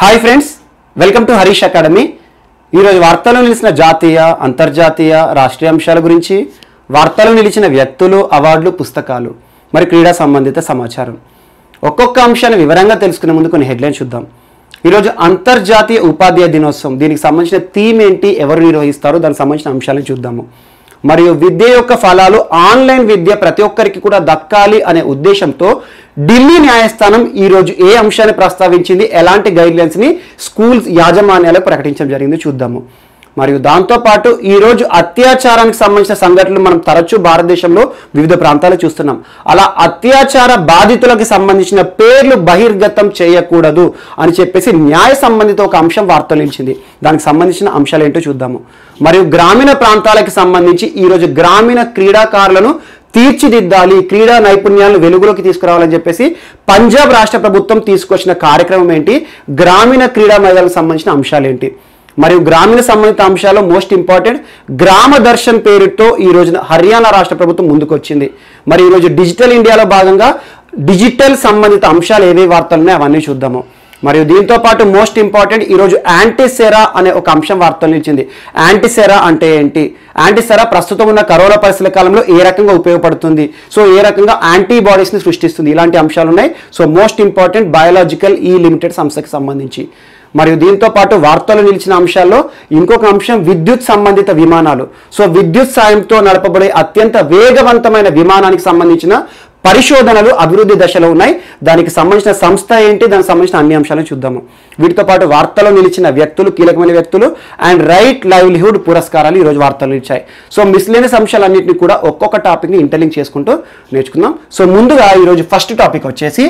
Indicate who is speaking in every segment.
Speaker 1: hi friends welcome to Harish academy ఈరోజు వార్తల్లో నిలిచిన జాతీయ అంతర్జాతీయ రాష్ట్రీయ అంశాల గురించి వార్తల్లో నిలిచిన వ్యక్తులు అవార్డులు పుస్తకాలు మరి క్రీడా సంబంధిత సమాచారం ఒక్కొక్క అంశాన్ని వివరంగా తెలుసుకునే ముందు కొన్ని హెడ్లైన్స్ చూద్దాం ఈరోజు అంతర్జాతీయ ఉపాధ్యాయ దినోత్సవం దీనికి సంబంధించిన థీమ్ ఏంటి ఎవరు నిర్వహిస్తారో దానికి సంబంధించిన అంశాలను చూద్దాము మరియు విద్య యొక్క ఫలాలు ఆన్లైన్ విద్య ప్రతి ఒక్కరికి కూడా దక్కాలి అనే ఉద్దేశంతో ఢిల్లీ న్యాయస్థానం ఈ రోజు ఏ అంశాన్ని ప్రస్తావించింది ఎలాంటి గైడ్లైన్స్ ని స్కూల్స్ యాజమాన్యాలకు ప్రకటించడం జరిగింది చూద్దాము మరియు దాంతోపాటు ఈ రోజు అత్యాచారానికి సంబంధించిన సంఘటనలు మనం తరచూ భారతదేశంలో వివిధ ప్రాంతాలు చూస్తున్నాం అలా అత్యాచార బాధితులకు సంబంధించిన పేర్లు బహిర్గతం చేయకూడదు అని చెప్పేసి న్యాయ సంబంధిత ఒక అంశం వార్తలు నిలిచింది దానికి సంబంధించిన అంశాలు ఏంటో చూద్దాము మరియు గ్రామీణ ప్రాంతాలకు సంబంధించి ఈ రోజు గ్రామీణ క్రీడాకారులను తీర్చిదిద్దాలి క్రీడా నైపుణ్యాలను వెలుగులోకి తీసుకురావాలని చెప్పేసి పంజాబ్ రాష్ట్ర ప్రభుత్వం తీసుకొచ్చిన కార్యక్రమం ఏంటి గ్రామీణ క్రీడా మైదానాలకు సంబంధించిన అంశాలు ఏంటి మరియు గ్రామీణ సంబంధిత అంశాల్లో మోస్ట్ ఇంపార్టెంట్ గ్రామ దర్శన్ పేరుతో ఈ రోజున హర్యానా రాష్ట్ర ప్రభుత్వం ముందుకు వచ్చింది మరి ఈరోజు డిజిటల్ ఇండియాలో భాగంగా డిజిటల్ సంబంధిత అంశాలు ఏవే వార్తలు ఉన్నాయో అవన్నీ చూద్దాము మరియు దీంతో పాటు మోస్ట్ ఇంపార్టెంట్ ఈరోజు యాంటీసెరా అనే ఒక అంశం వార్తలు నిలిచింది యాంటీసెరా అంటే ఏంటి యాంటీసెరా ప్రస్తుతం ఉన్న కరోనా పరిస్థితుల కాలంలో ఏ రకంగా ఉపయోగపడుతుంది సో ఏ రకంగా యాంటీబాడీస్ని సృష్టిస్తుంది ఇలాంటి అంశాలు ఉన్నాయి సో మోస్ట్ ఇంపార్టెంట్ బయోలాజికల్ ఈ లిమిటెడ్ సంస్థకి సంబంధించి మరియు దీంతో పాటు వార్తలు నిలిచిన అంశాల్లో ఇంకొక అంశం విద్యుత్ సంబంధిత విమానాలు సో విద్యుత్ సాయంతో నడపబడే అత్యంత వేగవంతమైన విమానానికి సంబంధించిన పరిశోధనలు అభివృద్ధి దశలో ఉన్నాయి దానికి సంబంధించిన సంస్థ ఏంటి దానికి సంబంధించిన అన్ని అంశాలను చూద్దాము వీటితో పాటు వార్తలో నిలిచిన వ్యక్తులు కీలకమైన వ్యక్తులు అండ్ రైట్ లైవ్లీహుడ్ పురస్కారాలు ఈరోజు వార్తలు నిలిచాయి సో మిస్లేనియస్ అంశాలన్నింటినీ కూడా ఒక్కొక్క టాపిక్ని ఇంటర్లింక్ చేసుకుంటూ నేర్చుకుందాం సో ముందుగా ఈరోజు ఫస్ట్ టాపిక్ వచ్చేసి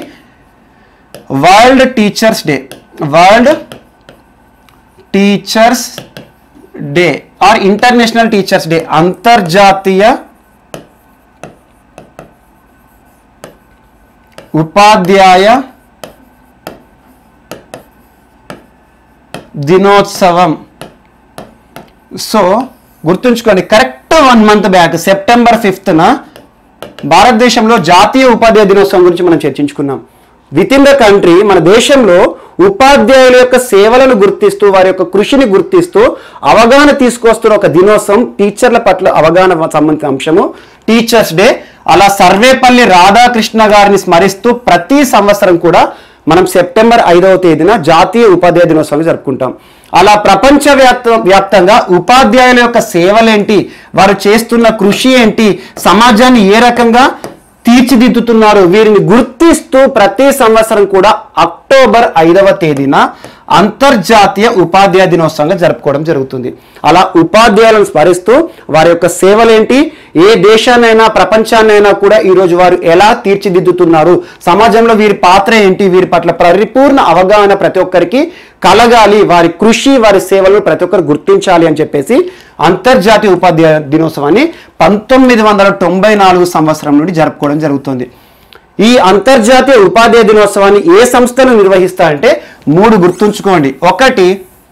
Speaker 1: world teachers day world teachers day or international teachers day అంతర్జాతీయ ఉపాధ్యాయ దినోత్సవం సో గుర్తుంచుకోండి correct one month back September ఫిఫ్త్న భారతదేశంలో జాతీయ ఉపాధ్యాయ దినోత్సవం గురించి మనం చర్చించుకున్నాం విత్ ఇన్ ద కంట్రీ మన దేశంలో ఉపాధ్యాయుల యొక్క సేవలను గుర్తిస్తూ వారి యొక్క కృషిని గుర్తిస్తూ అవగాహన తీసుకొస్తున్న ఒక దినోత్సవం టీచర్ల పట్ల అవగాహన సంబంధించిన అంశము టీచర్స్ డే అలా సర్వేపల్లి రాధాకృష్ణ గారిని స్మరిస్తూ ప్రతి సంవత్సరం కూడా మనం సెప్టెంబర్ ఐదవ తేదీన జాతీయ ఉపాధ్యాయ దినోత్సవం జరుపుకుంటాం అలా ప్రపంచ వ్యాప్త వ్యాప్తంగా ఉపాధ్యాయుల యొక్క సేవలేంటి వారు చేస్తున్న కృషి ఏంటి సమాజాన్ని ఏ రకంగా తీర్చిదిద్దుతున్నారు వీరిని గుర్తిస్తూ ప్రతి సంవత్సరం కూడా అక్టోబర్ ఐదవ తేదీన అంతర్జాతీయ ఉపాధ్యాయ దినోత్సవంగా జరుపుకోవడం జరుగుతుంది అలా ఉపాధ్యాయులను స్మరిస్తూ వారి యొక్క సేవలేంటి ఏ దేశాన్నైనా ప్రపంచాన్నైనా కూడా ఈరోజు వారు ఎలా తీర్చిదిద్దుతున్నారు సమాజంలో వీరి పాత్ర ఏంటి వీరి పట్ల పరిపూర్ణ అవగాహన ప్రతి ఒక్కరికి కలగాలి వారి కృషి వారి సేవలను ప్రతి ఒక్కరు గుర్తించాలి అని చెప్పేసి అంతర్జాతీయ ఉపాధ్యాయ దినోత్సవాన్ని పంతొమ్మిది వందల తొంభై నాలుగు సంవత్సరం నుండి జరుపుకోవడం జరుగుతుంది ఈ అంతర్జాతీయ ఉపాధ్యాయ దినోత్సవాన్ని ఏ సంస్థలు నిర్వహిస్తారంటే మూడు గుర్తుంచుకోండి ఒకటి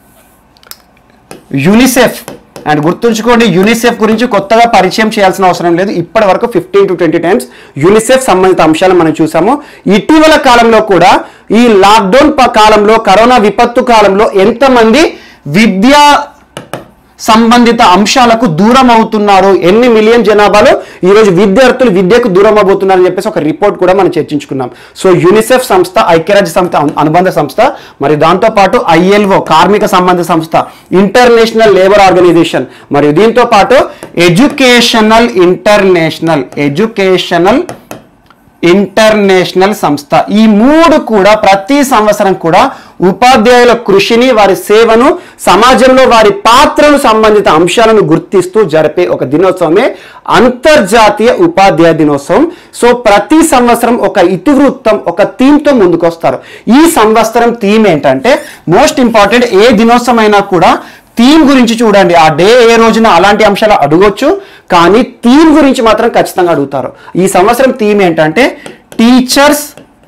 Speaker 1: యునిసెఫ్ అండ్ గుర్తుంచుకోండి యునిసెఫ్ గురించి కొత్తగా పరిచయం చేయాల్సిన అవసరం లేదు ఇప్పటి వరకు fifteen to twenty times UNICEF సంబంధిత అంశాలు మనం చూసాము ఇటీవల కాలంలో కూడా ఈ లాక్డౌన్ ప- కాలంలో కరోనా విపత్తు కాలంలో ఎంతమంది విద్యా సంబంధిత అంశాలకు దూరం అవుతున్నారు ఎన్ని మిలియన్ జనాభాలో ఈరోజు విద్యార్థులు విద్యకు దూరం అవబోతున్నారని చెప్పేసి ఒక రిపోర్ట్ కూడా మనం చర్చించుకున్నాం సో యూనిసెఫ్ సంస్థ ఐక్యరాజ్య సంస్థ అను- అనుబంధ సంస్థ మరి దాంతో పాటు ఐఎల్ఓ కార్మిక సంబంధ సంస్థ ఇంటర్నేషనల్ లేబర్ ఆర్గనైజేషన్ మరియు దీంతో పాటు ఎడ్యుకేషనల్ ఇంటర్నేషనల్ ఎడ్యుకేషనల్ ఇంటర్నేషనల్ సంస్థ ఈ మూడు కూడా ప్రతి సంవత్సరం కూడా ఉపాధ్యాయుల కృషిని వారి సేవను సమాజంలో వారి పాత్రను సంబంధిత అంశాలను గుర్తిస్తూ జరిపే ఒక దినోత్సవమే అంతర్జాతీయ ఉపాధ్యాయ దినోత్సవం సో ప్రతి సంవత్సరం ఒక ఇతివృత్తం ఒక థీమ్తో ముందుకొస్తారు ఈ సంవత్సరం థీమ్ ఏంటంటే మోస్ట్ ఇంపార్టెంట్ ఏ దినోత్సవం అయినా కూడా థీమ్ గురించి చూడండి ఆ డే ఏ రోజున అలాంటి అంశాలు అడగొచ్చు కానీ థీమ్ గురించి మాత్రం ఖచ్చితంగా అడుగుతారు ఈ సంవత్సరం థీమ్ ఏంటంటే teachers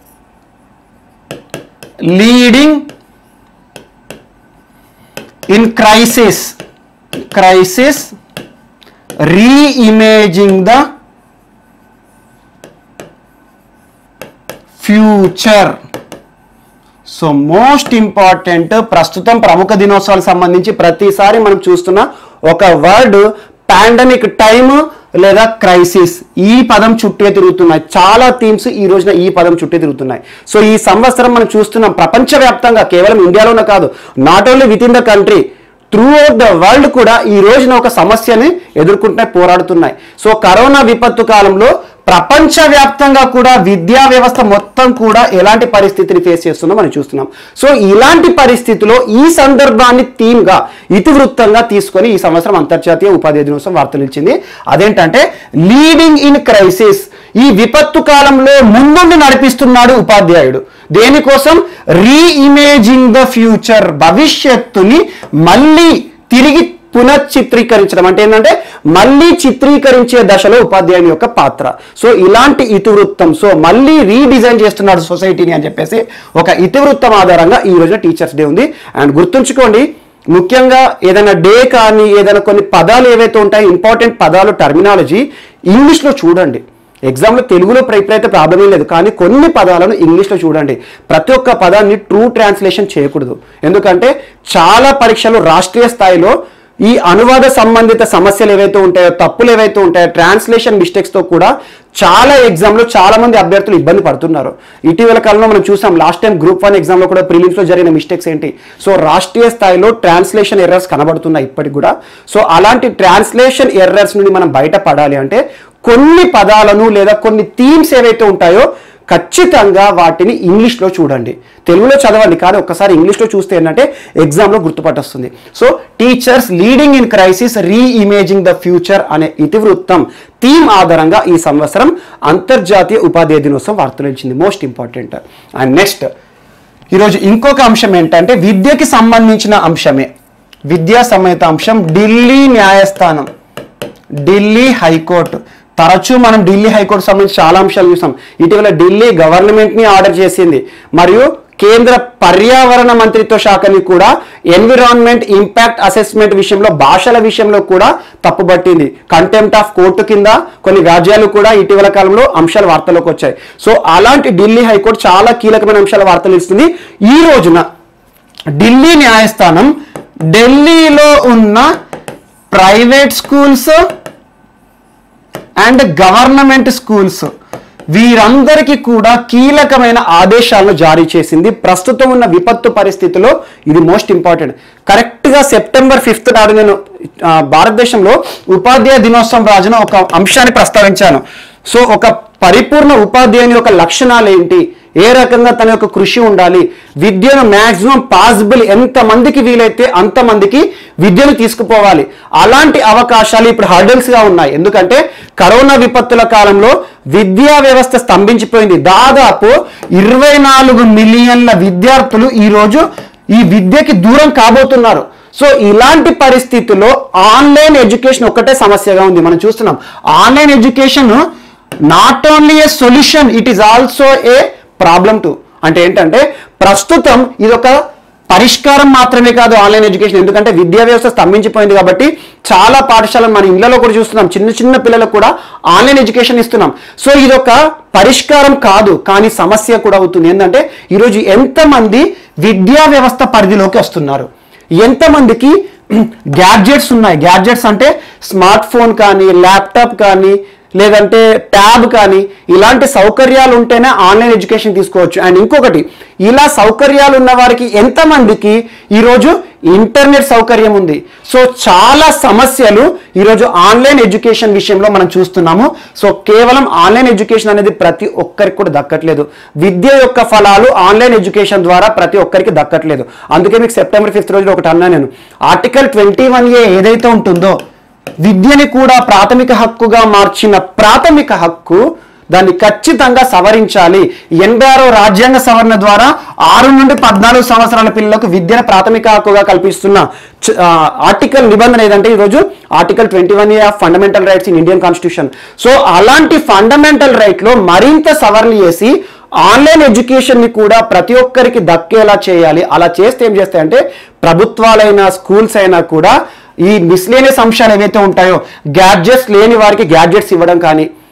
Speaker 1: leading in crisis crisis reimagining the future so most important ప్రస్తుతం ప్రముఖ దినోత్సవాలకు సంబంధించి ప్రతిసారి మనం చూస్తున్న ఒక వర్డ్ పాండమిక్ టైమ్ లేదా క్రైసిస్ ఈ పదం చుట్టే తిరుగుతున్నాయి చాలా థీమ్స్ ఈ రోజున ఈ పదం చుట్టే తిరుగుతున్నాయి సో ఈ సంవత్సరం మనం చూస్తున్నాం ప్రపంచవ్యాప్తంగా కేవలం ఇండియాలోనే కాదు not only within the country throughout the world కూడా ఈ రోజున ఒక సమస్యని ఎదుర్కొంటున్నాయి పోరాడుతున్నాయి సో కరోనా విపత్తు కాలంలో ప్రపంచవ్యాప్తంగా కూడా విద్యా వ్యవస్థ మొత్తం కూడా ఎలాంటి పరిస్థితిని ఫేస్ చేస్తుందో మనం చూస్తున్నాం సో ఇలాంటి పరిస్థితిలో ఈ సందర్భాన్ని థీమ్గా ఇతివృత్తంగా తీసుకొని ఈ సంవత్సరం అంతర్జాతీయ ఉపాధ్యాయ దినోత్సవం వార్తలు ఇచ్చింది అదేంటంటే లీడింగ్ ఇన్ క్రైసిస్ ఈ విపత్తు కాలంలో ముందుండి నడిపిస్తున్నాడు ఉపాధ్యాయుడు దేనికోసం రీఇమేజింగ్ ద ఫ్యూచర్ భవిష్యత్తుని మళ్ళీ తిరిగి పునఃచిత్రీకరించడం అంటే ఏంటంటే మళ్ళీ చిత్రీకరించే దశలో ఉపాధ్యాయుని యొక్క పాత్ర సో ఇలాంటి ఇతివృత్తం సో మళ్ళీ రీడిజైన్ చేస్తున్నాడు సొసైటీని అని చెప్పేసి ఒక ఇతివృత్తం ఆధారంగా ఈ రోజున టీచర్స్ డే ఉంది అండ్ గుర్తుంచుకోండి ముఖ్యంగా ఏదైనా డే కానీ ఏదైనా కొన్ని పదాలు ఏవైతే ఉంటాయో ఇంపార్టెంట్ పదాలు టర్మినాలజీ ఇంగ్లీష్లో చూడండి ఎగ్జామ్లో తెలుగులో ప్ర- ఇప్పుడైతే ప్రాబ్లం ఏం లేదు కానీ కొన్ని పదాలను ఇంగ్లీష్లో చూడండి ప్రతి ఒక్క పదాన్ని ట్రూ ట్రాన్స్లేషన్ చేయకూడదు ఎందుకంటే చాలా పరీక్షలు రాష్ట్రీయ స్థాయిలో ఈ అనువాద సంబంధిత సమస్యలు ఏవైతే ఉంటాయో తప్పులు ఏవైతే ఉంటాయో ట్రాన్స్లేషన్ మిస్టేక్స్తో కూడా చాలా ఎగ్జామ్లో చాలా మంది అభ్యర్థులు ఇబ్బంది పడుతున్నారు ఇటీవల కాలంలో మనం చూసాం లాస్ట్ టైం గ్రూప్ వన్ ఎగ్జామ్లో కూడా ప్రిలిమ్స్లో జరిగిన మిస్టేక్స్ ఏంటి సో రాష్ట్రీయ స్థాయిలో ట్రాన్స్లేషన్ ఎర్రర్స్ కనబడుతున్నాయి ఇప్పటికి కూడా సో అలాంటి ట్రాన్స్లేషన్ ఎర్రర్స్ నుండి మనం బయటపడాలి అంటే కొన్ని పదాలను లేదా కొన్ని థీమ్స్ ఏవైతే ఉంటాయో ఖచ్చితంగా వాటిని ఇంగ్లీష్లో చూడండి తెలుగులో చదవండి కానీ ఒక్కసారి ఇంగ్లీష్లో చూస్తే ఏంటంటే ఎగ్జామ్లో గుర్తుపట్టొస్తుంది so teachers leading in crisis reimagining the future అనే ఇతివృత్తం థీమ్ ఆధారంగా ఈ సంవత్సరం అంతర్జాతీయ ఉపాధ్యాయ దినోత్సవం వార్తలు ఇచ్చింది మోస్ట్ ఇంపార్టెంట్ అండ్ నెక్స్ట్ ఈరోజు ఇంకొక అంశం ఏంటంటే విద్యకి సంబంధించిన అంశమే విద్యా సమేత అంశం ఢిల్లీ న్యాయస్థానం ఢిల్లీ హైకోర్టు తరచూ మనం ఢిల్లీ హైకోర్టు సంబంధించి చాలా అంశాలు చూసాం ఇటీవల ఢిల్లీ గవర్నమెంట్ని ఆర్డర్ చేసింది మరియు కేంద్ర పర్యావరణ మంత్రిత్వ శాఖని కూడా ఎన్విరాన్మెంట్ ఇంపాక్ట్ అసెస్మెంట్ విషయంలో భాషల విషయంలో కూడా తప్పుపట్టింది కంటెంప్ట్ ఆఫ్ కోర్టు కింద కొన్ని రాజ్యాలు కూడా ఇటీవల కాలంలో అంశాలు వార్తలోకి వచ్చాయి సో అలాంటి ఢిల్లీ హైకోర్టు చాలా కీలకమైన అంశాల వార్తలు ఇస్తుంది ఈ రోజున ఢిల్లీ న్యాయస్థానం ఢిల్లీలో ఉన్న private schools and government schools వీరందరికీ కూడా కీలకమైన ఆదేశాలను జారీ చేసింది ప్రస్తుతం ఉన్న విపత్తు పరిస్థితిలో ఇది మోస్ట్ ఇంపార్టెంట్ కరెక్ట్గా సెప్టెంబర్ ఫిఫ్త్ నాడు నేను ఆ, భారతదేశంలో ఉపాధ్యాయ దినోత్సవం రాజున ఒక అంశాన్ని ప్రస్తావించాను సో ఒక పరిపూర్ణ ఉపాధ్యాయుని యొక్క లక్షణాలు ఏంటి ఏ రకంగా తన యొక్క కృషి ఉండాలి విద్యను మాక్సిమం పాసిబుల్ ఎంతమందికి వీలైతే అంతమందికి విద్యను తీసుకుపోవాలి అలాంటి అవకాశాలు ఇప్పుడు hurdles గా ఉన్నాయి ఎందుకంటే కరోనా విపత్తుల కాలంలో విద్యా వ్యవస్థ స్తంభించిపోయింది దాదాపు ఇరవై నాలుగు మిలియన్ల విద్యార్థులు ఈరోజు ఈ విద్యకి దూరం కాబోతున్నారు సో ఇలాంటి పరిస్థితుల్లో ఆన్లైన్ ఎడ్యుకేషన్ ఒక్కటే సమస్యగా ఉంది మనం చూస్తున్నాం online education not only a solution it is also a problem to అంటే ఏంటంటే ప్రస్తుతం ఇది ఒక పరిష్కారం మాత్రమే కాదు ఆన్లైన్ ఎడ్యుకేషన్ ఎందుకంటే విద్యా వ్యవస్థ స్తంభించిపోయింది కాబట్టి చాలా పాఠశాలలు మన ఇళ్లలో కూడా చూస్తున్నాం చిన్న చిన్న పిల్లలకు కూడా ఆన్లైన్ ఎడ్యుకేషన్ ఇస్తున్నాం సో ఇది ఒక పరిష్కారం కాదు కానీ సమస్య కూడా అవుతుంది ఏంటంటే ఈరోజు ఎంతమంది విద్యా వ్యవస్థ పరిధిలోకి వస్తున్నారు ఎంతమందికి గ్యాడ్జెట్స్ ఉన్నాయి గ్యాడ్జెట్స్ అంటే స్మార్ట్ ఫోన్ కానీ ల్యాప్టాప్ కానీ లేదంటే ట్యాబ్ కానీ ఇలాంటి సౌకర్యాలు ఉంటేనే ఆన్లైన్ ఎడ్యుకేషన్ తీసుకోవచ్చు అండ్ ఇంకొకటి ఇలా సౌకర్యాలు ఉన్న వారికి ఎంతమందికి ఈరోజు ఇంటర్నెట్ సౌకర్యం ఉంది సో చాలా సమస్యలు ఈరోజు ఆన్లైన్ ఎడ్యుకేషన్ విషయంలో మనం చూస్తున్నాము సో కేవలం ఆన్లైన్ ఎడ్యుకేషన్ అనేది ప్రతి ఒక్కరికి కూడా దక్కట్లేదు విద్య యొక్క ఫలాలు ఆన్లైన్ ఎడ్యుకేషన్ ద్వారా ప్రతి ఒక్కరికి దక్కట్లేదు అందుకే మీకు సెప్టెంబర్ ఫిఫ్త్ రోజు ఒకటి అన్నా నేను ఆర్టికల్ ట్వంటీ వన్ ఏ ఏదైతే ఉంటుందో విద్యని కూడా ప్రాథమిక హక్కుగా మార్చిన ప్రాథమిక హక్కు దాన్ని ఖచ్చితంగా సవరించాలి ఎనభై ఆరో రాజ్యాంగ సవరణ ద్వారా ఆరు నుండి పద్నాలుగు సంవత్సరాల పిల్లలకు విద్యను ప్రాథమిక హక్కుగా కల్పిస్తున్న చ- ఆ, ఆర్టికల్ నిబంధన ఏదంటే ఈరోజు article twenty one A of fundamental rights in Indian constitution so అలాంటి ఫండమెంటల్ రైట్ లో మరింత సవరణ చేసి ఆన్లైన్ ఎడ్యుకేషన్ ని కూడా ప్రతి ఒక్కరికి దక్కేలా చేయాలి అలా చేస్తే ఏం చేస్తాయంటే ప్రభుత్వాలైనా స్కూల్స్ అయినా కూడా ఈ మిస్లేనియస్ అంశాలు ఏవైతే ఉంటాయో గ్యాడ్జెట్స్ లేని వారికి గ్యాడ్జెట్స్ ఇవ్వడం కానీ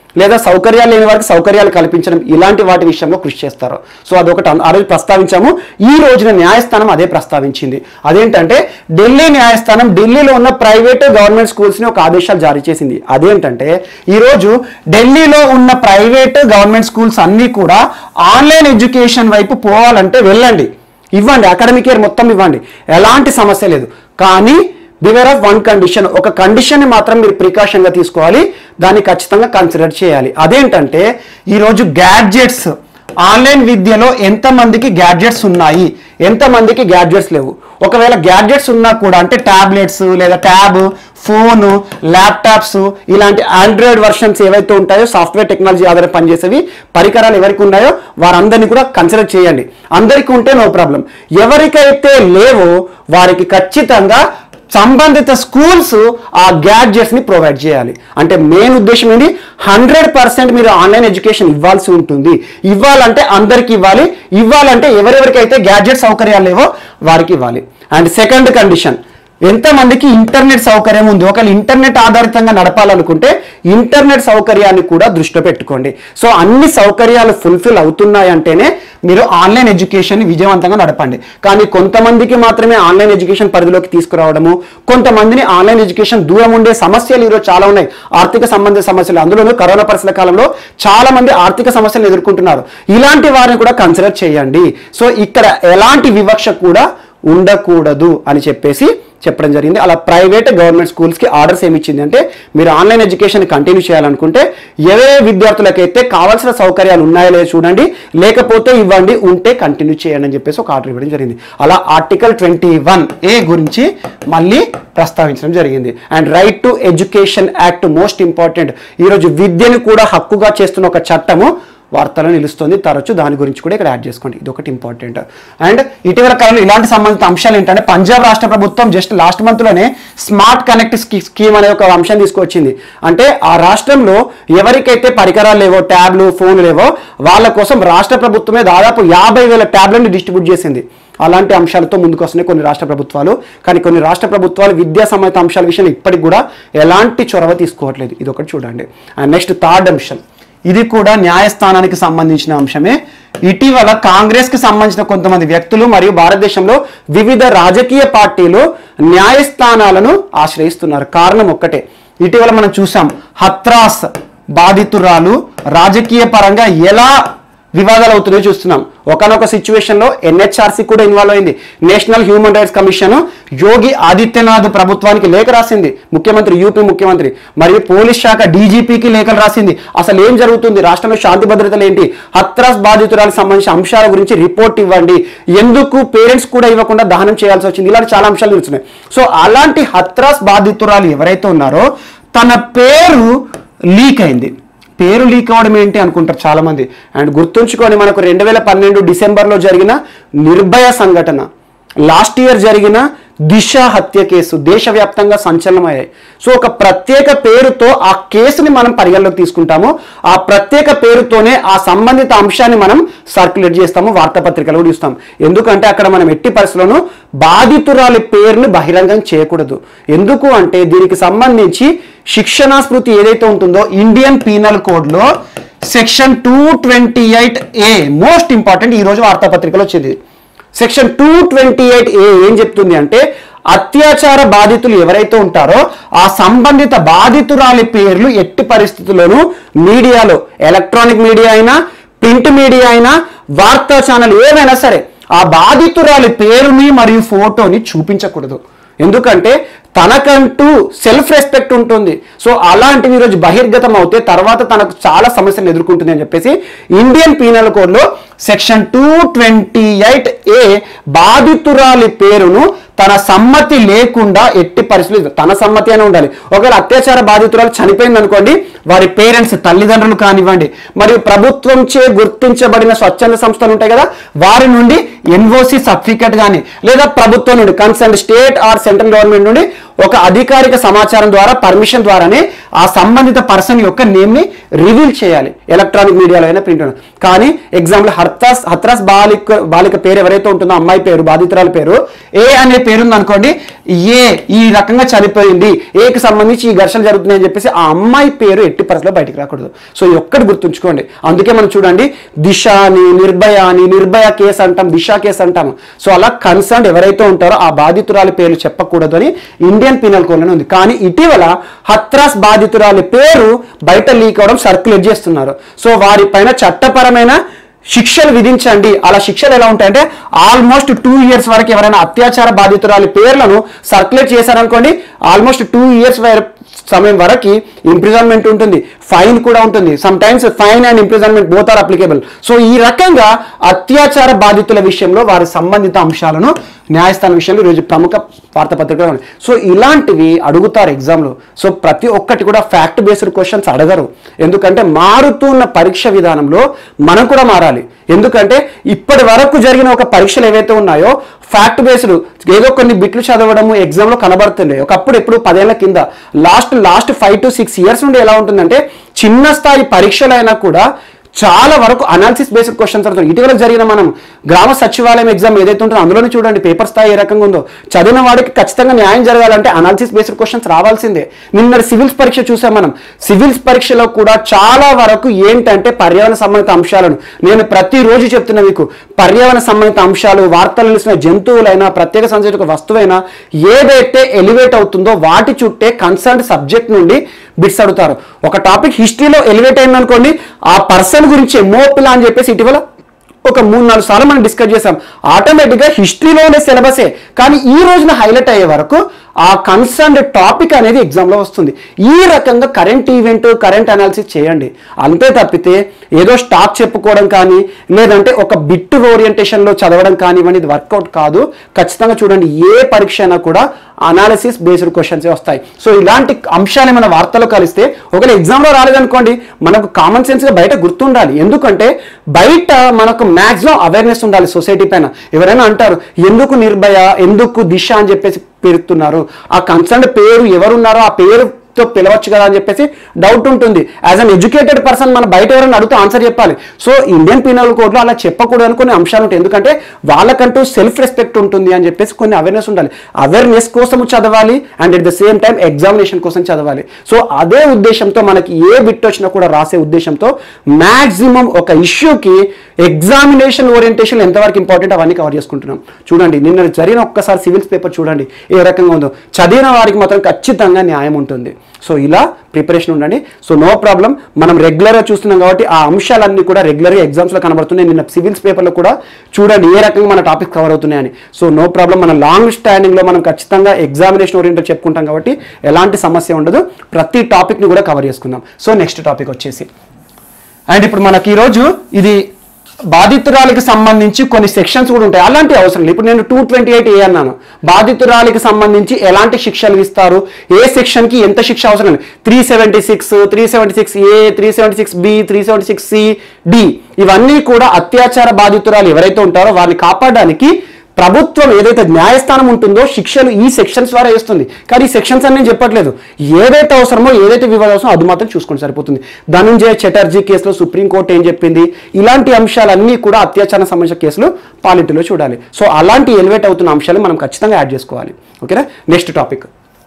Speaker 1: లేదా సౌకర్యాలు లేని వారికి సౌకర్యాలు కల్పించడం ఇలాంటి వాటి విషయంలో కృషి చేస్తారు సో అదొకటి అన్- ఆ రోజు ప్రస్తావించాము ఈ రోజున న్యాయస్థానం అదే ప్రస్తావించింది అదేంటంటే ఢిల్లీ న్యాయస్థానం ఢిల్లీలో ఉన్న ప్రైవేట్ గవర్నమెంట్ స్కూల్స్ని ఒక ఆదేశాలు జారీ చేసింది అదేంటంటే ఈరోజు ఢిల్లీలో ఉన్న ప్రైవేట్ గవర్నమెంట్ స్కూల్స్ అన్నీ కూడా ఆన్లైన్ ఎడ్యుకేషన్ వైపు పోవాలంటే వెళ్ళండి ఇవ్వండి అకాడమిక్ ఇయర్ మొత్తం ఇవ్వండి ఎలాంటి సమస్య లేదు కానీ బివేర్ ఆఫ్ వన్ కండిషన్ ఒక కండిషన్ మాత్రం మీరు ప్రికాషన్ గా తీసుకోవాలి దాన్ని ఖచ్చితంగా కన్సిడర్ చేయాలి అదేంటంటే ఈరోజు గ్యాడ్జెట్స్ ఆన్లైన్ విద్యలో ఎంతమందికి గ్యాడ్జెట్స్ ఉన్నాయి ఎంతమందికి గ్యాడ్జెట్స్ లేవు ఒకవేళ గ్యాడ్జెట్స్ ఉన్నా కూడా అంటే టాబ్లెట్స్ లేదా ట్యాబ్ ఫోను ల్యాప్టాప్స్ ఇలాంటి ఆండ్రాయిడ్ వర్షన్స్ ఏవైతే ఉంటాయో సాఫ్ట్వేర్ టెక్నాలజీ ఆధార పనిచేసేవి పరికరాలు ఎవరికి ఉన్నాయో వారందరినీ కూడా కన్సిడర్ చేయండి అందరికీ ఉంటే నో ప్రాబ్లం ఎవరికైతే లేవో వారికి ఖచ్చితంగా సంబంధిత స్కూల్స్ ఆ గ్యాడ్జెట్స్ ని ప్రొవైడ్ చేయాలి అంటే మెయిన్ ఉద్దేశం ఏంటి హండ్రెడ్ పర్సెంట్ మీరు ఆన్లైన్ ఎడ్యుకేషన్ ఇవ్వాల్సి ఉంటుంది ఇవ్వాలంటే అందరికి ఇవ్వాలి ఇవ్వాలంటే ఎవరెవరికైతే గ్యాడ్జెట్ సౌకర్యాలు లేవో వారికి ఇవ్వాలి అండ్ సెకండ్ కండిషన్ ఎంతమందికి ఇంటర్నెట్ సౌకర్యం ఉంది ఒకవేళ ఇంటర్నెట్ ఆధారితంగా నడపాలనుకుంటే ఇంటర్నెట్ సౌకర్యాన్ని కూడా దృష్టిలో పెట్టుకోండి సో అన్ని సౌకర్యాలు ఫుల్ఫిల్ అవుతున్నాయంటేనే మీరు ఆన్లైన్ ఎడ్యుకేషన్ విజయవంతంగా నడపండి కానీ కొంతమందికి మాత్రమే ఆన్లైన్ ఎడ్యుకేషన్ పరిధిలోకి తీసుకురావడము కొంతమందిని ఆన్లైన్ ఎడ్యుకేషన్ దూరం ఉండే సమస్యలు ఈరోజు చాలా ఉన్నాయి ఆర్థిక సంబంధిత సమస్యలు అందులోనూ కరోనా పరిస్థితుల కాలంలో చాలా మంది ఆర్థిక సమస్యలు ఎదుర్కొంటున్నారు ఇలాంటి వారిని కూడా కన్సిడర్ చేయండి సో ఇక్కడ ఎలాంటి వివక్ష కూడా ఉండకూడదు అని చెప్పేసి చెప్పడం జరిగింది అలా ప్రైవేట్ గవర్నమెంట్ స్కూల్స్కి ఆర్డర్స్ ఏమి ఇచ్చింది అంటే మీరు ఆన్లైన్ ఎడ్యుకేషన్ కంటిన్యూ చేయాలనుకుంటే ఏ విద్యార్థులకైతే కావాల్సిన సౌకర్యాలు ఉన్నాయో లేదో చూడండి లేకపోతే ఇవ్వండి ఉంటే కంటిన్యూ చేయండి అని చెప్పేసి ఒక ఆర్డర్ ఇవ్వడం జరిగింది అలా ఆర్టికల్ ట్వంటీ వన్ ఏ గురించి మళ్ళీ ప్రస్తావించడం జరిగింది and right to education act most important ఈరోజు విద్యను కూడా హక్కుగా చేస్తున్న ఒక చట్టము వార్తలో నిలుస్తుంది తరచు దాని గురించి కూడా ఇక్కడ యాడ్ చేసుకోండి ఇది ఒకటి ఇంపార్టెంట్ అండ్ ఇటీవల కాలంలో ఇలాంటి సంబంధిత అంశాలు ఏంటంటే పంజాబ్ రాష్ట్ర ప్రభుత్వం జస్ట్ లాస్ట్ మంత్లోనే స్మార్ట్ కనెక్ట్ స్కీమ్ అనే ఒక అంశం తీసుకొచ్చింది అంటే ఆ రాష్ట్రంలో ఎవరికైతే పరికరాలు లేవో ట్యాబ్లు ఫోన్లు లేవో వాళ్ళ కోసం రాష్ట్ర ప్రభుత్వమే దాదాపు యాభై వేల ట్యాబ్లను డిస్ట్రిబ్యూట్ చేసింది అలాంటి అంశాలతో ముందుకు వస్తున్నాయి కొన్ని రాష్ట్ర ప్రభుత్వాలు కానీ కొన్ని రాష్ట్ర ప్రభుత్వాలు విద్యా సంబంధిత అంశాల విషయంలో ఇప్పటికి కూడా ఎలాంటి చొరవ తీసుకోవట్లేదు ఇది ఒకటి చూడండి అండ్ నెక్స్ట్ థర్డ్ అంశం ఇది కూడా న్యాయస్థానానికి సంబంధించిన అంశమే ఇటీవల కాంగ్రెస్ కి సంబంధించిన కొంతమంది వ్యక్తులు మరియు భారతదేశంలో వివిధ రాజకీయ పార్టీలు న్యాయస్థానాలను ఆశ్రయిస్తున్నారు కారణం ఒక్కటే ఇటీవల మనం చూసాం హత్రాస్ బాధితురాలు రాజకీయ పరంగా ఎలా వివాదాలు అవుతున్నాయో చూస్తున్నాం ఒకనొక సిచ్యువేషన్లో ఎన్హెచ్ఆర్సీ కూడా ఇన్వాల్వ్ అయింది national human rights commission Yogi Adityanath ప్రభుత్వానికి లేఖ రాసింది ముఖ్యమంత్రి యూపీ ముఖ్యమంత్రి మరియు పోలీస్ శాఖ డీజీపీకి లేఖలు రాసింది అసలు ఏం జరుగుతుంది రాష్ట్రంలో శాంతి భద్రతలు ఏంటి హత్రాస్ బాధితురాలకు సంబంధించిన అంశాల గురించి రిపోర్ట్ ఇవ్వండి ఎందుకు పేరెంట్స్ కూడా ఇవ్వకుండా దహనం చేయాల్సి వచ్చింది ఇలాంటి చాలా అంశాలు నిలుస్తున్నాయి సో అలాంటి హత్రాస్ బాధితురాలు ఎవరైతే ఉన్నారో తన పేరు లీక్ అయింది పేరు లీక్ అవ్వడం ఏంటి అనుకుంటారు చాలా మంది అండ్ గుర్తుంచుకొని మనకు రెండు వేల పన్నెండు డిసెంబర్లో జరిగిన నిర్భయ సంఘటన లాస్ట్ ఇయర్ జరిగిన దిశ హత్య కేసు దేశవ్యాప్తంగా సంచలనమయ్యాయి సో ఒక ప్రత్యేక పేరుతో ఆ కేసుని మనం పరిగణలోకి తీసుకుంటాము ఆ ప్రత్యేక పేరుతోనే ఆ సంబంధిత అంశాన్ని మనం సర్క్యులేట్ చేస్తాము వార్తాపత్రికలు కూడా ఇస్తాం ఎందుకంటే అక్కడ మనం ఎట్టి పరిస్థితుల్లోనూ బాధితురాలి పేరుని బహిరంగం చేయకూడదు ఎందుకు అంటే దీనికి సంబంధించి శిక్షణా స్మృతి ఏదైతే ఉంటుందో ఇండియన్ పీనల్ కోడ్లో section two twenty eight A most important ఈ రోజు వార్తాపత్రికలో వచ్చింది section two twenty eight A ఏం చెప్తుంది అంటే అత్యాచార బాధితులు ఎవరైతే ఉంటారో ఆ సంబంధిత బాధితురాలి పేర్లు ఎట్టి పరిస్థితుల్లోనూ మీడియాలో ఎలక్ట్రానిక్ మీడియా అయినా ప్రింట్ మీడియా అయినా వార్తా ఛానల్ ఏమైనా సరే ఆ బాధితురాలి పేరుని మరియు ఫోటోని చూపించకూడదు ఎందుకంటే తనకంటూ సెల్ఫ్ రెస్పెక్ట్ ఉంటుంది సో అలాంటివి ఈరోజు బహిర్గతం అవుతే తర్వాత తనకు చాలా సమస్యలు ఎదుర్కొంటుంది అని చెప్పేసి ఇండియన్ పీనల్ కోడ్లో section two twenty eight A బాధితురాలి పేరును తన సమ్మతి లేకుండా ఎట్టి పరిస్థితులు తన సమ్మతి అని ఉండాలి ఒకవేళ అత్యాచార బాధితురాలు చనిపోయింది అనుకోండి వారి పేరెంట్స్ తల్లిదండ్రులు కానివ్వండి మరియు ప్రభుత్వంచే గుర్తించబడిన స్వచ్ఛంద సంస్థలు ఉంటాయి కదా వారి నుండి ఎన్ఓసి సర్టిఫికేట్ కానీ లేదా ప్రభుత్వం నుండి concern state or central government నుండి ఒక అధికారిక సమాచారం ద్వారా పర్మిషన్ ద్వారానే ఆ సంబంధిత పర్సన్ యొక్క నేమ్ ని రివీల్ చేయాలి ఎలక్ట్రానిక్ మీడియాలో అయినా ప్రింట్ కానీ ఎగ్జాంపుల్ హత్రాస్ హత్రాస్ బాలిక బాలిక పేరు ఎవరైతే ఉంటుందో అమ్మాయి పేరు బాధితురాల పేరు ఏ అనే పేరు ఉంది అనుకోండి ఏ ఈ రకంగా చనిపోయింది ఏకి సంబంధించి ఈ ఘర్షణ జరుగుతున్నాయని చెప్పేసి ఆ అమ్మాయి పేరు ఎట్టి పరిస్థితిలో బయటికి రాకూడదు సో ఈ ఒక్కటి గుర్తుంచుకోండి అందుకే మనం చూడండి దిశ అని నిర్భయ అని నిర్భయ కేసు అంటాం దిశ కేసు అంటాం సో అలా కన్సర్న్ ఎవరైతే ఉంటారో ఆ బాధితురాలి పేర్లు చెప్పకూడదు అని ఇండియన్ పీనల్ కోడ్లోనే ఉంది కానీ ఇటీవల హత్రాస్ బాధితురాలి పేరు బయట లీక్ అవడం సర్క్యులేట్ చేస్తున్నారు సో వారిపైన చట్టపరమైన శిక్షలు విధించండి అలా శిక్షలు ఎలా ఉంటాయంటే ఆల్మోస్ట్ టూ ఇయర్స్ వరకు ఎవరైనా అత్యాచార బాధితురాలి పేర్లను సర్క్యులేట్ చేశారనుకోండి ఆల్మోస్ట్ టూ ఇయర్స్ సమయం వరకు ఇంప్రిజన్మెంట్ ఉంటుంది ఫైన్ కూడా ఉంటుంది sometimes fine and imprisonment both are applicable so ఈ రకంగా అత్యాచార బాధితుల విషయంలో వారి సంబంధిత అంశాలను న్యాయస్థానం విషయంలో ఈరోజు ప్రముఖ వార్తాపత్రికలు ఉన్నాయి సో ఇలాంటివి అడుగుతారు ఎగ్జామ్లో సో ప్రతి ఒక్కటి కూడా ఫ్యాక్ట్ బేస్డ్ క్వశ్చన్స్ అడగరు ఎందుకంటే మారుతున్న పరీక్ష విధానంలో మనం కూడా మారాలి ఎందుకంటే ఇప్పటి వరకు జరిగిన ఒక పరీక్షలు ఏవైతే ఉన్నాయో ఫ్యాక్ట్ బేస్డ్ ఏదో కొన్ని బిట్లు చదవడము ఎగ్జామ్లో కనబడుతుండే ఒకప్పుడు ఎప్పుడు పదేళ్ల కింద last last five to six years నుండి ఎలా ఉంటుందంటే చిన్న స్థాయి పరీక్షలైనా కూడా చాలా వరకు అనాలిసిస్ బేస్డ్ క్వశ్చన్స్ అడుగుతారు ఇటీవల జరిగిన మనం గ్రామ సచివాలయం ఎగ్జామ్ ఏదైతే ఉంటుందో అందులోనే చూడండి పేపర్ స్థాయి ఏ రకంగా ఉందో చదివిన వాడికి ఖచ్చితంగా న్యాయం జరగాలంటే అనాలిసిస్ బేస్డ్ క్వశ్చన్స్ రావాల్సిందే నిన్న సివిల్స్ పరీక్ష చూసాం మనం సివిల్స్ పరీక్షలో కూడా చాలా వరకు ఏంటంటే పర్యావరణ సంబంధిత అంశాలను నేను ప్రతిరోజు చెప్తున్నా మీకు పర్యావరణ సంబంధిత అంశాలు వార్తలు నిలిచిన జంతువులైనా ప్రత్యేక సంబంధించిన వస్తువైనా ఏదైతే ఎలివేట్ అవుతుందో వాటి చుట్టే కన్సర్న్ సబ్జెక్ట్ నుండి బిట్స్ అడుగుతారు ఒక టాపిక్ హిస్టరీలో ఎలివేట్ అయింది అనుకోండి ఆ పర్సన్ గురించి మోపిలా అని చెప్పేసి ఇటీవల ఒక మూడు నాలుగు సార్లు మనం డిస్కస్ చేసాం ఆటోమేటిక్గా హిస్టరీలో ఉండే సిలబసే కానీ ఈ రోజున హైలైట్ అయ్యే వరకు ఆ కన్సర్న్ టాపిక్ అనేది ఎగ్జామ్లో వస్తుంది ఈ రకంగా కరెంట్ ఈవెంట్ కరెంట్ అనాలిసిస్ చేయండి అంతే తప్పితే ఏదో స్టాక్ చెప్పుకోవడం కానీ లేదంటే ఒక బిట్ ఓరియంటేషన్లో చదవడం కానివ్వండి ఇది వర్కౌట్ కాదు ఖచ్చితంగా చూడండి ఏ పరీక్ష అయినా కూడా అనాలిసిస్ బేస్డ్ క్వశ్చన్స్ వస్తాయి సో ఇలాంటి అంశాలు మన వార్తలో కలిస్తే ఒకవేళ ఎగ్జామ్లో రాలేదనుకోండి మనకు కామన్ సెన్స్గా బయట గుర్తుండాలి ఎందుకంటే బయట మనకు మ్యాక్సిమం అవేర్నెస్ ఉండాలి సొసైటీ పైన ఎవరైనా అంటారు ఎందుకు నిర్భయ ఎందుకు దిశ అని చెప్పేసి పెడుతున్నారు ఆ కన్సర్న్ పేరు ఎవరున్నారో ఆ పేరు తో పిలవచ్చు కదా అని చెప్పేసి డౌట్ ఉంటుంది యాజ్ అన్ ఎడ్యుకేటెడ్ పర్సన్ మన బయట ఎవరైనా అడుగుతూ ఆన్సర్ చెప్పాలి సో ఇండియన్ పీనల్ కోడ్లో అలా చెప్పకూడదు అని కొన్ని అంశాలు ఉంటాయి ఎందుకంటే వాళ్ళకంటూ సెల్ఫ్ రెస్పెక్ట్ ఉంటుంది అని చెప్పేసి కొన్ని అవేర్నెస్ ఉండాలి అవేర్నెస్ కోసం చదవాలి and at the same time examination కోసం చదవాలి సో అదే ఉద్దేశంతో మనకి ఏ బిట్ వచ్చినా కూడా రాసే ఉద్దేశంతో మ్యాక్సిమం ఒక ఇష్యూకి ఎగ్జామినేషన్ ఓరియంటేషన్ ఎంతవరకు ఇంపార్టెంట్ అవన్నీ కవర్ చేసుకుంటున్నాం చూడండి నిన్న జరిగిన ఒక్కసారి సివిల్స్ పేపర్ చూడండి ఏ రకంగా ఉందో చదివిన వారికి మాత్రం ఖచ్చితంగా న్యాయం ఉంటుంది సో ఇలా ప్రిపరేషన్ ఉండండి సో నో ప్రాబ్లం మనం రెగ్యులర్గా చూస్తున్నాం కాబట్టి ఆ అంశాలన్నీ కూడా రెగ్యులర్గా ఎగ్జామ్స్లో కనబడుతున్నాయి నిన్న సివిల్స్ పేపర్లో కూడా చూడండి ఏ రకంగా మన టాపిక్ కవర్ అవుతున్నాయని సో నో ప్రాబ్లం మన లాంగ్ స్టాండింగ్లో మనం ఖచ్చితంగా ఎగ్జామినేషన్ ఓరియంటెడ్ చెప్పుకుంటాం కాబట్టి ఎలాంటి సమస్య ఉండదు ప్రతి టాపిక్ని కూడా కవర్ చేసుకుందాం సో నెక్స్ట్ టాపిక్ వచ్చేసి అండ్ ఇప్పుడు మనకి ఈరోజు ఇది బాధితురాలికి సంబంధించి కొన్ని సెక్షన్స్ కూడా ఉంటాయి అలాంటి అవసరం లేదు ఇప్పుడు నేను టూ ట్వంటీ ఎయిట్ ఏ అన్నాను బాధితురాలికి సంబంధించి ఎలాంటి శిక్షలు ఇస్తారు ఏ సెక్షన్కి ఎంత శిక్ష అవసరం లేదు three seventy six three seventy six A three seventy six B three seventy six C D ఇవన్నీ కూడా అత్యాచార బాధితురాలు ఎవరైతే ఉంటారో వారిని కాపాడడానికి ప్రభుత్వం ఏదైతే న్యాయస్థానం ఉంటుందో శిక్షలు ఈ సెక్షన్స్ ద్వారా వేస్తుంది కానీ ఈ సెక్షన్స్ అని నేను చెప్పట్లేదు ఏదైతే అవసరమో ఏదైతే వివాదం అవసరమో అది మాత్రం చూసుకుంటే సరిపోతుంది ధనుంజయ చటర్జీ కేసులో సుప్రీంకోర్టు ఏం చెప్పింది ఇలాంటి అంశాలన్నీ కూడా అత్యాచారం సంబంధించిన కేసులు పాలిటీలో చూడాలి సో అలాంటి ఎలివేట్ అవుతున్న అంశాలు మనం ఖచ్చితంగా యాడ్ చేసుకోవాలి ఓకేనా నెక్స్ట్ టాపిక్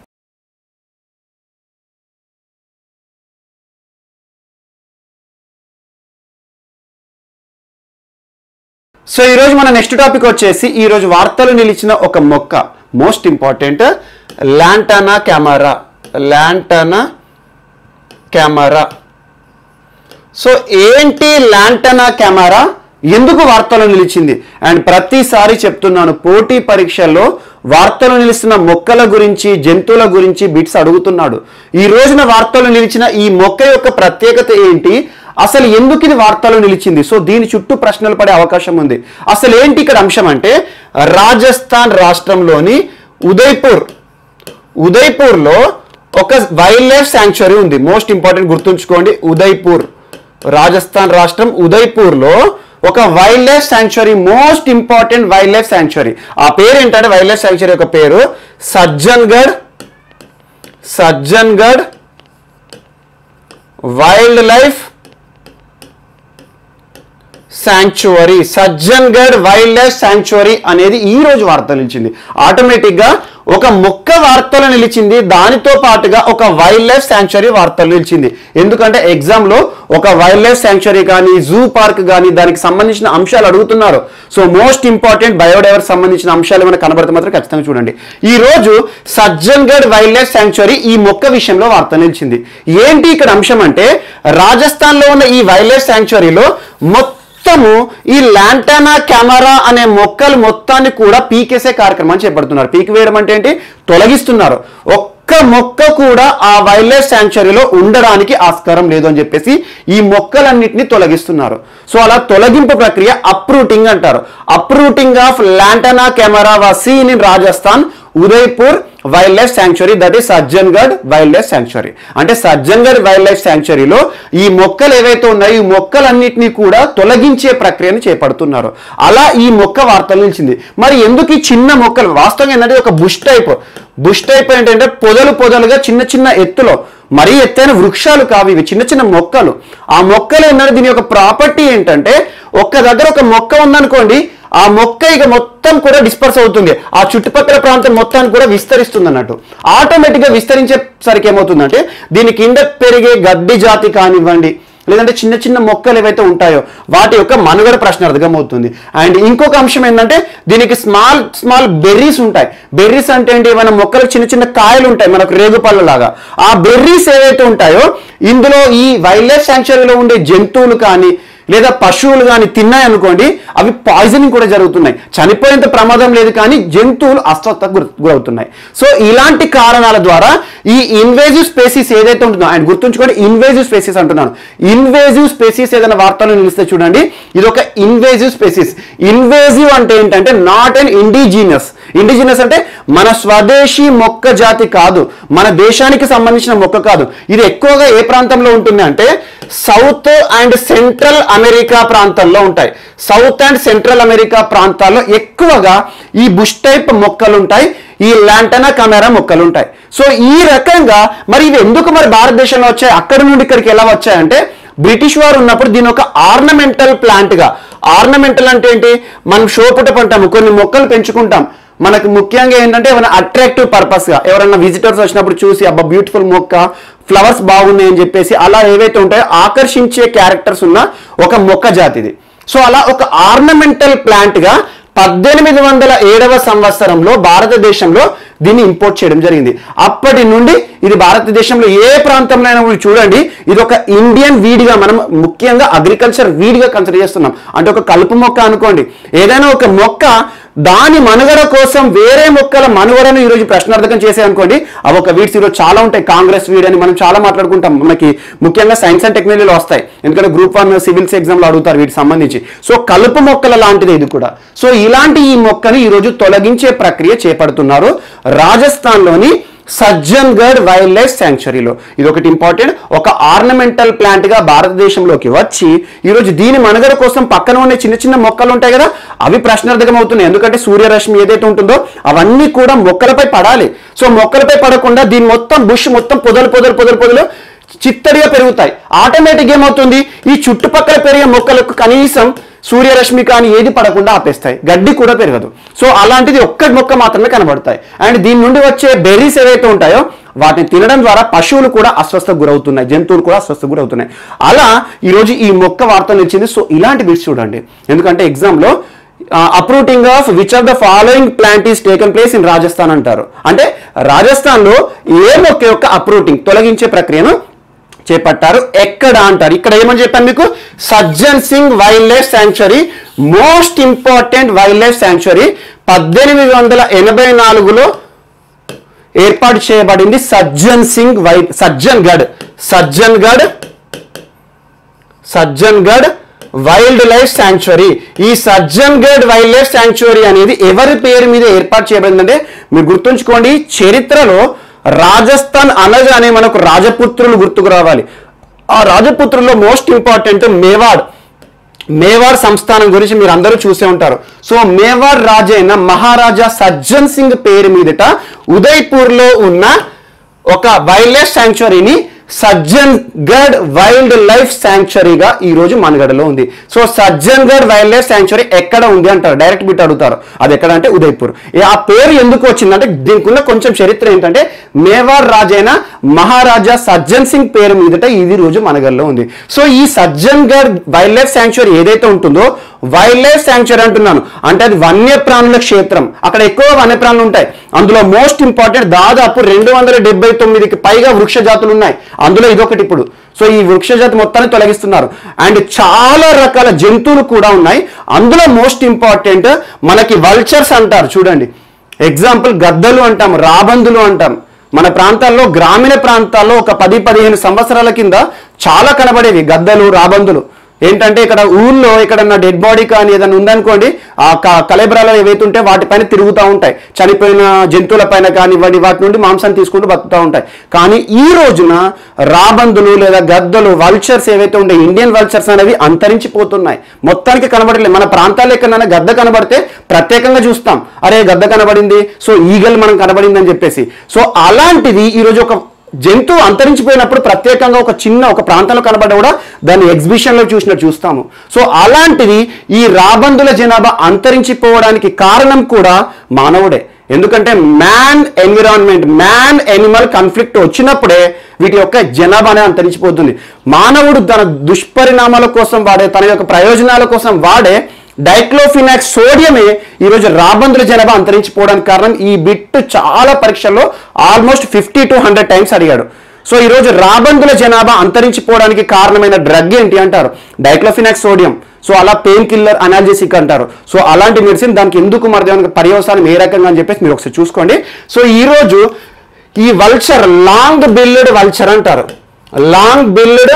Speaker 1: సో ఈరోజు మన నెక్స్ట్ టాపిక్ వచ్చేసి ఈరోజు వార్తలు నిలిచిన ఒక మొక్క most important lantana camara lantana camara so ఏంటి ల్యాంటనా కెమెరా ఎందుకు వార్తలు నిలిచింది అండ్ ప్రతిసారి చెప్తున్నాను పోటీ పరీక్షల్లో వార్తలు నిలిచిన మొక్కల గురించి జంతువుల గురించి బిట్స్ అడుగుతున్నాడు ఈ రోజున వార్తలు నిలిచిన ఈ మొక్క యొక్క ప్రత్యేకత ఏంటి అసలు ఎందుకు ఇది వార్తలు నిలిచింది సో దీని చుట్టూ ప్రశ్నలు పడే అవకాశం ఉంది అసలు ఏంటి ఇక్కడ అంశం అంటే రాజస్థాన్ రాష్ట్రంలోని ఉదయ్పూర్ ఉదయ్పూర్లో ఒక వైల్డ్ లైఫ్ శాంక్చురీ ఉంది మోస్ట్ ఇంపార్టెంట్ గుర్తుంచుకోండి ఉదయ్పూర్ రాజస్థాన్ రాష్ట్రం ఉదయ్పూర్లో ఒక wildlife sanctuary most important wildlife sanctuary ఆ పేరు ఏంటంటే వైల్డ్ లైఫ్ శాంక్చురీ యొక్క పేరు Sajjangarh Sajjangarh wildlife sanctuary Sajjangarh wildlife sanctuary అనేది ఈ రోజు వార్తలు నిలిచింది ఆటోమేటిక్ గా ఒక మొక్క వార్తలు నిలిచింది దానితో పాటుగా ఒక వైల్డ్ లైఫ్ శాంక్చువరీ వార్తలు నిలిచింది ఎందుకంటే ఎగ్జామ్ లో ఒక వైల్డ్ లైఫ్ శాంక్చువరీ కానీ జూ పార్క్ కానీ దానికి సంబంధించిన అంశాలు అడుగుతున్నారు సో మోస్ట్ ఇంపార్టెంట్ బయోడైవర్ సంబంధించిన అంశాలు ఏమైనా కనబడితే మాత్రం ఖచ్చితంగా చూడండి ఈ రోజు సజ్జన్గఢ్ వైల్డ్ లైఫ్ శాంక్చువరీ ఈ మొక్క విషయంలో వార్త నిలిచింది ఏంటి ఇక్కడ అంశం అంటే రాజస్థాన్ లో ఉన్న ఈ వైల్డ్ లైఫ్ శాంక్చువరీలో మొత్తము ఈ లాంటానా కెమెరా అనే మొక్కలు మొత్తాన్ని కూడా పీకేసే కార్యక్రమాన్ని చేపడుతున్నారు పీకి వేయడం అంటే ఏంటి తొలగిస్తున్నారు ఒక్క మొక్క కూడా ఆ వైల్డ్ లైఫ్ శాంక్చురీలో ఉండడానికి ఆస్కారం లేదు అని చెప్పేసి ఈ మొక్కలన్నింటినీ తొలగిస్తున్నారు సో అలా తొలగింపు ప్రక్రియ అప్రూటింగ్ అంటారు uprooting of lantana camara was seen in Rajasthan Udaipur wildlife sanctuary that is Sajjangarh wildlife sanctuary అంటే సజ్జన్గఢ్ వైల్డ్ లైఫ్ శాంక్చురీలో ఈ మొక్కలు ఏవైతే ఉన్నాయో ఈ మొక్కలన్నింటినీ కూడా తొలగించే ప్రక్రియను చేపడుతున్నారు అలా ఈ మొక్క వార్తలు నిలిచింది మరి ఎందుకు ఈ చిన్న మొక్కలు వాస్తవంగా ఏంటంటే ఒక బుష్ టైప్ బుష్ టైప్ ఏంటంటే పొదలు పొదలుగా చిన్న చిన్న ఎత్తులో మరీ ఎత్తైన వృక్షాలు కావు ఇవి చిన్న చిన్న మొక్కలు ఆ మొక్కలు ఏంటంటే దీని యొక్క ప్రాపర్టీ ఏంటంటే ఒక్క దగ్గర ఒక మొక్క ఉందనుకోండి ఆ మొక్క ఇక మొత్తం కూడా డిస్పర్స్ అవుతుంది ఆ చుట్టుపక్కల ప్రాంతం మొత్తాన్ని కూడా విస్తరిస్తుంది అన్నట్టు ఆటోమేటిక్గా విస్తరించేసరికి ఏమవుతుందంటే దీని కింద పెరిగే గడ్డి జాతి కానివ్వండి లేదంటే చిన్న చిన్న మొక్కలు ఏవైతే ఉంటాయో వాటి యొక్క మనుగడ ప్రశ్నార్థకం అవుతుంది అండ్ ఇంకొక అంశం ఏంటంటే దీనికి స్మాల్ స్మాల్ బెర్రీస్ ఉంటాయి బెర్రీస్ అంటే ఏంటి ఏమైనా మొక్కలకు చిన్న చిన్న కాయలు ఉంటాయి మనకు రేగుపళ్ళ లాగా ఆ బెర్రీస్ ఏవైతే ఉంటాయో ఇందులో ఈ వైల్డ్ లైఫ్ శాంక్చురీలో ఉండే జంతువులు కానీ లేదా పశువులు కానీ తిన్నాయి అనుకోండి అవి పాయిజనింగ్ కూడా జరుగుతున్నాయి చనిపోయేంత ప్రమాదం లేదు కానీ జంతువులు అస్వస్థకు గురి గురవుతున్నాయి సో ఇలాంటి కారణాల ద్వారా ఈ ఇన్వేజివ్ స్పేసీస్ ఏదైతే ఉంటుందో ఆయన గుర్తుంచుకోండి ఇన్వేజివ్ స్పేసీస్ అంటున్నాను ఇన్వేజివ్ స్పేసీస్ ఏదైనా వార్తలు నిలిస్తే చూడండి ఇది ఒక ఇన్వేజివ్ స్పేసీస్ ఇన్వేజివ్ అంటే ఏంటంటే నాట్ అండ్ ఇండిజీనియస్ ఇండిజినస్ అంటే మన స్వదేశీ మొక్క జాతి కాదు మన దేశానికి సంబంధించిన మొక్క కాదు ఇది ఎక్కువగా ఏ ప్రాంతంలో ఉంటుంది అంటే సౌత్ అండ్ సెంట్రల్ అమెరికా ప్రాంతాల్లో ఉంటాయి సౌత్ అండ్ సెంట్రల్ అమెరికా ప్రాంతాల్లో ఎక్కువగా ఈ బుష్ టైప్ మొక్కలు ఉంటాయి ఈ లాంటనా కెమెరా మొక్కలు ఉంటాయి సో ఈ రకంగా మరి ఇవి ఎందుకు మరి భారతదేశంలో వచ్చాయి అక్కడి నుండి ఇక్కడికి ఎలా వచ్చాయంటే బ్రిటిష్ వారు ఉన్నప్పుడు దీని ఒక ఆర్నమెంటల్ ప్లాంట్ గా ఆర్నమెంటల్ అంటే ఏంటి మనం షోపుట పంటాము కొన్ని మొక్కలు పెంచుకుంటాం మనకు ముఖ్యంగా ఏంటంటే ఏమైనా అట్రాక్టివ్ పర్పస్ గా ఎవరైనా విజిటర్స్ వచ్చినప్పుడు చూసి అబ్బా బ్యూటిఫుల్ మొక్క ఫ్లవర్స్ బాగున్నాయి అని చెప్పేసి అలా ఏవైతే ఉంటాయో ఆకర్షించే క్యారెక్టర్స్ ఉన్న ఒక మొక్క జాతిది సో అలా ఒక ఆర్నమెంటల్ ప్లాంట్ గా పద్దెనిమిది వందల ఏడవ సంవత్సరంలో భారతదేశంలో దీన్ని ఇంపోర్ట్ చేయడం జరిగింది అప్పటి నుండి ఇది భారతదేశంలో ఏ ప్రాంతంలో అయినా మీరు చూడండి ఇది ఒక ఇండియన్ వీడిగా మనం ముఖ్యంగా అగ్రికల్చర్ వీడిగా కన్సిడర్ చేస్తున్నాం అంటే ఒక కలుపు మొక్క అనుకోండి ఏదైనా ఒక మొక్క దాని మనుగడ కోసం వేరే మొక్కల మనుగడను ఈరోజు ప్రశ్నార్థకం చేసే అనుకోండి అవి ఒక వీడ్స్ ఈరోజు చాలా ఉంటాయి కాంగ్రెస్ వీడ్ అని మనం చాలా మాట్లాడుకుంటాం మనకి ముఖ్యంగా సైన్స్ అండ్ టెక్నాలజీలో వస్తాయి ఎందుకంటే గ్రూప్ వన్ సివిల్స్ ఎగ్జామ్లో అడుగుతారు వీటికి సంబంధించి సో కలుపు మొక్కల లాంటిది ఇది కూడా సో ఇలాంటి ఈ మొక్కని ఈరోజు తొలగించే ప్రక్రియ చేపడుతున్నారు రాజస్థాన్లోని సజ్జన్గఢ్ వైల్డ్ లైఫ్ శాంక్చురీలో ఇది ఒకటి ఇంపార్టెంట్ ఒక ఆర్నమెంటల్ ప్లాంట్ గా భారతదేశంలోకి వచ్చి ఈరోజు దీని మనుగడ కోసం పక్కన ఉన్న చిన్న చిన్న మొక్కలు ఉంటాయి కదా అవి ప్రశ్నార్థకం అవుతున్నాయి ఎందుకంటే సూర్యరశ్మి ఏదైతే ఉంటుందో అవన్నీ కూడా మొక్కలపై పడాలి సో మొక్కలపై పడకుండా దీని మొత్తం బుష్ మొత్తం పొదలు పొదలు పొదలు పొదలు చిత్తడిగా పెరుగుతాయి ఆటోమేటిక్ ఏమవుతుంది ఈ చుట్టుపక్కల పెరిగే మొక్కలకు కనీసం సూర్యరశ్మి కానీ ఏది పడకుండా ఆపేస్తాయి గడ్డి కూడా పెరగదు సో అలాంటిది ఒక్కటి మొక్క మాత్రమే కనబడతాయి అండ్ దీని నుండి వచ్చే బెర్రీస్ ఏవైతే ఉంటాయో వాటిని తినడం ద్వారా పశువులు కూడా అస్వస్థకు గురవుతున్నాయి జంతువులు కూడా అస్వస్థకు గురవుతున్నాయి అలా ఈరోజు ఈ మొక్క వార్తలు ఇచ్చింది సో ఇలాంటి బిట్స్ చూడండి ఎందుకంటే ఎగ్జామ్లో uprooting of which of the following plant is taken place in Rajasthan అంటారు అంటే రాజస్థాన్లో ఏ మొక్క యొక్క అప్రూటింగ్ తొలగించే ప్రక్రియను చేపట్టారు ఎక్కడ అంటారు ఇక్కడ ఏమని చెప్పాను మీకు Sajjan Singh wildlife sanctuary most important wildlife sanctuary పద్దెనిమిది వందల ఎనభై నాలుగులో ఏర్పాటు చేయబడింది సజ్జన్ సింగ్ వై Sajjangarh Sajjangarh Sajjangarh wildlife sanctuary ఈ Sajjangarh wildlife sanctuary అనేది ఎవరి పేరు మీద ఏర్పాటు చేయబడిందంటే మీరు గుర్తుంచుకోండి చరిత్రలో రాజస్థాన్ అనగానే మనకు రాజపుత్రులు గుర్తుకు రావాలి ఆ రాజపుత్రుల్లో మోస్ట్ ఇంపార్టెంట్ మేవాడ్ మేవాడ్ సంస్థానం గురించి మీరు అందరూ చూసే ఉంటారు సో మేవాడ్ రాజైన మహారాజా సజ్జన్ సింగ్ పేరు మీదట ఉదయ్పూర్ లో ఉన్న ఒక వైల్డ్ లైఫ్ శాంక్చురీని సజ్జన్ గఢ్ వైల్డ్ లైఫ్ శాంక్చురీగా ఈ రోజు మనగడలో ఉంది so Sajjangarh wildlife sanctuary ఎక్కడ ఉంది అంటారు డైరెక్ట్ బిట్ అడుగుతారు అది ఎక్కడ అంటే ఉదయ్పూర్ ఏ- ఆ పేరు ఎందుకు వచ్చిందంటే దీనికి ఉన్న కొంచెం చరిత్ర ఏంటంటే మేవార్ రాజైన మహారాజా సజ్జన్ సింగ్ పేరు మీదట ఇది రోజు మనగడలో ఉంది సో ఈ Sajjangarh wildlife sanctuary ఏదైతే ఉంటుందో వైల్డ్ లైఫ్ శాంక్చురీ అంటున్నాను అంటే అది వన్యప్రాణుల క్షేత్రం అక్కడ ఎక్కువ వన్యప్రాణులు ఉంటాయి అందులో మోస్ట్ ఇంపార్టెంట్ దాదాపు రెండు వందల డెబ్బై తొమ్మిదికి పైగా వృక్ష జాతులు ఉన్నాయి అందులో ఇదొకటి ఇప్పుడు సో ఈ వృక్ష జాతి మొత్తాన్ని తొలగిస్తున్నారు అండ్ చాలా రకాల జంతువులు కూడా ఉన్నాయి అందులో మోస్ట్ ఇంపార్టెంట్ మనకి వల్చర్స్ అంటారు చూడండి ఎగ్జాంపుల్ గద్దలు అంటాం రాబందులు అంటాం మన ప్రాంతాల్లో గ్రామీణ ప్రాంతాల్లో ఒక పది పదిహేను సంవత్సరాల కింద చాలా కనబడేవి గద్దలు రాబందులు ఏంటంటే ఇక్కడ ఊళ్ళో ఎక్కడన్నా డెడ్ బాడీ కానీ ఏదైనా ఉందనుకోండి ఆ క- కలెబరాలు ఏవైతే ఉంటే వాటిపైన తిరుగుతూ ఉంటాయి చనిపోయిన జంతువుల పైన కానివ్వండి వాటి నుండి మాంసాన్ని తీసుకుంటూ బతుకుతూ ఉంటాయి కానీ ఈ రోజున రాబందులు లేదా గద్దలు వల్చర్స్ ఏవైతే ఉండే ఇండియన్ వల్చర్స్ అనేవి అంతరించిపోతున్నాయి మొత్తానికి కనబడలేదు మన ప్రాంతాల్లో ఎక్కడైనా గద్ద కనబడితే ప్రత్యేకంగా చూస్తాం అరే గద్ద కనబడింది సో ఈగల్ మనం కనబడింది అని చెప్పేసి సో అలాంటిది ఈరోజు ఒక జంతువు అంతరించిపోయినప్పుడు ప్రత్యేకంగా ఒక చిన్న ఒక ప్రాంతంలో కనబడ్డా కూడా దాన్ని ఎగ్జిబిషన్లో చూసినట్టు చూస్తాము సో అలాంటిది ఈ రాబందుల జనాభా అంతరించిపోవడానికి కారణం కూడా మానవుడే ఎందుకంటే man environment man animal conflict వచ్చినప్పుడే వీటి యొక్క జనాభా అనేది అంతరించిపోతుంది మానవుడు తన దుష్పరిణామాల కోసం వాడే తన యొక్క ప్రయోజనాల కోసం వాడే డైక్లోఫినాక్స్ సోడియమే ఈరోజు రాబందుల జనాభా అంతరించిపోవడానికి కారణం ఈ బిట్ చాలా పరీక్షల్లో almost fifty to hundred times అడిగాడు సో ఈరోజు రాబందుల జనాభా అంతరించిపోవడానికి కారణమైన డ్రగ్ ఏంటి అంటారు డైక్లోఫినాక్స్ సోడియం సో అలా పెయిన్ కిల్లర్ అనాల్జెసిక్ అంటారు సో అలాంటి మెడిసిన్ దానికి ఎందుకు మరి దానికి పర్యవసానం ఏ రకంగా అని చెప్పేసి మీరు ఒకసారి చూసుకోండి సో ఈరోజు ఈ వల్చర్ లాంగ్ బిల్డ్ వల్చర్ అంటారు long billed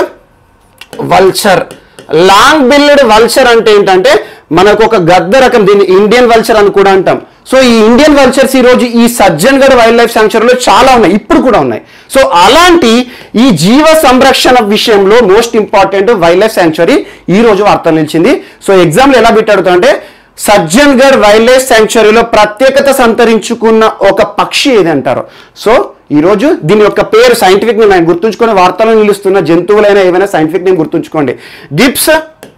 Speaker 1: vulture long billed vulture అంటే ఏంటంటే మనకు ఒక గద్ద రకం దీన్ని ఇండియన్ వల్చర్ అని కూడా అంటాం సో ఈ ఇండియన్ వల్చర్స్ ఈ రోజు ఈ సజ్జన్ గఢ్ వైల్డ్ లైఫ్ శాంక్చురీలో చాలా ఉన్నాయి ఇప్పుడు కూడా ఉన్నాయి సో అలాంటి ఈ జీవ సంరక్షణ విషయంలో most important wildlife sanctuary ఈ రోజు వార్తలు నిలిచింది సో ఎగ్జామ్లో ఎలా పెట్టాడుతుంటే సజ్జన్ గఢ్ వైల్డ్ లైఫ్ శాంక్చురీలో ప్రత్యేకత సంతరించుకున్న ఒక పక్షి ఏది అంటారు సో ఈరోజు దీని యొక్క పేరు సైంటిఫిక్ నేమ్ ఆయన గుర్తుంచుకొని వార్తలు నిలుస్తున్న జంతువులైనా ఏమైనా సైంటిఫిక్ నేమ్ గుర్తుంచుకోండి Gyps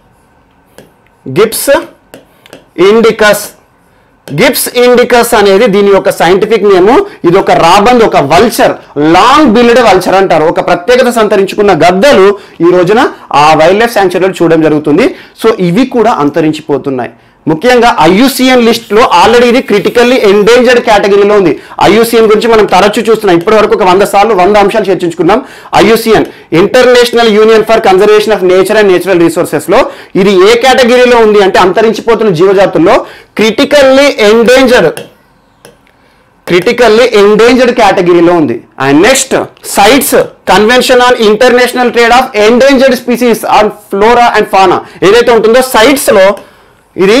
Speaker 1: Gyps indicus Gyps indicus అనేది దీని యొక్క సైంటిఫిక్ నేమ్ ఇది ఒక రాబంద్ ఒక వల్చర్ లాంగ్ బిల్డ్ వల్చర్ అంటారు ఒక ప్రత్యేకత సంతరించుకున్న గద్దలు ఈ రోజున ఆ వైల్డ్ లైఫ్ శాంక్చురీలో చూడడం జరుగుతుంది సో ఇవి కూడా అంతరించిపోతున్నాయి ముఖ్యంగా ఐయుసిఎన్ లిస్ట్ లో ఆల్రెడీ ఇది క్రిటికల్లీ ఎండేంజర్డ్ కేటగిరీలో ఉంది ఐయుసిఎన్ గురించి మనం తరచూ చూస్తున్నాం ఇప్పటి వరకు ఒక వంద సార్లు వంద అంశాలు చర్చించుకున్నాం IUCN International Union for Conservation of Nature and Natural Resources లో ఇది ఏ కేటగిరీలో ఉంది అంటే అంతరించిపోతున్న జీవజాతుల్లో క్రిటికల్లీ ఎండేంజర్డ్ క్రిటికల్లీ ఎండేంజర్డ్ కేటగిరీలో ఉంది and next CITES Convention on International Trade of Endangered Species on Flora and Fauna ఏదైతే ఉంటుందో సైట్స్ లో ఇది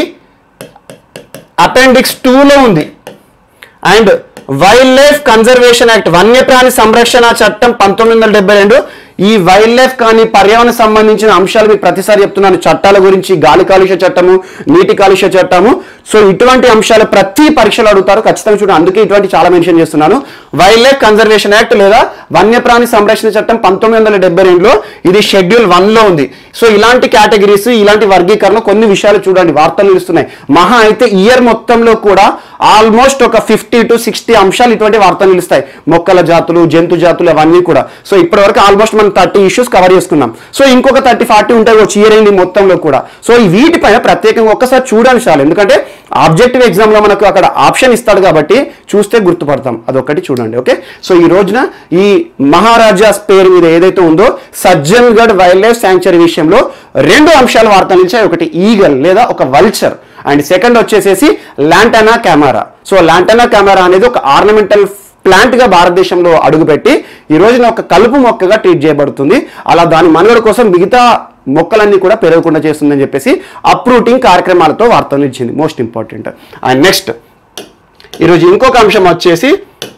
Speaker 1: అపెండిక్స్ టూలో ఉంది and wildlife conservation act వన్యప్రాణి సంరక్షణ చట్టం పంతొమ్మిది వందల డెబ్బై రెండు ఈ వైల్డ్ లైఫ్ కానీ పర్యావరణ సంబంధించిన అంశాలు మీకు ప్రతిసారి చెప్తున్నాను చట్టాల గురించి గాలి కాలుష్య చట్టము నీటి కాలుష్య చట్టము సో ఇటువంటి అంశాలు ప్రతి పరీక్షలు అడుగుతారు ఖచ్చితంగా చూడండి అందుకే ఇటువంటి చాలా మెన్షన్ చేస్తున్నాను వైల్డ్ లైఫ్ కన్జర్వేషన్ యాక్ట్ లేదా వన్యప్రాణి సంరక్షణ చట్టం పంతొమ్మిది వందల డెబ్బై రెండులో ఇది షెడ్యూల్ వన్ లో ఉంది సో ఇలాంటి కేటగిరీస్ ఇలాంటి వర్గీకరణ కొన్ని విషయాలు చూడండి వార్తలు నిలుస్తున్నాయి మహా అయితే ఇయర్ మొత్తంలో కూడా ఆల్మోస్ట్ ఒక ఫిఫ్టీ టు సిక్స్టీ అంశాలు ఇటువంటి వార్తలు నిలుస్తాయి మొక్కల జాతులు జంతు జాతులు అవన్నీ కూడా సో ఇప్పటివరకు ఆల్మోస్ట్ మనం థర్టీ ఇష్యూస్ కవర్ చేసుకున్నాం సో ఇంకొక థర్టీ ఫార్టీ ఉంటాయి వచ్చి ఇయర్ ఎండింగ్ మొత్తంలో కూడా సో ఈ వీటిపైన ప్రత్యేకంగా ఒక్కసారి చూడండి చాలు ఎందుకంటే ఆబ్జెక్టివ్ ఎగ్జామ్ లో మనకు అక్కడ ఆప్షన్ ఇస్తాడు కాబట్టి చూస్తే గుర్తుపడతాం అదొకటి చూడండి ఓకే సో ఈ రోజున ఈ మహారాజాస్ పేరు మీద ఏదైతే ఉందో Sajjangarh wildlife sanctuary విషయంలో రెండు అంశాలు వార్త నిలిచాయి ఒకటి ఈగల్ లేదా ఒక వల్చర్ అండ్ సెకండ్ వచ్చేసేసి lantana camara so lantana camara అనేది ఒక ఆర్నమెంటల్ ప్లాంట్ గా భారతదేశంలో అడుగుపెట్టి ఈ రోజున ఒక కలుపు మొక్కగా ట్రీట్ చేయబడుతుంది అలా దాని మనుగడ కోసం మిగతా మొక్కలన్నీ కూడా పెరగకుండా చేస్తుందని చెప్పేసి అప్రూటింగ్ కార్యక్రమాలతో వార్తలు ఇచ్చింది మోస్ట్ ఇంపార్టెంట్ అండ్ నెక్స్ట్ ఈరోజు ఇంకొక అంశం వచ్చేసి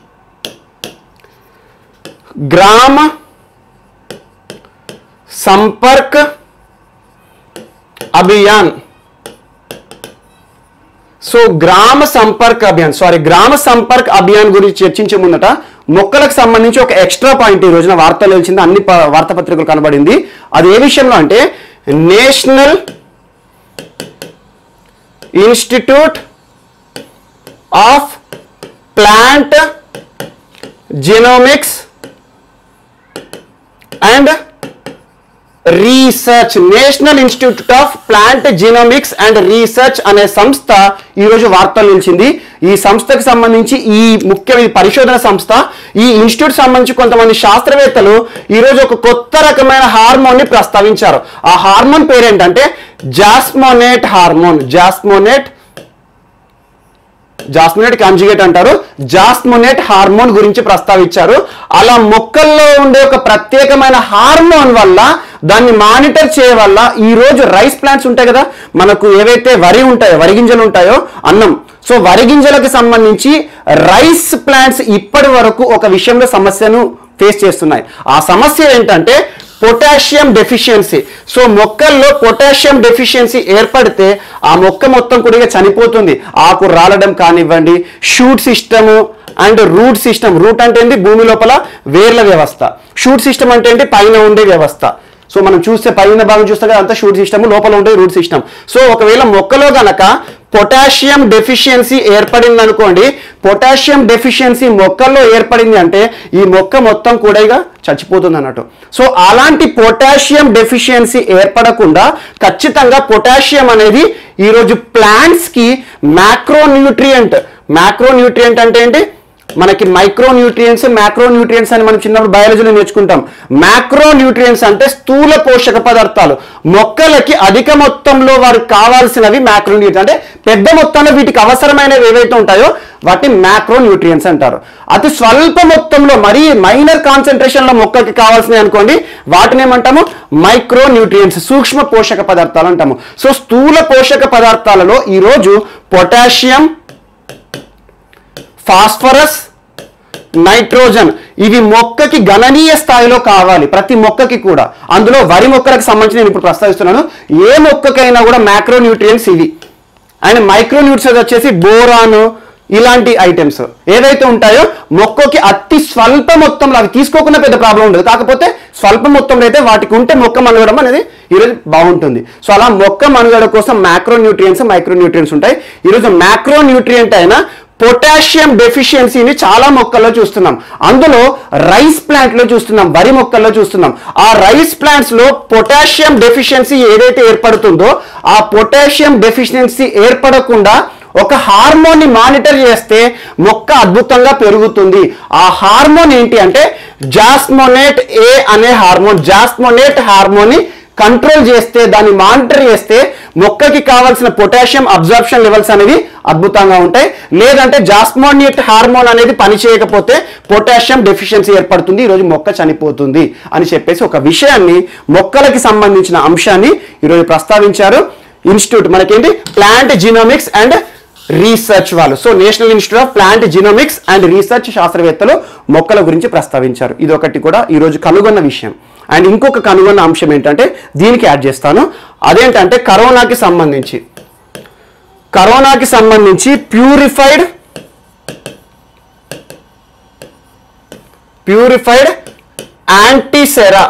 Speaker 1: గ్రామ సంపర్క్ అభియాన్ సో గ్రామ సంపర్క్ అభియాన్ సారీ గ్రామ సంపర్క్ అభియాన్ గురించి చర్చించే ముందట మొక్కలకు సంబంధించి ఒక ఎక్స్ట్రా పాయింట్ ఈ రోజున వార్తలు తెలిసింది అన్ని ప- వార్తాపత్రికలు కనబడింది అది ఏ విషయంలో అంటే National Institute of Plant genomics and Research National Institute of Plant genomics and Research అనే సంస్థ ఈరోజు వార్తలు నిలిచింది ఈ సంస్థకు సంబంధించి ఈ ముఖ్యమైన పరిశోధన సంస్థ ఈ ఇన్స్టిట్యూట్ సంబంధించి కొంతమంది శాస్త్రవేత్తలు ఈరోజు ఒక కొత్త రకమైన హార్మోన్ ని ప్రస్తావించారు ఆ హార్మోన్ పేరేంటంటే jasmonate hormone jasmonate jasmonate conjugate అంటారు జాస్మోనేట్ హార్మోన్ గురించి ప్రస్తావించారు అలా మొక్కల్లో ఉండే ఒక ప్రత్యేకమైన హార్మోన్ వల్ల దాన్ని మానిటర్ చేయ వల్ల ఈ రోజు రైస్ ప్లాంట్స్ ఉంటాయి కదా మనకు ఏవైతే వరి ఉంటాయో వరి గింజలు ఉంటాయో అన్నం సో వరి గింజలకు సంబంధించి రైస్ ప్లాంట్స్ ఇప్పటి వరకు ఒక విషయంలో సమస్యను ఫేస్ చేస్తున్నాయి ఆ సమస్య ఏంటంటే పొటాషియం డెఫిషియన్సీ సో మొక్కల్లో పొటాషియం డెఫిషియన్సీ ఏర్పడితే ఆ మొక్క మొత్తం కూడా చనిపోతుంది ఆకు రాలడం కానివ్వండి shoot system and root system root అంటే ఏంటి భూమి లోపల వేర్ల వ్యవస్థ షూట్ సిస్టమ్ అంటే ఏంటి పైన ఉండే వ్యవస్థ సో మనం చూస్తే పైన భాగం చూస్తే కదా అంతా షూట్ సిస్టమ్ లోపల ఉండే రూట్ సిస్టమ్ సో ఒకవేళ మొక్కలో గనక పొటాషియం డెఫిషియన్సీ ఏర్పడింది అనుకోండి పొటాషియం డెఫిషియన్సీ మొక్కల్లో ఏర్పడింది అంటే ఈ మొక్క మొత్తం కూడా ఇక చచ్చిపోతుంది అన్నట్టు సో అలాంటి పొటాషియం డెఫిషియన్సీ ఏర్పడకుండా ఖచ్చితంగా పొటాషియం అనేది ఈరోజు ప్లాంట్స్ కి మ్యాక్రో న్యూట్రియంట్ మ్యాక్రో న్యూట్రియంట్ అంటే ఏంటి మనకి మైక్రో న్యూట్రియంట్స్ మ్యాక్రో న్యూట్రియంట్స్ అని మనం చిన్నప్పుడు బయాలజీలో నేర్చుకుంటాం మ్యాక్రో న్యూట్రియంట్స్ అంటే స్థూల పోషక పదార్థాలు మొక్కలకి అధిక మొత్తంలో వారికి కావాల్సినవి మ్యాక్రో న్యూట్రియన్స్ అంటే పెద్ద మొత్తంలో వీటికి అవసరమైనవి ఏవైతే ఉంటాయో వాటిని మ్యాక్రో న్యూట్రియంట్స్ అంటారు అతి స్వల్ప మొత్తంలో మరీ మైనర్ కాన్సన్ట్రేషన్ లో మొక్కకి కావాల్సినవి అనుకోండి వాటిని ఏమంటాము మైక్రో న్యూట్రియంట్స్ సూక్ష్మ పోషక పదార్థాలు అంటాము సో స్థూల పోషక పదార్థాలలో ఈరోజు పొటాషియం ఫాస్ఫరస్ నైట్రోజన్ ఇవి మొక్కకి గణనీయ స్థాయిలో కావాలి ప్రతి మొక్కకి కూడా అందులో వరి మొక్కలకు సంబంధించి నేను ఇప్పుడు ప్రస్తావిస్తున్నాను ఏ మొక్కకైనా కూడా మ్యాక్రో న్యూట్రియంట్స్ ఇవి అండ్ మైక్రో న్యూట్రియన్స్ వచ్చేసి బోరాను ఇలాంటి ఐటమ్స్ ఏదైతే ఉంటాయో మొక్కకి అతి స్వల్ప మొత్తంలో అవి తీసుకోకుండా పెద్ద ప్రాబ్లం ఉండదు కాకపోతే స్వల్ప మొత్తంలో అయితే వాటికి ఉంటే మొక్క మనుగడం అనేది ఈరోజు బాగుంటుంది సో అలా మొక్క మనుగడ కోసం మ్యాక్రో న్యూట్రియన్స్ మైక్రో న్యూట్రియన్స్ ఉంటాయి ఈరోజు మ్యాక్రో న్యూట్రియంట్ అయినా పొటాషియం డెఫిషియన్సీని చాలా మొక్కల్లో చూస్తున్నాం అందులో రైస్ ప్లాంట్ లో చూస్తున్నాం వరి మొక్కల్లో చూస్తున్నాం ఆ రైస్ ప్లాంట్స్ లో పొటాషియం డెఫిషియన్సీ ఏదైతే ఏర్పడుతుందో ఆ పొటాషియం డెఫిషియన్సీ ఏర్పడకుండా ఒక హార్మోన్ ని మానిటర్ చేస్తే మొక్క అద్భుతంగా పెరుగుతుంది ఆ హార్మోన్ ఏంటి అంటే జాస్మోనేట్ ఏ అనే హార్మోన్ జాస్మోనేట్ హార్మోన్ ని కంట్రోల్ చేస్తే దాన్ని మానిటర్ చేస్తే మొక్కకి కావాల్సిన పొటాషియం అబ్జార్ప్షన్ లెవెల్స్ అనేవి అద్భుతంగా ఉంటాయి లేదంటే జాస్మోనియట్ హార్మోన్ అనేది పని చేయకపోతే పొటాషియం డెఫిషియన్సీ ఏర్పడుతుంది ఈరోజు మొక్క చనిపోతుంది అని చెప్పేసి ఒక విషయాన్ని మొక్కలకి సంబంధించిన అంశాన్ని ఈరోజు ప్రస్తావించారు ఇన్స్టిట్యూట్ మనకేంటి ప్లాంట్ జీనోమిక్స్ అండ్ రీసెర్చ్ వాళ్ళు so National Institute of Plant genomics and Research శాస్త్రవేత్తలు మొక్కల గురించి ప్రస్తావించారు ఇది ఒకటి కూడా ఈరోజు కనుగొన్న విషయం అండ్ ఇంకొక కనుగొన్న అంశం ఏంటంటే దీనికి యాడ్ చేస్తాను అదేంటంటే కరోనాకి సంబంధించి కరోనాకి సంబంధించి purified purified antisera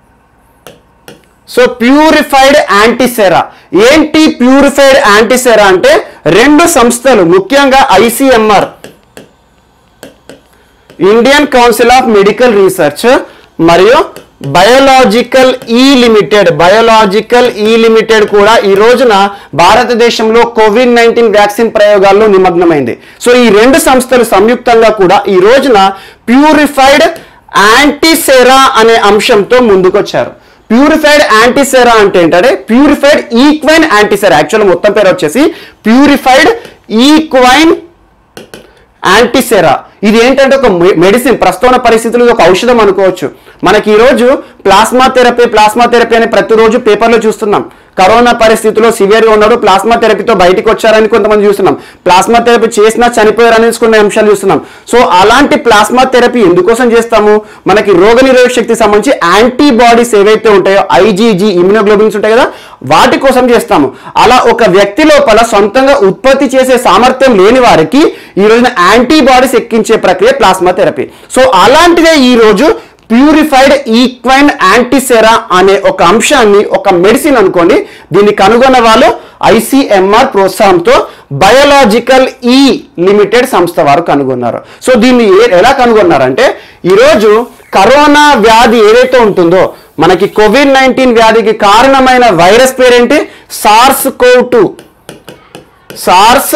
Speaker 1: so purified antisera ఏంటి ప్యూరిఫైడ్ యాంటీసెరా అంటే రెండు సంస్థలు ముఖ్యంగా ICMR Indian Council of Medical Research మరియు బయోలాజికల్ ఈ లిమిటెడ్ బయోలాజికల్ ఈ లిమిటెడ్ కూడా ఈ రోజున భారతదేశంలో కోవిడ్ నైన్టీన్ వ్యాక్సిన్ ప్రయోగాల్లో నిమగ్నమైంది సో ఈ రెండు సంస్థలు సంయుక్తంగా కూడా ఈ రోజున ప్యూరిఫైడ్ యాంటీసెరా అనే అంశంతో ముందుకొచ్చారు ప్యూరిఫైడ్ యాంటీసెరా అంటే ఏంటంటే ప్యూరిఫైడ్ ఈక్వైన్ యాంటీసెరా యాక్చువల్ మొత్తం పేరు వచ్చేసి ప్యూరిఫైడ్ ఈక్వైన్ యాంటీసెరా ఇది ఏంటంటే ఒక మె- మెడిసిన్ ప్రస్తుత పరిస్థితుల్లో ఇది ఒక ఔషధం అనుకోవచ్చు మనకి ఈ రోజు ప్లాస్మా థెరపీ ప్లాస్మా థెరపీ అని ప్రతిరోజు పేపర్లో చూస్తున్నాం కరోనా పరిస్థితిలో సివియర్గా ఉన్నాడు ప్లాస్మా థెరపీతో బయటకు వచ్చారని కొంతమంది చూస్తున్నాం ప్లాస్మా థెరపీ చేసినా చనిపోయారని కొన్ని అంశాలు చూస్తున్నాం సో అలాంటి ప్లాస్మా థెరపీ ఎందుకోసం చేస్తాము మనకి రోగనిరోధక శక్తికి సంబంధించి యాంటీబాడీస్ ఏవైతే ఉంటాయో ఐజీజీ ఇమ్యూనోగ్లోబిన్స్ ఉంటాయి కదా వాటి కోసం చేస్తాము అలా ఒక వ్యక్తి లోపల సొంతంగా ఉత్పత్తి చేసే సామర్థ్యం లేని వారికి ఈ రోజున యాంటీబాడీస్ ఎక్కించే ప్రక్రియ ప్లాస్మా థెరపీ సో అలాంటిదే ఈ రోజు ప్యూరిఫైడ్ ఈక్వైన్ యాంటీసెరా అనే ఒక అంశాన్ని ఒక మెడిసిన్ అనుకోండి దీన్ని కనుగొన్న వాళ్ళు ఐసిఎంఆర్ ప్రోత్సాహంతో బయోలాజికల్ ఈ లిమిటెడ్ సంస్థ వారు కనుగొన్నారు సో దీన్ని ఏ- ఎలా కనుగొన్నారంటే ఈరోజు కరోనా వ్యాధి ఏదైతే ఉంటుందో మనకి కోవిడ్ నైన్టీన్ వ్యాధికి కారణమైన వైరస్ పేరేంటి SARS CoV two SARS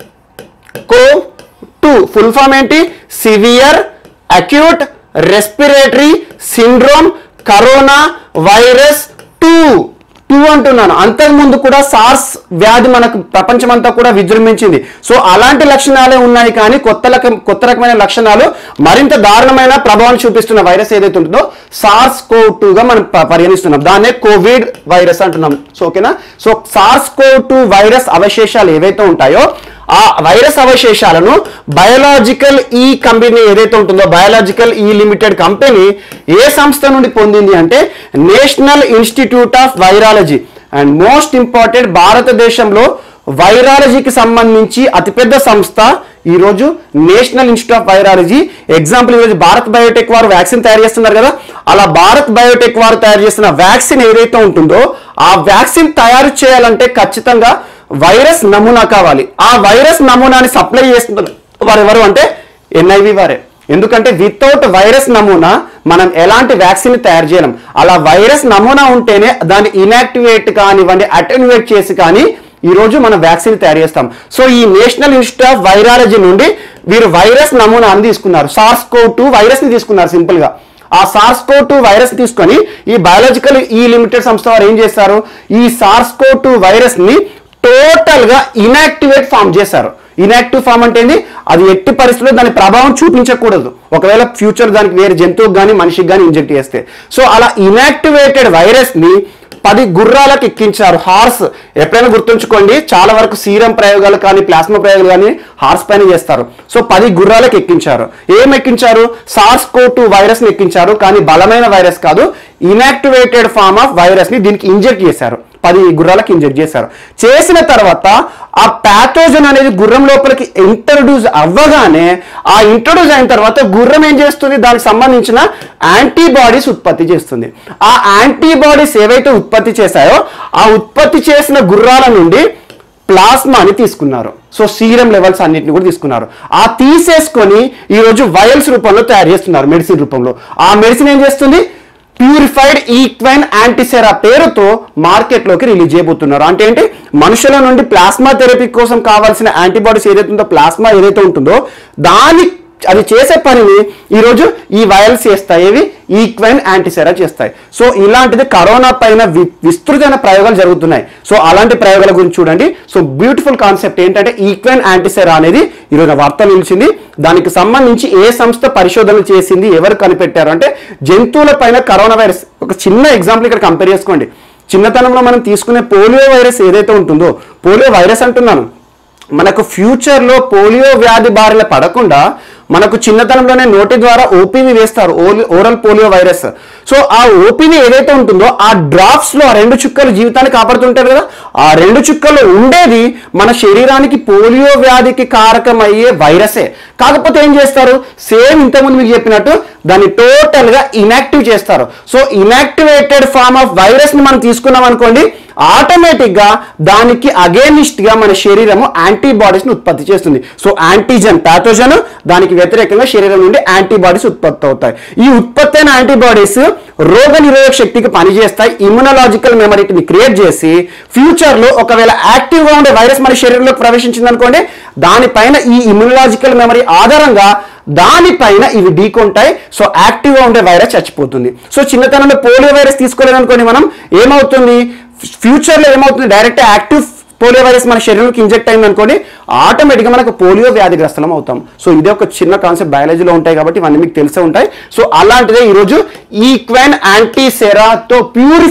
Speaker 1: Co two full form ఏంటి severe acute respiratory syndrome coronavirus two two అంటున్నాను అంతకుముందు కూడా సార్స్ వ్యాధి మనకు ప్రపంచమంతా కూడా విజృంభించింది సో అలాంటి లక్షణాలే ఉన్నాయి కానీ కొత్త రకం కొత్త రకమైన లక్షణాలు మరింత దారుణమైన ప్రభావం చూపిస్తున్న వైరస్ ఏదైతే ఉంటుందో సార్స్ కో గా మనం ప- పరిగణిస్తున్నాం దాన్నే కోవిడ్ వైరస్ అంటున్నాం సో ఓకేనా so SARS Co two virus అవశేషాలు ఏవైతే ఉంటాయో ఆ వైరస్ అవశేషాలను బయోలాజికల్ ఈ కంపెనీ ఏదైతే ఉంటుందో బయోలాజికల్ ఈ లిమిటెడ్ కంపెనీ ఏ సంస్థ నుండి పొందింది అంటే National Institute of Virology and most important భారతదేశంలో వైరాలజీకి సంబంధించి అతిపెద్ద సంస్థ ఈరోజు National Institute of Virology example ఈరోజు భారత్ బయోటెక్ వారు వ్యాక్సిన్ తయారు చేస్తున్నారు కదా అలా భారత్ బయోటెక్ వారు తయారు చేస్తున్న వ్యాక్సిన్ ఏదైతే ఉంటుందో ఆ వ్యాక్సిన్ తయారు చేయాలంటే ఖచ్చితంగా వైరస్ నమూనా కావాలి ఆ వైరస్ నమూనాని సప్లై చేస్తున్నారు వారు ఎవరు అంటే ఎన్ఐవి వారే ఎందుకంటే వితౌట్ వైరస్ నమూనా మనం ఎలాంటి వ్యాక్సిన్ తయారు చేయలేం అలా వైరస్ నమూనా ఉంటేనే దాన్ని ఇనాక్టివేట్ కానివ్వండి అటెన్యువేట్ చేసి కానీ ఈ రోజు మనం వ్యాక్సిన్ తయారు చేస్తాం సో ఈ నేషనల్ ఇన్స్టిట్యూట్ ఆఫ్ వైరాలజీ నుండి వీరు వైరస్ నమూనాను తీసుకున్నారు సార్స్ కో టూ వైరస్ ని తీసుకున్నారు సింపుల్ గా ఆ సార్స్కో టూ వైరస్ తీసుకొని ఈ బయాలజికల్ ఈ లిమిటెడ్ సంస్థ వారు ఏం చేస్తారు ఈ సార్స్కో టూ వైరస్ ని టోటల్ గా ఇనాక్టివేట్ ఫామ్ చేశారు ఇనాక్టివ్ ఫామ్ అంటే ఏంది అది ఎట్టి పరిస్థితుల్లో దాని ప్రభావం చూపించకూడదు ఒకవేళ ఫ్యూచర్ దానికి వేరే జంతువుకి కానీ మనిషికి కానీ ఇంజెక్ట్ చేస్తే సో అలా ఇనాక్టివేటెడ్ వైరస్ ని పది గుర్రాలకు ఎక్కించారు హార్స్ ఎప్పుడైనా గుర్తుంచుకోండి చాలా వరకు సీరం ప్రయోగాలు కానీ ప్లాస్మా ప్రయోగాలు కానీ హార్స్ పైన చేస్తారు సో పది గుర్రాలకు ఎక్కించారు ఏం ఎక్కించారు సార్స్ కో టూ వైరస్ ని ఎక్కించారు కానీ బలమైన వైరస్ కాదు ఇనాక్టివేటెడ్ ఫామ్ ఆఫ్ వైరస్ ని దీనికి ఇంజెక్ట్ చేశారు పది గుర్రాలకు ఇంజెక్ట్ చేశారు చేసిన తర్వాత ఆ ప్యాథోజన్ అనేది గుర్రం లోపలికి ఇంట్రడ్యూస్ అవ్వగానే ఆ ఇంట్రడ్యూస్ అయిన తర్వాత గుర్రం ఏం చేస్తుంది దానికి సంబంధించిన యాంటీబాడీస్ ఉత్పత్తి చేస్తుంది ఆ యాంటీబాడీస్ ఏవైతే ఉత్పత్తి చేశాయో ఆ ఉత్పత్తి చేసిన గుర్రాల నుండి ప్లాస్మాని తీసుకున్నారు సో సీరం లెవెల్స్ అన్నిటిని కూడా తీసుకున్నారు ఆ తీసేసుకొని ఈరోజు వయల్స్ రూపంలో తయారు చేస్తున్నారు మెడిసిన్ రూపంలో ఆ మెడిసిన్ ఏం చేస్తుంది ప్యూరిఫైడ్ ఈక్వైన్ యాంటీసెరా పేరుతో మార్కెట్లోకి రిలీజ్ చేయబోతున్నారు అంటే ఏంటి మనుషుల నుండి ప్లాస్మా థెరపీ కోసం కావాల్సిన యాంటీబాడీస్ ఏదైతే ఉందో ప్లాస్మా ఏదైతే ఉంటుందో దాని అది చేసే పనిని ఈరోజు ఈ వైరల్స్ చేస్తాయి ఇవి ఈక్వైన్ యాంటీసెరా చేస్తాయి సో ఇలాంటిది కరోనా పైన వి- విస్తృతమైన ప్రయోగాలు జరుగుతున్నాయి సో అలాంటి ప్రయోగాల గురించి చూడండి సో బ్యూటిఫుల్ కాన్సెప్ట్ ఏంటంటే ఈక్వైన్ యాంటీసెరా అనేది ఈరోజు వార్తలు నిలిచింది దానికి సంబంధించి ఏ సంస్థ పరిశోధనలు చేసింది ఎవరు కనిపెట్టారు అంటే జంతువుల పైన కరోనా వైరస్ ఒక చిన్న ఎగ్జాంపుల్ ఇక్కడ కంపేర్ చేసుకోండి చిన్నతనంలో మనం తీసుకునే పోలియో వైరస్ ఏదైతే ఉంటుందో పోలియో వైరస్ అంటున్నాను మనకు ఫ్యూచర్లో పోలియో వ్యాధి బారిన పడకుండా మనకు చిన్నతనంలోనే నోటి ద్వారా ఓపీవీ వేస్తారు ఓరల్ పోలియో వైరస్ సో ఆ ఓపీవీ ఏదైతే ఉంటుందో ఆ డ్రాప్స్ లో ఆ రెండు చుక్కలు జీవితాన్ని కాపాడుతుంటారు కదా ఆ రెండు చుక్కలు ఉండేది మన శరీరానికి పోలియో వ్యాధికి కారకమయ్యే వైరసే కాకపోతే ఏం చేస్తారు సేమ్ ఇంతకుముందు మీకు చెప్పినట్టు దాన్ని టోటల్ గా ఇనాక్టివ్ చేస్తారు so inactivated form of virus ని మనం తీసుకున్నాం అనుకోండి ఆటోమేటిక్ గా దానికి అగేనిస్ట్ గా మన శరీరము యాంటీబాడీస్ ని ఉత్పత్తి చేస్తుంది సో యాంటీజన్ ప్యాథోజన్ దానికి వ్యతిరేకంగా శరీరం నుండి యాంటీబాడీస్ ఉత్పత్తి అవుతాయి ఈ ఉత్పత్తి అయిన యాంటీబాడీస్ రోగ నిరోధక శక్తికి పనిచేస్తాయి ఇమ్యునలాజికల్ మెమరీని క్రియేట్ చేసి ఫ్యూచర్ లో ఒకవేళ యాక్టివ్ గా ఉండే వైరస్ మన శరీరంలోకి ప్రవేశించింది అనుకోండి దానిపైన ఈ ఇమ్యునలాజికల్ మెమరీ ఆధారంగా దానిపైన ఇవి ఢీకొంటాయి సో యాక్టివ్ గా ఉండే వైరస్ చచ్చిపోతుంది సో చిన్నతనంలో పోలియో వైరస్ తీసుకోలేదు అనుకోండి మనం ఏమవుతుంది ఫ్యూచర్ లో ఏమవుతుంది డైరెక్ట్ యాక్టివ్ పోలియో వైరస్ మన శరీరంలోకి ఇంజెక్ట్ అయింది అనుకోండి ఆటోమేటిక్గా మనకు పోలియో వ్యాధిగ్రస్తలం అవుతాం సో ఇదే ఒక చిన్న కాన్సెప్ట్ బయాలజీలో ఉంటాయి కాబట్టి ఇవన్నీ మీకు తెలిసే ఉంటాయి సో అలాంటిదే ఈరోజు ఈక్వెన్ యాంటీసెరాతో purified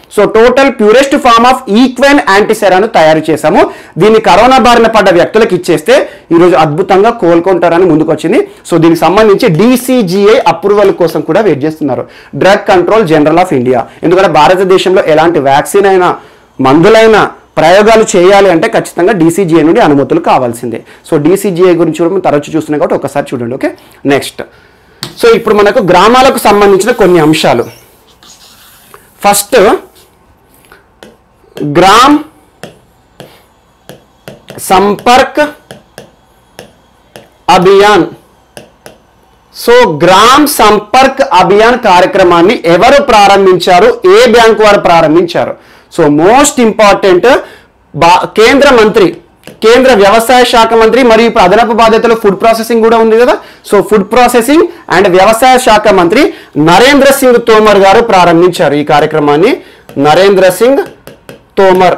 Speaker 1: so total purest form of equine యాంటీసెరాను తయారు చేశాము దీన్ని కరోనా బారిన పడ్డ వ్యక్తులకు ఇచ్చేస్తే ఈరోజు అద్భుతంగా కోలుకుంటారని ముందుకు వచ్చింది సో దీనికి సంబంధించి డీసీజీఐ అప్రూవల్ కోసం కూడా వెయిట్ చేస్తున్నారు drug control general of India ఎందుకంటే భారతదేశంలో ఎలాంటి వ్యాక్సిన్ అయినా మందులైనా ప్రయోగాలు చేయాలి అంటే ఖచ్చితంగా డీసీజీఐ నుండి అనుమతులు కావాల్సిందే సో డీసీజీఐ గురించి కూడా మనం తరచు చూస్తున్నాం కాబట్టి ఒకసారి చూడండి ఓకే నెక్స్ట్ సో ఇప్పుడు మనకు గ్రామాలకు సంబంధించిన కొన్ని అంశాలు ఫస్ట్ గ్రామ్ సంపర్క్ అభియాన్ సో గ్రామ్ సంపర్క్ అభియాన్ కార్యక్రమాన్ని ఎవరు ప్రారంభించారు ఏ బ్యాంక్ వారు ప్రారంభించారు సో మోస్ట్ ఇంపార్టెంట్ బా కేంద్ర మంత్రి కేంద్ర వ్యవసాయ శాఖ మంత్రి మరియు ఇప్పుడు అదనపు బాధ్యతలు ఫుడ్ ప్రాసెసింగ్ కూడా ఉంది కదా సో ఫుడ్ ప్రాసెసింగ్ అండ్ వ్యవసాయ శాఖ మంత్రి నరేంద్ర సింగ్ తోమర్ గారు ప్రారంభించారు ఈ కార్యక్రమాన్ని నరేంద్ర సింగ్ తోమర్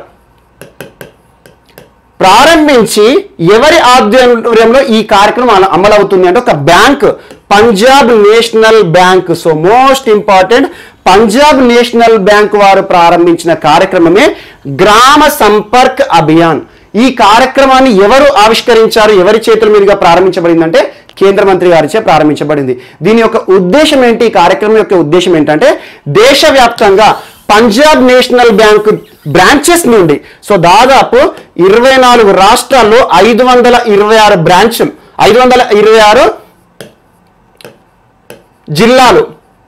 Speaker 1: ప్రారంభించి ఎవరి ఆధ్వర్యంలో ఈ కార్యక్రమం అల- అమలవుతుంది అంటే ఒక bank Punjab National Bank so most important Punjab National Bank వారు ప్రారంభించిన కార్యక్రమమే గ్రామ సంపర్క్ అభియాన్ ఈ కార్యక్రమాన్ని ఎవరు ఆవిష్కరించారు ఎవరి చేతుల మీదుగా ప్రారంభించబడిందంటే కేంద్ర మంత్రి గారిచే ప్రారంభించబడింది దీని యొక్క ఉద్దేశం ఏంటి ఈ కార్యక్రమం యొక్క ఉద్దేశం ఏంటంటే దేశవ్యాప్తంగా పంజాబ్ నేషనల్ బ్యాంక్ బ్రాంచెస్ నుండి సో దాదాపు ఇరవై నాలుగు రాష్ట్రాల్లో ఐదు వందల ఇరవై ఆరు బ్రాంచ్లు ఐదు వందల ఇరవై ఆరు జిల్లాలు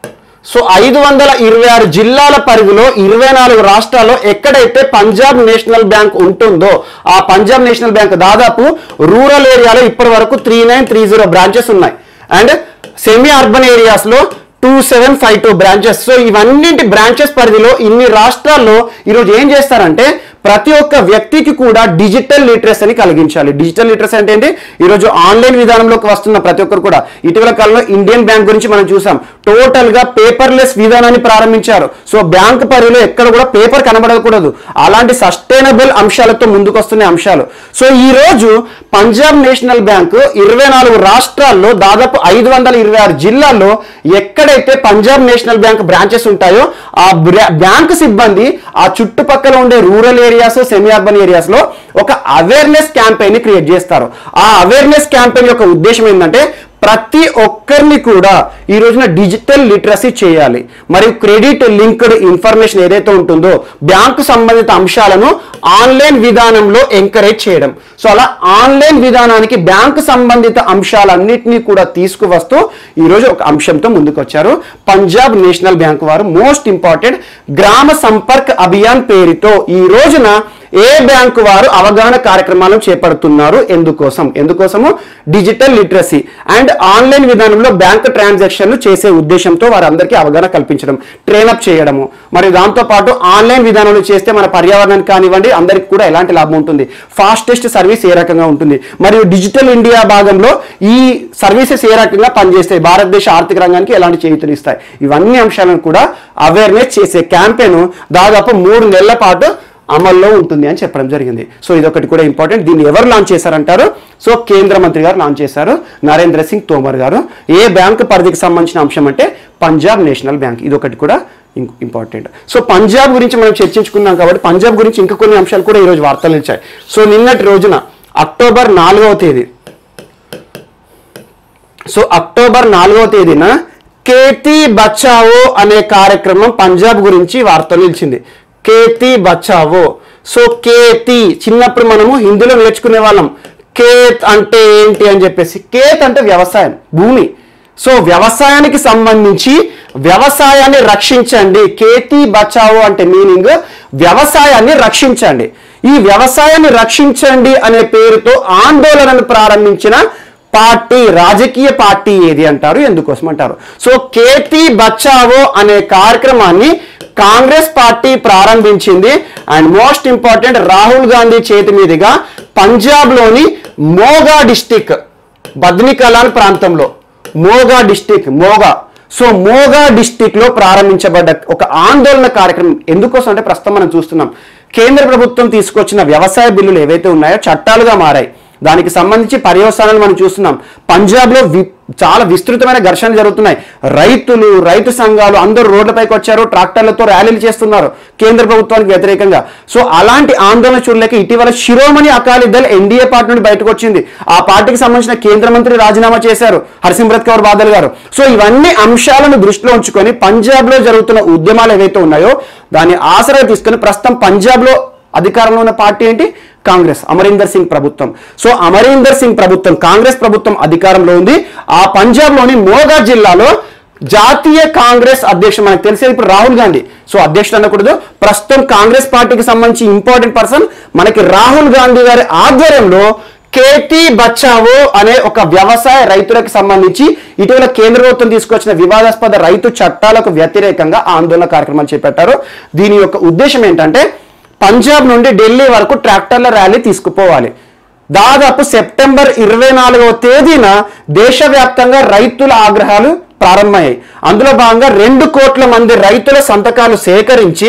Speaker 1: సో ఐదు వందల ఇరవై ఆరు జిల్లాల పరిధిలో ఇరవై నాలుగు రాష్ట్రాల్లో ఎక్కడైతే పంజాబ్ నేషనల్ బ్యాంక్ ఉంటుందో ఆ పంజాబ్ నేషనల్ బ్యాంక్ దాదాపు రూరల్ ఏరియాలో ఇప్పటి వరకు three nine three zero branches ఉన్నాయి అండ్ సెమీ అర్బన్ ఏరియాస్ లో two seven five two branches so ఇవన్నింటి బ్రాంచెస్ పరిధిలో ఇన్ని రాష్ట్రాల్లో ఈరోజు ఏం చేస్తారంటే ప్రతి ఒక్క వ్యక్తికి కూడా డిజిటల్ లిటరసీని కలిగించాలి డిజిటల్ లిటరసీ అంటే ఏంటి ఈరోజు ఆన్లైన్ విధానంలోకి వస్తున్న ప్రతి ఒక్కరు కూడా ఇటీవల కాలంలో ఇండియన్ బ్యాంక్ గురించి మనం చూసాం టోటల్ గా పేపర్లెస్ విధానాన్ని ప్రారంభించారు సో బ్యాంక్ పరిధిలో ఎక్కడ కూడా పేపర్ కనబడకూడదు అలాంటి సస్టైనబుల్ అంశాలతో ముందుకు వస్తున్న అంశాలు సో ఈ రోజు పంజాబ్ నేషనల్ బ్యాంక్ ఇరవై నాలుగు రాష్ట్రాల్లో దాదాపు ఐదు వందల ఇరవై ఆరు జిల్లాల్లో ఎక్కడైతే పంజాబ్ నేషనల్ బ్యాంక్ బ్రాంచెస్ ఉంటాయో ఆ బ్రా- బ్యాంక్ సిబ్బంది ఆ చుట్టుపక్కల ఉండే rural areas semi urban areas లో ఒక అవేర్నెస్ క్యాంపెయిన్ ని క్రియేట్ చేస్తారు ఆ అవేర్నెస్ క్యాంపెయిన్ యొక్క ఉద్దేశం ఏంటంటే ప్రతి ఒక్కరిని కూడా ఈ రోజున డిజిటల్ లిటరసీ చేయాలి మరియు క్రెడిట్ లింక్డ్ ఇన్ఫర్మేషన్ ఏదైతే ఉంటుందో బ్యాంకు సంబంధిత అంశాలను ఆన్లైన్ విధానంలో ఎంకరేజ్ చేయడం సో అలా ఆన్లైన్ విధానానికి బ్యాంకు సంబంధిత అంశాలన్నింటినీ కూడా తీసుకువస్తూ ఈరోజు ఒక అంశంతో ముందుకు వచ్చారు పంజాబ్ నేషనల్ బ్యాంక్ వారు మోస్ట్ ఇంపార్టెంట్ గ్రామ సంపర్క్ అభియాన్ పేరుతో ఈ రోజున ఏ బ్యాంకు వారు అవగాహన కార్యక్రమాలను చేపడుతున్నారు ఎందుకోసం ఎందుకోసము డిజిటల్ లిటరసీ అండ్ ఆన్లైన్ విధానంలో బ్యాంక్ ట్రాన్సాక్షన్లు చేసే ఉద్దేశంతో వారందరికీ అవగాహన కల్పించడం ట్రైనప్ చేయడము మరియు దాంతో పాటు ఆన్లైన్ విధానంలో చేస్తే మన పర్యావరణానికి కానివ్వండి అందరికీ కూడా ఎలాంటి లాభం ఉంటుంది ఫాస్టెస్ట్ సర్వీస్ ఏ రకంగా ఉంటుంది మరియు డిజిటల్ ఇండియా భాగంలో ఈ సర్వీసెస్ ఏ రకంగా పనిచేస్తాయి భారతదేశ ఆర్థిక రంగానికి ఎలాంటి చేయుతలు ఇస్తాయి ఇవన్నీ అంశాలను కూడా అవేర్నెస్ చేసే క్యాంపెయిన్ దాదాపు మూడు నెలల పాటు అమల్లో ఉంటుంది అని చెప్పడం జరిగింది సో ఇదొకటి కూడా ఇంపార్టెంట్ దీన్ని ఎవరు లాంచ్ చేశారంటారు సో కేంద్ర మంత్రి గారు లాంచ్ చేశారు నరేంద్ర సింగ్ తోమర్ గారు ఏ బ్యాంక్ పరిధికి సంబంధించిన అంశం అంటే పంజాబ్ నేషనల్ బ్యాంక్ ఇదొకటి కూడా ఇంపార్టెంట్ సో పంజాబ్ గురించి మనం చర్చించుకున్నాం కాబట్టి పంజాబ్ గురించి ఇంకా కొన్ని అంశాలు కూడా ఈరోజు వార్తలు ఇచ్చాయి సో నిన్నటి రోజున అక్టోబర్ నాలుగవ తేదీ సో అక్టోబర్ నాలుగవ తేదీన కేతి బచావో అనే కార్యక్రమం పంజాబ్ గురించి వార్తలు నిలిచింది కేతి బచావో సో కేతి చిన్నప్పుడు మనము హిందీలో నేర్చుకునే వాళ్ళం కేత్ అంటే ఏంటి అని చెప్పేసి కేత్ అంటే వ్యవసాయం భూమి సో వ్యవసాయానికి సంబంధించి వ్యవసాయాన్ని రక్షించండి కేతి బచావో అంటే మీనింగ్ వ్యవసాయాన్ని రక్షించండి ఈ వ్యవసాయాన్ని రక్షించండి అనే పేరుతో ఆందోళనను ప్రారంభించిన పార్టీ రాజకీయ పార్టీ ఏది అంటారు ఎందుకోసం అంటారు సో కేతి బచావో అనే కార్యక్రమాన్ని కాంగ్రెస్ పార్టీ ప్రారంభించింది and most important Rahul Gandhi చేతి మీదుగా పంజాబ్లోని మోగా డిస్టిక్ బద్నికలాన్ ప్రాంతంలో Moga district Moga so Moga district లో ప్రారంభించబడ్డ ఒక ఆందోళన కార్యక్రమం ఎందుకోసం అంటే ప్రస్తుతం మనం చూస్తున్నాం కేంద్ర ప్రభుత్వం తీసుకొచ్చిన వ్యవసాయ బిల్లులు ఏవైతే ఉన్నాయో చట్టాలుగా మారాయి దానికి సంబంధించి పర్యవసానాలు మనం చూస్తున్నాం పంజాబ్లో వి చాలా విస్తృతమైన ఘర్షణలు జరుగుతున్నాయి రైతులు రైతు సంఘాలు అందరూ రోడ్లపైకి వచ్చారు ట్రాక్టర్లతో ర్యాలీలు చేస్తున్నారు కేంద్ర ప్రభుత్వానికి వ్యతిరేకంగా సో అలాంటి ఆందోళన చూడలేక ఇటీవల శిరోమణి అకాలీ దళ్ ఎన్డీఏ పార్టీ నుండి బయటకు వచ్చింది ఆ పార్టీకి సంబంధించిన కేంద్ర మంత్రి రాజీనామా చేశారు హర్సిమ్రత్ కౌర్ బాదల్ గారు సో ఇవన్నీ అంశాలను దృష్టిలో ఉంచుకొని పంజాబ్ లో జరుగుతున్న ఉద్యమాలు ఏవైతే ఉన్నాయో దాన్ని ఆసరా తీసుకొని ప్రస్తుతం పంజాబ్ లో అధికారంలో ఉన్న పార్టీ ఏంటి కాంగ్రెస్ అమరీందర్ సింగ్ ప్రభుత్వం సో అమరీందర్ సింగ్ ప్రభుత్వం కాంగ్రెస్ ప్రభుత్వం అధికారంలో ఉంది ఆ పంజాబ్ లోని మోగా జిల్లాలో జాతీయ కాంగ్రెస్ అధ్యక్షుడు మనకు తెలిసేది ఇప్పుడు రాహుల్ గాంధీ సో అధ్యక్షుడు అనకూడదు ప్రస్తుతం కాంగ్రెస్ పార్టీకి సంబంధించి ఇంపార్టెంట్ పర్సన్ మనకి రాహుల్ గాంధీ గారి ఆధ్వర్యంలో కేతి బచావో అనే ఒక వ్యవసాయ రైతులకు సంబంధించి ఇటీవల కేంద్ర ప్రభుత్వం తీసుకొచ్చిన వివాదాస్పద రైతు చట్టాలకు వ్యతిరేకంగా ఆందోళన కార్యక్రమాలు చేపట్టారు దీని యొక్క ఉద్దేశం ఏంటంటే పంజాబ్ నుండి ఢిల్లీ వరకు ట్రాక్టర్ల ర్యాలీ తీసుకుపోవాలి దాదాపు సెప్టెంబర్ ఇరవై నాలుగవ తేదీన దేశవ్యాప్తంగా రైతుల ఆగ్రహాలు ప్రారంభమయ్యాయి అందులో భాగంగా రెండు కోట్ల మంది రైతుల సంతకాలు సేకరించి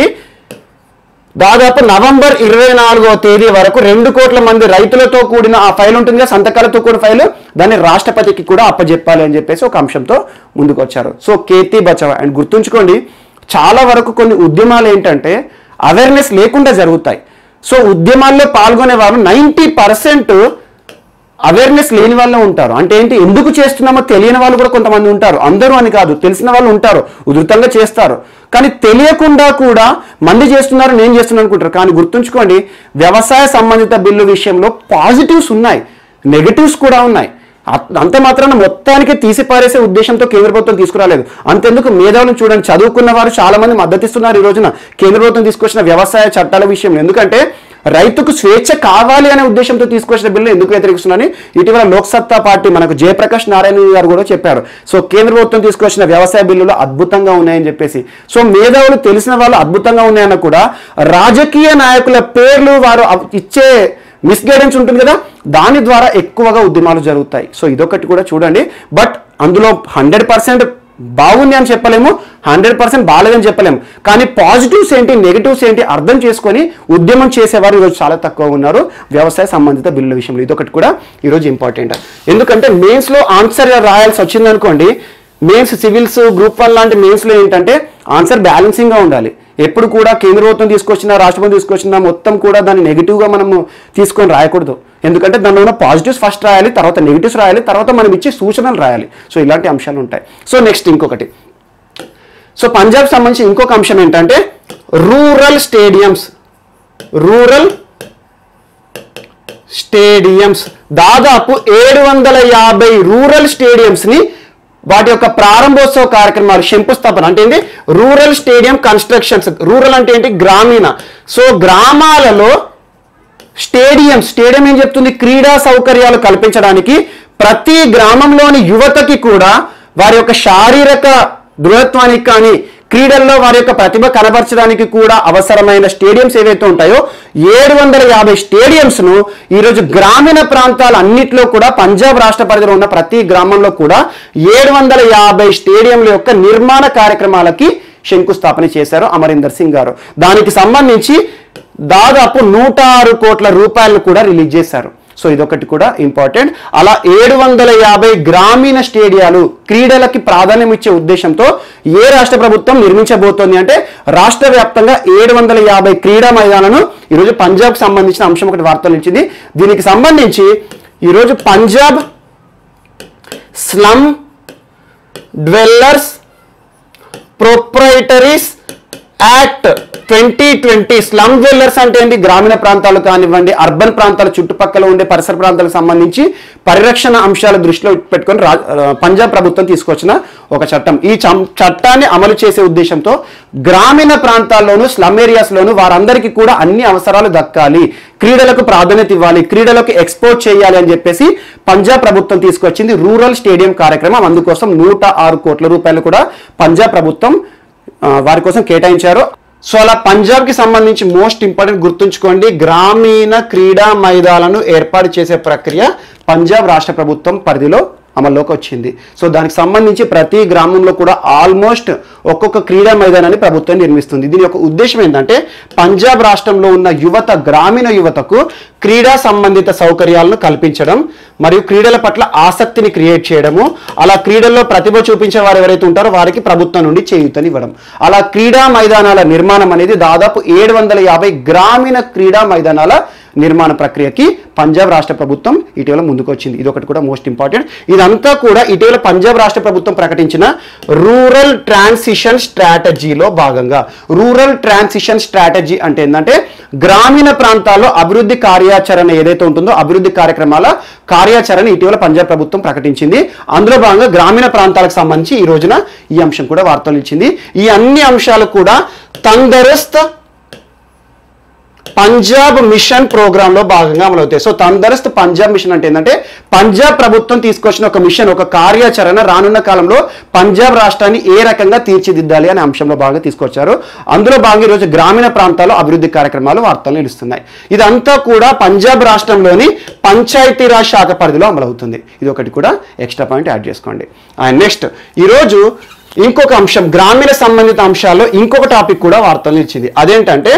Speaker 1: దాదాపు నవంబర్ ఇరవై నాలుగవ తేదీ వరకు రెండు కోట్ల మంది రైతులతో కూడిన ఆ ఫైల్ ఉంటుంది కదా సంతకాలతో కూడిన ఫైల్ దాన్ని రాష్ట్రపతికి కూడా అప్పజెప్పాలి అని చెప్పేసి ఒక అంశంతో ముందుకు వచ్చారు సో కేతి బచావ్ అండ్ గుర్తుంచుకోండి చాలా వరకు కొన్ని ఉద్యమాలు ఏంటంటే అవేర్నెస్ లేకుండా జరుగుతాయి సో ఉద్యమాల్లో పాల్గొనే వారు నైంటీ పర్సెంట్ అవేర్నెస్ లేని వాళ్ళే ఉంటారు అంటే ఏంటి ఎందుకు చేస్తున్నామో తెలియని వాళ్ళు కూడా కొంతమంది ఉంటారు అందరూ అని కాదు తెలిసిన వాళ్ళు ఉంటారు ఉధృతంగా చేస్తారు కానీ తెలియకుండా కూడా మంది చేస్తున్నారు నేను చేస్తున్నాను అనుకుంటారు కానీ గుర్తుంచుకోండి వ్యవసాయ సంబంధిత బిల్లు విషయంలో పాజిటివ్స్ ఉన్నాయి నెగటివ్స్ కూడా ఉన్నాయి అ- అంత మాత్రాన మొత్తానికి తీసి పారేసే ఉద్దేశంతో కేంద్ర ప్రభుత్వం తీసుకురాలేదు అంతెందుకు మేధావులను చూడండి చదువుకున్న వారు చాలా మంది మద్దతిస్తున్నారు ఈ రోజున కేంద్ర ప్రభుత్వం తీసుకొచ్చిన వ్యవసాయ చట్టాల విషయంలో ఎందుకంటే రైతుకు స్వేచ్ఛ కావాలి అనే ఉద్దేశంతో తీసుకొచ్చిన బిల్లు ఎందుకు వ్యతిరేకిస్తున్నారని ఇటీవల లోక్సత్తా పార్టీ మనకు జయప్రకాష్ నారాయణ గారు కూడా చెప్పారు సో కేంద్ర ప్రభుత్వం తీసుకొచ్చిన వ్యవసాయ బిల్లులు అద్భుతంగా ఉన్నాయని చెప్పేసి సో మేధావులు తెలిసిన వాళ్ళు అద్భుతంగా ఉన్నాయన్న కూడా రాజకీయ నాయకుల పేర్లు వారు అవ్- ఇచ్చే మిస్గైడెన్స్ ఉంటుంది కదా దాని ద్వారా ఎక్కువగా ఉద్యమాలు జరుగుతాయి సో ఇదొకటి కూడా చూడండి బట్ అందులో హండ్రెడ్ పర్సెంట్ బాగుంది అని చెప్పలేము హండ్రెడ్ పర్సెంట్ బాగాలేదని చెప్పలేము కానీ పాజిటివ్స్ ఏంటి నెగిటివ్స్ ఏంటి అర్థం చేసుకొని ఉద్యమం చేసేవారు ఈరోజు చాలా తక్కువ ఉన్నారు వ్యవసాయ సంబంధిత బిల్లుల విషయంలో ఇదొకటి కూడా ఈరోజు ఇంపార్టెంట్ ఎందుకంటే మెయిన్స్లో ఆన్సర్ రాయాల్సి వచ్చింది అనుకోండి మెయిన్స్ సివిల్స్ గ్రూప్ వన్ లాంటి మెయిన్స్లో ఏంటంటే ఆన్సర్ బ్యాలెన్సింగ్గా ఉండాలి ఎప్పుడు కూడా కేంద్ర ప్రభుత్వం తీసుకొచ్చిన రాష్ట్రపతి తీసుకొచ్చిన మొత్తం కూడా దాన్ని నెగిటివ్గా మనము తీసుకొని రాయకూడదు ఎందుకంటే దానిలో ఉన్న పాజిటివ్స్ ఫస్ట్ రాయాలి తర్వాత నెగిటివ్స్ రాయాలి తర్వాత మనం ఇచ్చే సూచనలు రాయాలి సో ఇలాంటి అంశాలు ఉంటాయి సో నెక్స్ట్ ఇంకొకటి సో పంజాబ్ సంబంధించి ఇంకొక అంశం ఏంటంటే రూరల్ స్టేడియంస్ రూరల్ స్టేడియంస్ దాదాపు ఏడు వందల యాభై రూరల్ స్టేడియంస్ ని వాటి యొక్క ప్రారంభోత్సవ కార్యక్రమాలు శంకుస్థాపన అంటే ఏంటి రూరల్ స్టేడియం కన్స్ట్రక్షన్స్ రూరల్ అంటే ఏంటి గ్రామీణ సో గ్రామాలలో స్టేడియం స్టేడియం ఏం చెప్తుంది క్రీడా సౌకర్యాలు కల్పించడానికి ప్రతి గ్రామంలోని యువతకి కూడా వారి యొక్క శారీరక దృఢత్వానికి కానీ క్రీడల్లో వారి యొక్క ప్రతిభ కనబరచడానికి కూడా అవసరమైన స్టేడియంస్ ఏవైతే ఉంటాయో ఏడు వందల యాభై స్టేడియంస్ ను ఈరోజు గ్రామీణ ప్రాంతాల అన్నిట్లో కూడా పంజాబ్ రాష్ట్ర పరిధిలో ఉన్న ప్రతి గ్రామంలో కూడా ఏడు వందల యాభై స్టేడియంల యొక్క నిర్మాణ కార్యక్రమాలకి శంకుస్థాపన చేశారు అమరీందర్ సింగ్ గారు దానికి సంబంధించి దాదాపు నూట ఆరు కోట్ల రూపాయలను కూడా రిలీజ్ చేశారు సో ఇదొకటి కూడా ఇంపార్టెంట్ అలా ఏడు వందల యాభై గ్రామీణ స్టేడియాలు క్రీడలకి ప్రాధాన్యం ఇచ్చే ఉద్దేశంతో ఏ రాష్ట్ర ప్రభుత్వం నిర్మించబోతోంది అంటే రాష్ట్ర వ్యాప్తంగా ఏడు వందల యాభై క్రీడా మైదానాలను ఈరోజు పంజాబ్కి సంబంధించిన అంశం ఒకటి వార్తలు ఇచ్చింది దీనికి సంబంధించి ఈరోజు Punjab slum dwellers proprietaries act twenty twenty slum dwellers అంటే ఏంటి గ్రామీణ ప్రాంతాలు కానివ్వండి అర్బన్ ప్రాంతాల చుట్టుపక్కల ఉండే పరిసర ప్రాంతాలకు సంబంధించి పరిరక్షణ అంశాల దృష్టిలో పెట్టుకొని రా ఆ, పంజాబ్ ప్రభుత్వం తీసుకొచ్చిన ఒక చట్టం ఈ చం- చట్టాన్ని అమలు చేసే ఉద్దేశంతో గ్రామీణ ప్రాంతాల్లోనూ స్లమ్ ఏరియాస్లోనూ వారందరికీ కూడా అన్ని అవసరాలు దక్కాలి క్రీడలకు ప్రాధాన్యత ఇవ్వాలి క్రీడలకు ఎక్స్పోర్ట్ చేయాలి అని చెప్పేసి పంజాబ్ ప్రభుత్వం తీసుకొచ్చింది రూరల్ స్టేడియం కార్యక్రమం అందుకోసం నూట ఆరు కోట్ల రూపాయలు కూడా పంజాబ్ ప్రభుత్వం ఆ, వారి కోసం కేటాయించారు సో అలా పంజాబ్ కి సంబంధించి మోస్ట్ ఇంపార్టెంట్ గుర్తుంచుకోండి గ్రామీణ క్రీడా మైదానాలను ఏర్పాటు చేసే ప్రక్రియ పంజాబ్ రాష్ట్ర ప్రభుత్వం పరిధిలో అమల్లోకి వచ్చింది సో దానికి సంబంధించి ప్రతి గ్రామంలో కూడా ఆల్మోస్ట్ ఒక్కొక్క క్రీడా మైదానాన్ని ప్రభుత్వం నిర్మిస్తుంది దీని యొక్క ఉద్దేశం ఏంటంటే పంజాబ్ రాష్ట్రంలో ఉన్న యువత గ్రామీణ యువతకు క్రీడా సంబంధిత సౌకర్యాలను కల్పించడం మరియు క్రీడల పట్ల ఆసక్తిని క్రియేట్ చేయడము అలా క్రీడల్లో ప్రతిభ చూపించే వారు ఎవరైతే ఉంటారో వారికి ప్రభుత్వం నుండి చేయూతనివ్వడం అలా క్రీడా మైదానాల నిర్మాణం అనేది దాదాపు ఏడు వందల యాభై గ్రామీణ క్రీడా మైదానాల నిర్మాణ ప్రక్రియకి పంజాబ్ రాష్ట్ర ప్రభుత్వం ఇటీవల ముందుకు వచ్చింది ఇది ఒకటి కూడా మోస్ట్ ఇంపార్టెంట్ ఇదంతా కూడా ఇటీవల పంజాబ్ రాష్ట్ర ప్రభుత్వం ప్రకటించిన రూరల్ ట్రాన్సిషన్ స్ట్రాటజీలో భాగంగా రూరల్ ట్రాన్సిషన్ స్ట్రాటజీ అంటే ఏంటంటే గ్రామీణ ప్రాంతాల్లో అభివృద్ధి కార్యాచరణ ఏదైతే ఉంటుందో అభివృద్ధి కార్యక్రమాల కార్యాచరణ ఇటీవల పంజాబ్ ప్రభుత్వం ప్రకటించింది అందులో భాగంగా గ్రామీణ ప్రాంతాలకు సంబంధించి ఈ రోజున ఈ అంశం కూడా వార్తలు ఇచ్చింది ఈ అన్ని అంశాలు కూడా తందరస్త పంజాబ్ మిషన్ ప్రోగ్రామ్ లో భాగంగా అమలవుతాయి సో తందరస్త్ పంజాబ్ మిషన్ అంటే ఏంటంటే పంజాబ్ ప్రభుత్వం తీసుకొచ్చిన ఒక మిషన్ ఒక కార్యాచరణ రానున్న కాలంలో పంజాబ్ రాష్ట్రాన్ని ఏ రకంగా తీర్చిదిద్దాలి అనే అంశంలో బాగా తీసుకొచ్చారు అందులో భాగంగా ఈరోజు గ్రామీణ ప్రాంతాల్లో అభివృద్ధి కార్యక్రమాలు వార్తలు నిలుస్తున్నాయి ఇదంతా కూడా పంజాబ్ రాష్ట్రంలోని పంచాయతీరాజ్ శాఖ పరిధిలో అమలవుతుంది ఇది ఒకటి కూడా ఎక్స్ట్రా పాయింట్ యాడ్ చేసుకోండి అండ్ నెక్స్ట్ ఈరోజు ఇంకొక అంశం గ్రామీణ సంబంధిత అంశాల్లో ఇంకొక టాపిక్ కూడా వార్తలు ఇచ్చింది అదేంటంటే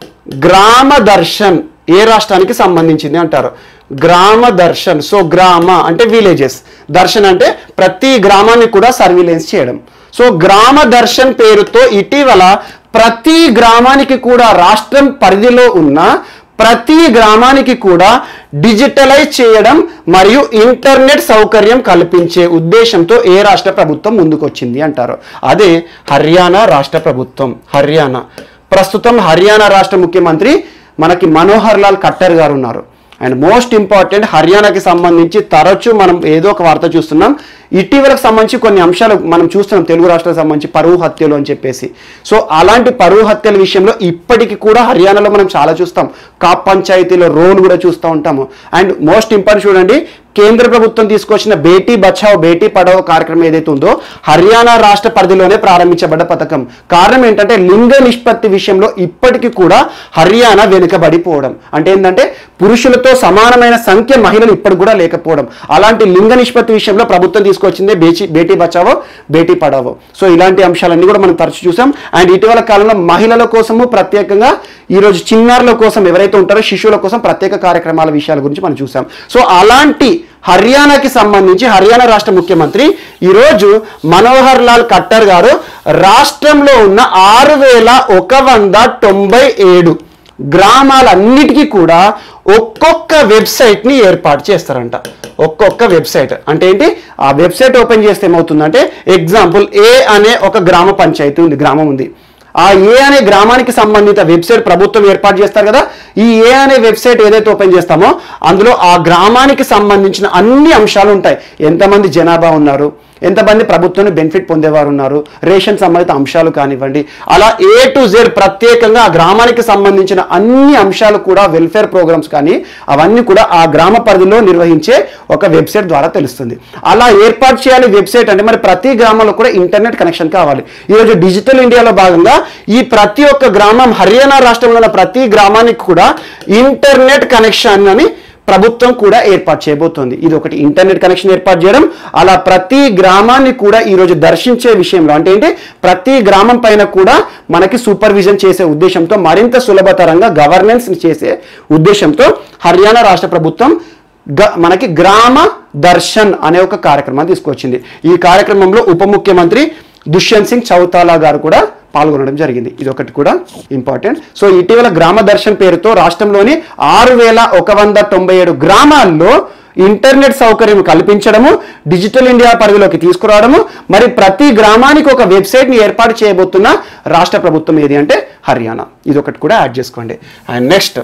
Speaker 1: గ్రామ దర్శన్ ఏ రాష్ట్రానికి సంబంధించింది అంటారు గ్రామ దర్శన్ సో గ్రామ అంటే విలేజెస్ దర్శన్ అంటే ప్రతి గ్రామాన్ని కూడా సర్విలెన్స్ చేయడం సో గ్రామ దర్శన్ పేరుతో ఇటీవల ప్రతి గ్రామానికి కూడా రాష్ట్రం పరిధిలో ఉన్న ప్రతి గ్రామానికి కూడా డిజిటలైజ్ చేయడం మరియు ఇంటర్నెట్ సౌకర్యం కల్పించే ఉద్దేశంతో ఏ రాష్ట్ర ప్రభుత్వం ముందుకొచ్చింది అంటారు అదే హర్యానా రాష్ట్ర ప్రభుత్వం హర్యానా ప్రస్తుతం హర్యానా రాష్ట్ర ముఖ్యమంత్రి మనకి మనోహర్ లాల్ ఖట్టర్ గారు ఉన్నారు అండ్ మోస్ట్ ఇంపార్టెంట్ హర్యానాకి సంబంధించి తరచూ మనం ఏదో ఒక వార్త చూస్తున్నాం ఇటీవలకు సంబంధించి కొన్ని అంశాలు మనం చూస్తున్నాం తెలుగు రాష్ట్రాలకు సంబంధించి పరువు హత్యలు అని చెప్పేసి సో అలాంటి పరువు హత్యల విషయంలో ఇప్పటికీ కూడా హర్యానాలో మనం చాలా చూస్తాం కాప్ పంచాయతీలో రోల్ కూడా చూస్తూ ఉంటాము అండ్ మోస్ట్ ఇంపార్టెంట్ చూడండి కేంద్ర ప్రభుత్వం తీసుకొచ్చిన బేటీ బచావ్ బేటీ పడావ్ కార్యక్రమం ఏదైతే ఉందో హర్యానా రాష్ట్ర పరిధిలోనే ప్రారంభించబడ్డ పథకం కారణం ఏంటంటే లింగ నిష్పత్తి విషయంలో ఇప్పటికీ కూడా హర్యానా వెనుకబడిపోవడం అంటే ఏంటంటే పురుషులతో సమానమైన సంఖ్య మహిళలు ఇప్పటికి కూడా లేకపోవడం అలాంటి లింగ నిష్పత్తి విషయంలో ప్రభుత్వం తీసుకొచ్చిందే బేచి బేటీ బచావో బేటీ పడావో సో ఇలాంటి అంశాలన్నీ కూడా మనం తరచు చూసాం అండ్ ఇటీవల కాలంలో మహిళల కోసము ప్రత్యేకంగా ఈరోజు చిన్నారుల కోసం ఎవరైతే ఉంటారో శిశువుల కోసం ప్రత్యేక కార్యక్రమాల విషయాల గురించి మనం చూసాం సో అలాంటి హర్యానాకి సంబంధించి హర్యానా రాష్ట్ర ముఖ్యమంత్రి ఈరోజు మనోహర్ లాల్ ఖట్టర్ గారు రాష్ట్రంలో ఉన్న ఆరు వేల ఒక వంద తొంభై ఏడు గ్రామాలన్నిటికీ కూడా ఒక్కొక్క వెబ్సైట్ని ఏర్పాటు చేస్తారంట ఒక్కొక్క వెబ్సైట్ అంటే ఏంటి ఆ వెబ్సైట్ ఓపెన్ చేస్తే ఏమవుతుందంటే ఎగ్జాంపుల్ ఏ అనే ఒక గ్రామ పంచాయతీ ఉంది గ్రామం ఉంది ఆ ఏ అనే గ్రామానికి సంబంధిత వెబ్సైట్ ప్రభుత్వం ఏర్పాటు చేస్తారు కదా ఈ ఏ అనే వెబ్సైట్ ఏదైతే ఓపెన్ చేస్తామో అందులో ఆ గ్రామానికి సంబంధించిన అన్ని అంశాలు ఉంటాయి ఎంతమంది జనాభా ఉన్నారు ఎంతమంది ప్రభుత్వం బెనిఫిట్ పొందేవారు ఉన్నారు రేషన్ సంబంధిత అంశాలు కానివ్వండి అలా ఏ టు జెడ్ ప్రత్యేకంగా ఆ గ్రామానికి సంబంధించిన అన్ని అంశాలు కూడా వెల్ఫేర్ ప్రోగ్రామ్స్ కానీ అవన్నీ కూడా ఆ గ్రామ పరిధిలో నిర్వహించే ఒక వెబ్సైట్ ద్వారా తెలుస్తుంది అలా ఏర్పాటు చేయాలి వెబ్సైట్ అంటే మరి ప్రతి గ్రామంలో కూడా ఇంటర్నెట్ కనెక్షన్ కావాలి ఈరోజు డిజిటల్ ఇండియాలో భాగంగా ఈ ప్రతి ఒక్క గ్రామం హర్యానా రాష్ట్రంలో ఉన్న ప్రతి గ్రామానికి కూడా ఇంటర్నెట్ కనెక్షన్ అని ప్రభుత్వం కూడా ఏర్పాటు చేయబోతోంది ఇది ఒకటి ఇంటర్నెట్ కనెక్షన్ ఏర్పాటు చేయడం అలా ప్రతి గ్రామాన్ని కూడా ఈరోజు దర్శించే విషయంలో అంటే ఏంటి ప్రతి గ్రామం పైన కూడా మనకి సూపర్విజన్ చేసే ఉద్దేశంతో మరింత సులభతరంగా గవర్నెన్స్ చేసే ఉద్దేశంతో హర్యానా రాష్ట్ర ప్రభుత్వం గ మనకి గ్రామ దర్శన్ అనే ఒక కార్యక్రమాన్ని తీసుకొచ్చింది ఈ కార్యక్రమంలో ఉప ముఖ్యమంత్రి దుష్యంత్ సింగ్ చౌతాలా గారు కూడా పాల్గొనడం జరిగింది ఇది ఒకటి కూడా ఇంపార్టెంట్ సో ఇటీవల గ్రామ దర్శన్ పేరుతో రాష్ట్రంలోని ఆరు వేల ఒక వంద తొంభై ఏడు గ్రామాల్లో ఇంటర్నెట్ సౌకర్యం కల్పించడము డిజిటల్ ఇండియా పరిధిలోకి తీసుకురావడము మరి ప్రతి గ్రామానికి ఒక వెబ్సైట్ని ఏర్పాటు చేయబోతున్న రాష్ట్ర ప్రభుత్వం ఏది అంటే హర్యానా ఇది ఒకటి కూడా యాడ్ చేసుకోండి and next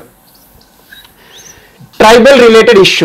Speaker 1: tribal related issue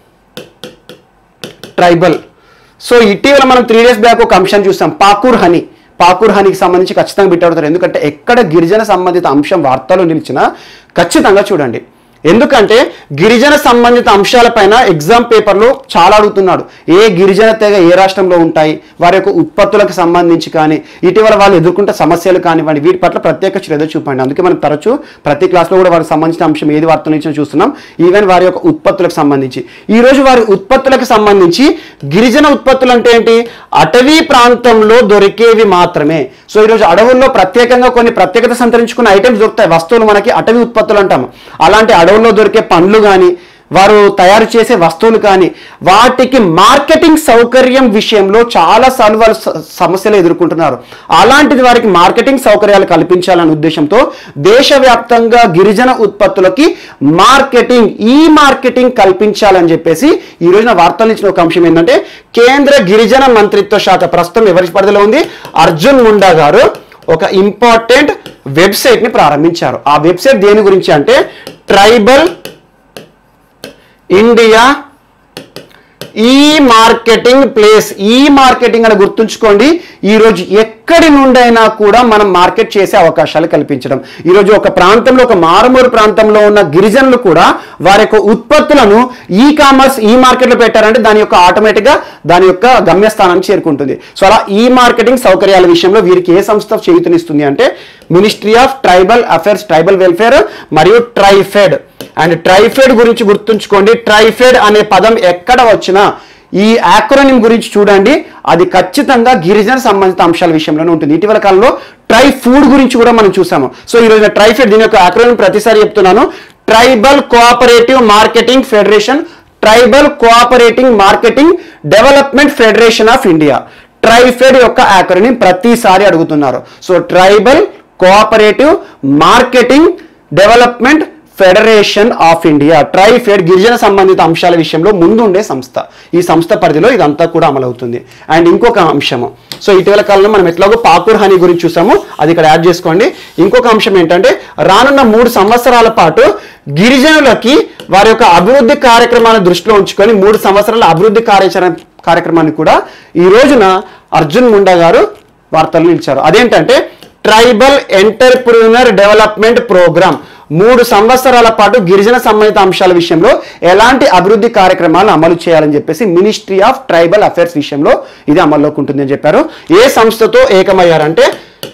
Speaker 1: tribal so ఇటీవల మనం త్రీ డేస్ బ్యాక్ ఒక అంశం చూసాం పాకూర్ హనీ పాకూర్ హనీకి సంబంధించి ఖచ్చితంగా బిట్టవుతారు ఎందుకంటే ఎక్కడ గిరిజన సంబంధిత అంశం వార్తలో నిలిచినా ఖచ్చితంగా చూడండి ఎందుకంటే గిరిజన సంబంధిత అంశాలపైన ఎగ్జామ్ పేపర్లో చాలా అడుగుతున్నాడు ఏ గిరిజన తెగ ఏ రాష్ట్రంలో ఉంటాయి వారి యొక్క ఉత్పత్తులకు సంబంధించి కానీ ఇటీవల వాళ్ళు ఎదుర్కొంటే సమస్యలు కానివ్వండి వీటి పట్ల ప్రత్యేక శ్రద్ధ చూపండి అందుకే మనం తరచూ ప్రతి క్లాస్లో కూడా వారికి సంబంధించిన అంశం ఏది వార్తలు ఇచ్చినా చూస్తున్నాం ఈవెన్ వారి యొక్క ఉత్పత్తులకు సంబంధించి ఈ రోజు వారి ఉత్పత్తులకు సంబంధించి గిరిజన ఉత్పత్తులు అంటే ఏంటి అటవీ ప్రాంతంలో దొరికేవి మాత్రమే సో ఈరోజు అడవుల్లో ప్రత్యేకంగా కొన్ని ప్రత్యేకత సంతరించుకున్న ఐటమ్స్ దొరుకుతాయి వస్తువులు మనకి అటవీ ఉత్పత్తులు అంటాము అలాంటి అడవుల్లో దొరికే పండ్లు కానీ వారు తయారు చేసే వస్తువులు కానీ వాటికి మార్కెటింగ్ సౌకర్యం విషయంలో చాలా సార్లు వాళ్ళు స- సమస్యలు ఎదుర్కొంటున్నారు అలాంటిది వారికి మార్కెటింగ్ సౌకర్యాలు కల్పించాలనే ఉద్దేశంతో దేశవ్యాప్తంగా గిరిజన ఉత్పత్తులకి మార్కెటింగ్ ఈ మార్కెటింగ్ కల్పించాలని చెప్పేసి ఈ రోజున వార్తలు ఇచ్చిన ఒక అంశం ఏంటంటే కేంద్ర గిరిజన మంత్రిత్వ శాఖ ప్రస్తుతం ఎవరి పరిధిలో ఉంది అర్జున్ ముండా గారు ఒక ఇంపార్టెంట్ వెబ్సైట్ ని ప్రారంభించారు ఆ వెబ్సైట్ దేని గురించి అంటే ట్రైబల్ ఇండియా ఈ మార్కెటింగ్ ప్లేస్ ఈ మార్కెటింగ్ అని గుర్తుంచుకోండి ఈరోజు ఎక్కడి నుండైనా కూడా మనం మార్కెట్ చేసే అవకాశాలు కల్పించడం ఈరోజు ఒక ప్రాంతంలో ఒక మారుమూరు ప్రాంతంలో ఉన్న గిరిజనులు కూడా వారి యొక్క ఉత్పత్తులను ఈ కామర్స్ ఈ మార్కెట్లో పెట్టారంటే దాని యొక్క ఆటోమేటిక్గా దాని యొక్క గమ్యస్థానానికి చేరుకుంటుంది సో అలా ఈ మార్కెటింగ్ సౌకర్యాల విషయంలో వీరికి ఏ సంస్థ చేయుతనిస్తుంది అంటే ministry of tribal affairs tribal welfare మరియు ట్రైఫెడ్ అండ్ ట్రైఫెడ్ గురించి గుర్తుంచుకోండి ట్రైఫెడ్ అనే పదం ఎక్కడ వచ్చినా ఈ యాక్రోనిమ్ గురించి చూడండి అది ఖచ్చితంగా గిరిజన సంబంధిత అంశాల విషయంలోనే ఉంటుంది ఇటీవల కాలంలో ట్రై ఫుడ్ గురించి కూడా మనం చూసాము సో ఈ రోజున ట్రైఫెడ్ దీని యొక్క యాక్రోనిమ్ ప్రతిసారి చెప్తున్నాను tribal cooperative marketing federation tribal cooperating marketing development federation of India TRIFED యొక్క యాక్రోనిమ్ ప్రతిసారి అడుగుతున్నారు so tribal cooperative marketing development federation of India TRIFED గిరిజన సంబంధిత అంశాల విషయంలో ముందుండే సంస్థ ఈ సంస్థ పరిధిలో ఇదంతా కూడా అమలవుతుంది అండ్ ఇంకొక అంశము సో ఇటీవల కాలంలో మనం ఎట్లాగో పాకూర్ హనీ గురించి చూసాము అది ఇక్కడ యాడ్ చేసుకోండి ఇంకొక అంశం ఏంటంటే రానున్న మూడు సంవత్సరాల పాటు గిరిజనులకి వారి యొక్క అభివృద్ధి కార్యక్రమాలను దృష్టిలో ఉంచుకొని మూడు సంవత్సరాల అభివృద్ధి కార్యాచరణ కార్యక్రమాన్ని కూడా ఈ రోజున అర్జున్ ముండా గారు వార్తలు నిలిచారు అదేంటంటే ట్రైబల్ ఎంటర్ప్రీనర్ డెవలప్మెంట్ ప్రోగ్రామ్ మూడు సంవత్సరాల పాటు గిరిజన సంబంధిత అంశాల విషయంలో ఎలాంటి అభివృద్ధి కార్యక్రమాలు అమలు చేయాలని చెప్పేసి మినిస్ట్రీ ఆఫ్ ట్రైబల్ అఫైర్స్ విషయంలో ఇది అమల్లోకి ఉంటుందని చెప్పారు ఏ సంస్థతో ఏకమయ్యారంటే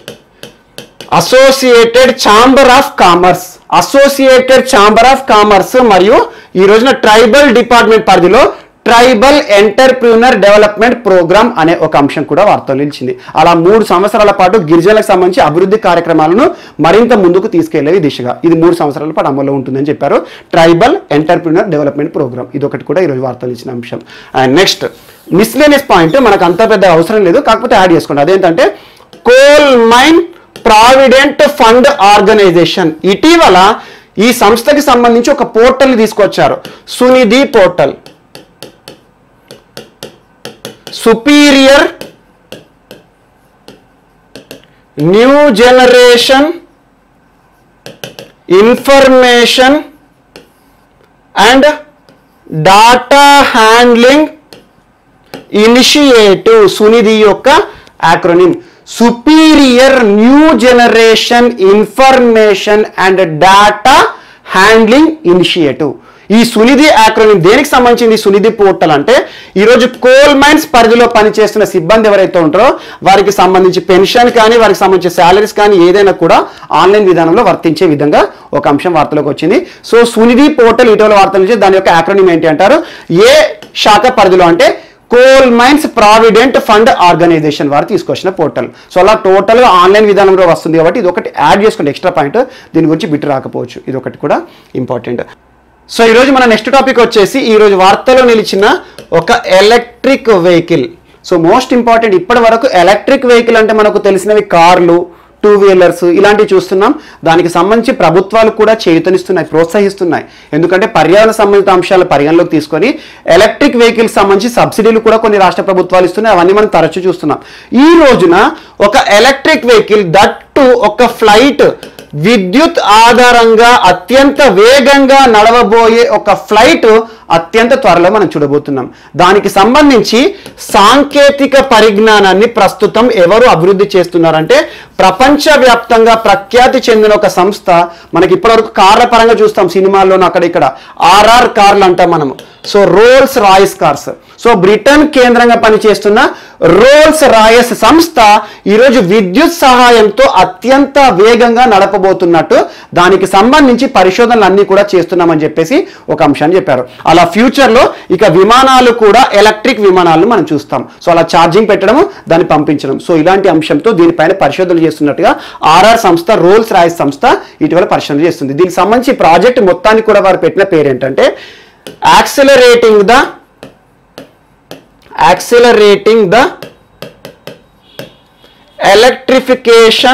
Speaker 1: associated chamber of commerce associated chamber of commerce మరియు ఈ రోజున ట్రైబల్ డిపార్ట్మెంట్ పరిధిలో ట్రైబల్ ఎంటర్ప్రీనర్ డెవలప్మెంట్ ప్రోగ్రామ్ అనే ఒక అంశం కూడా వార్తలు నిలిచింది అలా మూడు సంవత్సరాల పాటు గిరిజనులకు సంబంధించి అభివృద్ధి కార్యక్రమాలను మరింత ముందుకు తీసుకెళ్లే దిశగా ఇది మూడు సంవత్సరాల పాటు అమల్లో ఉంటుందని చెప్పారు ట్రైబల్ ఎంటర్ప్రీనర్ డెవలప్మెంట్ ప్రోగ్రామ్ ఇది ఒకటి కూడా ఈరోజు వార్తలు ఇచ్చిన అంశం అండ్ నెక్స్ట్ మిస్లేనియస్ పాయింట్ మనకు అంత పెద్ద అవసరం లేదు కాకపోతే యాడ్ చేసుకోండి అదేంటంటే coal mine provident fund organisation ఇటీవల ఈ సంస్థకి సంబంధించి ఒక పోర్టల్ తీసుకొచ్చారు Sunidhi portal superior new generation information and data handling initiative Sunidhi యొక్క acronym superior new generation information and data handling initiative ఈ సునిధి యాక్రోనిమ్ దేనికి సంబంధించింది ఈ సునిధి పోర్టల్ అంటే ఈరోజు కోల్ మైన్స్ పరిధిలో పనిచేస్తున్న సిబ్బంది ఎవరైతే ఉంటారో వారికి సంబంధించి పెన్షన్ కానీ వారికి సంబంధించి శాలరీస్ కానీ ఏదైనా కూడా ఆన్లైన్ విధానంలో వర్తించే విధంగా ఒక అంశం వార్తలోకి వచ్చింది సో సునిధి పోర్టల్ ఇటీవల వార్తల నుంచి దాని యొక్క యాక్రోనిమ్ ఏంటి అంటారు ఏ శాఖ పరిధిలో అంటే coal mines provident fund organisation వారు తీసుకొచ్చిన పోర్టల్ సో అలా టోటల్గా ఆన్లైన్ విధానంలో వస్తుంది కాబట్టి ఇది ఒకటి యాడ్ చేసుకోండి ఎక్స్ట్రా పాయింట్ దీని గురించి బిట్ రాకపోవచ్చు ఇది ఒకటి కూడా ఇంపార్టెంట్ సో ఈరోజు మన నెక్స్ట్ టాపిక్ వచ్చేసి ఈరోజు వార్తలో నిలిచిన ఒక electric vehicle so most important ఇప్పటి వరకు ఎలక్ట్రిక్ వెహికల్ అంటే మనకు తెలిసినవి కార్లు టూ వీలర్స్ ఇలాంటివి చూస్తున్నాం దానికి సంబంధించి ప్రభుత్వాలు కూడా చేయుతనిస్తున్నాయి ప్రోత్సహిస్తున్నాయి ఎందుకంటే పర్యావరణ సంబంధిత అంశాలు పరిగణలోకి తీసుకొని ఎలక్ట్రిక్ వెహికల్స్ సంబంధించి సబ్సిడీలు కూడా కొన్ని రాష్ట్ర ప్రభుత్వాలు ఇస్తున్నాయి అవన్నీ మనం తరచూ చూస్తున్నాం ఈ రోజున ఒక ఎలక్ట్రిక్ వెహికల్ దట్టు ఒక ఫ్లైట్ విద్యుత్ ఆధారంగా అత్యంత వేగంగా నడవబోయే ఒక ఫ్లైట్ అత్యంత త్వరలో మనం చూడబోతున్నాం దానికి సంబంధించి సాంకేతిక పరిజ్ఞానాన్ని ప్రస్తుతం ఎవరు అభివృద్ధి చేస్తున్నారంటే ప్రపంచవ్యాప్తంగా ప్రఖ్యాతి చెందిన ఒక సంస్థ మనకి ఇప్పటివరకు కార్ల పరంగా చూస్తాం సినిమాల్లోనూ అక్కడ ఇక్కడ ఆర్ఆర్ కార్లు అంటాం మనము so Rolls Royce cars so Britain కేంద్రంగా పనిచేస్తున్న రోల్స్ రాయస్ సంస్థ ఈరోజు విద్యుత్ సహాయంతో అత్యంత వేగంగా నడపబోతున్నట్టు దానికి సంబంధించి పరిశోధనలు అన్ని కూడా చేస్తున్నామని చెప్పేసి ఒక అంశాన్ని చెప్పారు అలా ఫ్యూచర్లో ఇక విమానాలు కూడా ఎలక్ట్రిక్ విమానాలను మనం చూస్తాం సో అలా ఛార్జింగ్ పెట్టడము దాన్ని పంపించడం సో ఇలాంటి అంశంతో దీనిపైన పరిశోధనలు చేస్తున్నట్టుగా ఆర్ఆర్ సంస్థ రోల్స్ రాయస్ సంస్థ ఇటీవల పరిశోధన చేస్తుంది దీనికి సంబంధించి ప్రాజెక్ట్ మొత్తానికి కూడా వారు పెట్టిన పేరు ఏంటంటే accelerating the accelerating the electrification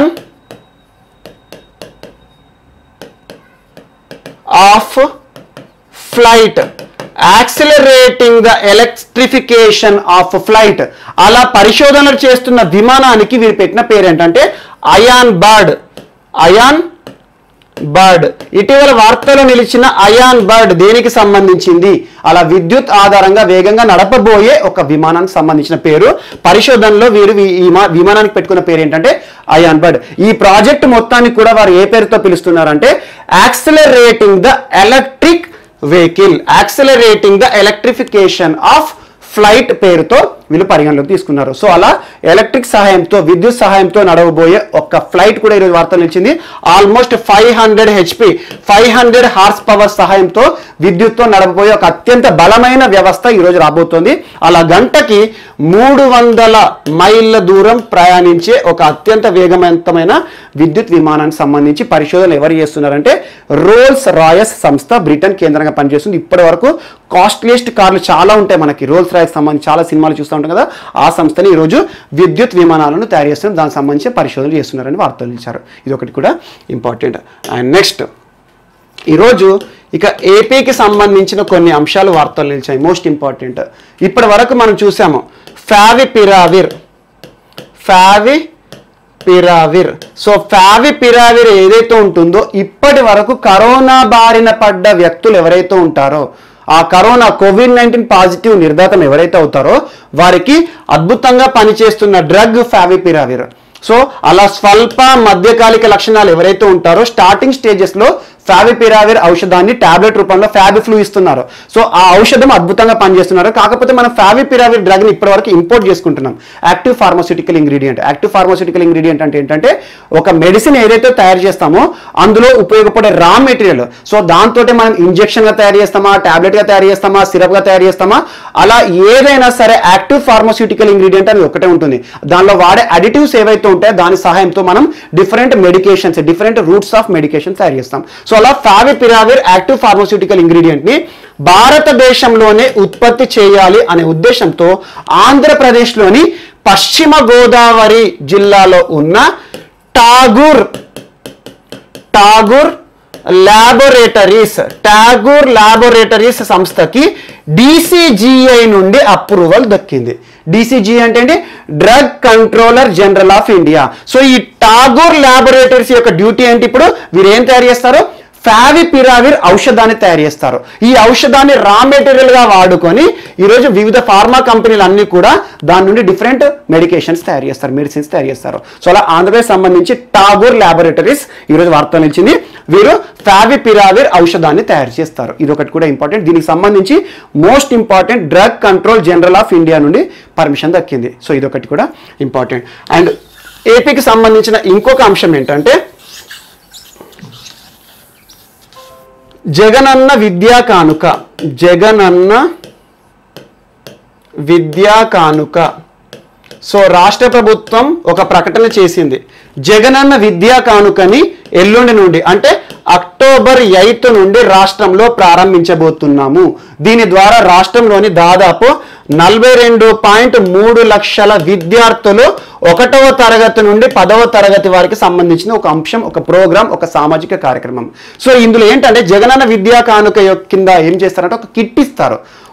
Speaker 1: of flight accelerating the electrification of flight అలా పరిశోధనలు చేస్తున్న విమానానికి వీరు పెట్టిన పేరు ఏంటంటే అయాన్ బర్డ్ అయాన్ బర్డ్ ఇటీవల వార్తలో నిలిచిన అయాన్ బర్డ్ దేనికి సంబంధించింది అలా విద్యుత్ ఆధారంగా వేగంగా నడపబోయే ఒక విమానానికి సంబంధించిన పేరు పరిశోధనలో వీరు ఈ ఈ మా- విమానానికి పెట్టుకున్న పేరు ఏంటంటే అయాన్ బర్డ్ ఈ ప్రాజెక్ట్ మొత్తానికి కూడా వారు ఏ పేరుతో పిలుస్తున్నారంటే accelerating the electric vehicle accelerating the electrification of flight పేరుతో వీళ్ళు పరిగణలోకి తీసుకున్నారు సో అలా ఎలక్ట్రిక్ సహాయంతో విద్యుత్ సహాయంతో నడవబోయే ఒక ఫ్లైట్ కూడా ఈరోజు వార్తలు నిలిచింది almost five hundred HP five hundred horsepower సహాయంతో విద్యుత్తో నడవబోయే ఒక అత్యంత బలమైన వ్యవస్థ ఈరోజు రాబోతోంది అలా గంటకి మూడు వందల మైళ్ళ దూరం ప్రయాణించే ఒక అత్యంత వేగవంతమైన విద్యుత్ విమానానికి సంబంధించి పరిశోధనలు ఎవరు చేస్తున్నారంటే రోల్స్ రాయస్ సంస్థ బ్రిటన్ కేంద్రంగా పనిచేస్తుంది ఇప్పటి వరకు కాస్ట్లీయెస్ట్ కార్లు చాలా ఉంటాయి మనకి రోల్స్ రాయస్ సంబంధించి చాలా సినిమాలు చూస్తూ ఉంటాం కదా ఆ సంస్థని ఈరోజు విద్యుత్ విమానాలను తయారు చేస్తున్నారు దానికి సంబంధించి పరిశోధనలు చేస్తున్నారని వార్తలు ఇచ్చారు ఇది ఒకటి కూడా ఇంపార్టెంట్ అండ్ నెక్స్ట్ ఈరోజు ఇక ఏపీకి సంబంధించిన కొన్ని అంశాలు వార్తలు నిలిచాయి మోస్ట్ ఇంపార్టెంట్ ఇప్పటి వరకు మనం చూసాము ఫావి పిరావిర్ ఫావి పిరావిర్ సో ఫావి పిరావిర్ ఏదైతే ఉంటుందో ఇప్పటి వరకు కరోనా బారిన పడ్డ వ్యక్తులు ఎవరైతే ఉంటారో ఆ కరోనా కోవిడ్ నైన్టీన్ పాజిటివ్ నిర్ధాతం ఎవరైతే అవుతారో వారికి అద్భుతంగా పనిచేస్తున్న డ్రగ్ ఫావిపిరావిర్ సో అలా స్వల్ప మధ్యకాలిక లక్షణాలు ఎవరైతే ఉంటారో స్టార్టింగ్ స్టేజెస్ లో ఫావిపిరావిర్ ఔషధాన్ని టాబ్లెట్ రూపంలో ఫ్యాబిఫ్లూ ఇస్తున్నారు సో ఆ ఔషధం అద్భుతంగా పనిచేస్తున్నారు కాకపోతే మనం ఫావిపిరావిర్ డ్రగ్ ని ఇప్పటివరకు ఇంపోర్ట్ చేసుకుంటున్నాం active pharmaceutical ingredient active pharmaceutical ingredient అంటే ఏంటంటే ఒక మెడిసిన్ ఏదైతే తయారు చేస్తామో అందులో ఉపయోగపడే రా మెటీరియల్ సో దాంతో మనం ఇంజెక్షన్ గా తయారు చేస్తామా టాబ్లెట్ గా తయారు చేస్తామా సిరప్ గా తయారు చేస్తామా అలా ఏదైనా సరే యాక్టివ్ ఫార్మాస్యూటికల్ ఇంగ్రీడియంట్ అనేది ఒకటే ఉంటుంది దానిలో వాడే అడిటివ్స్ ఏవైతే ఉంటాయో దాని సహాయంతో మనం different medications different routes of medication తయారు చేస్తాం సో అలా ఫావిపిరావిర్ యాక్టివ్ ఫార్మాస్యూటికల్ ఇంగ్రీడియంట్ ని భారతదేశంలోనే ఉత్పత్తి చేయాలి అనే ఉద్దేశంతో ఆంధ్రప్రదేశ్లోని పశ్చిమ గోదావరి జిల్లాలో ఉన్న టాగూర్ టాగూర్ ల్యాబొరేటరీస్ టాగూర్ ల్యాబొరేటరీస్ సంస్థకి డిసిజిఐ నుండి అప్రూవల్ దక్కింది డిసిజి అంటే ఏంటి drug controller general of India so ఈ టాగూర్ ల్యాబొరేటరీస్ యొక్క డ్యూటీ ఏంటి ఇప్పుడు వీరు ఏం తయారు చేస్తారు ఫావిపిరావిర్ ఔషధాన్ని తయారు చేస్తారు ఈ ఔషధాన్ని రా మెటీరియల్ గా వాడుకొని ఈరోజు వివిధ ఫార్మా కంపెనీలు అన్ని కూడా దాని నుండి డిఫరెంట్ మెడికేషన్స్ తయారు చేస్తారు మెడిసిన్స్ తయారు చేస్తారు సో అలా ఆంధ్రప్రదేశ్ సంబంధించి టాగూర్ ల్యాబొరేటరీస్ ఈరోజు వార్తలు ఇచ్చింది వీరు ఫావిపిరావిర్ ఔషధాన్ని తయారు చేస్తారు ఇది ఒకటి కూడా ఇంపార్టెంట్ దీనికి సంబంధించి most important drug control general of India నుండి పర్మిషన్ దక్కింది సో ఇది ఒకటి కూడా ఇంపార్టెంట్ అండ్ ఏపీకి సంబంధించిన ఇంకొక అంశం ఏంటంటే జగనన్న విద్యా కానుక జగనన్న విద్యా కానుక సో రాష్ట్ర ప్రభుత్వం ఒక ప్రకటన చేసింది జగనన్న విద్యా కానుకని ఎల్లుండి నుండి అంటే అక్టోబర్ ఎయిత్ నుండి రాష్ట్రంలో ప్రారంభించబోతున్నాము దీని ద్వారా రాష్ట్రంలోని దాదాపు నలభై రెండు పాయింట్ మూడు లక్షల విద్యార్థులు ఒకటవ తరగతి నుండి పదవ తరగతి వారికి సంబంధించిన ఒక అంశం ఒక ప్రోగ్రామ్ ఒక సామాజిక కార్యక్రమం సో ఇందులో ఏంటంటే జగనన్న విద్యా కానుక యొక్క కింద ఏం చేస్తారంటే ఒక కిట్ ఇస్తారు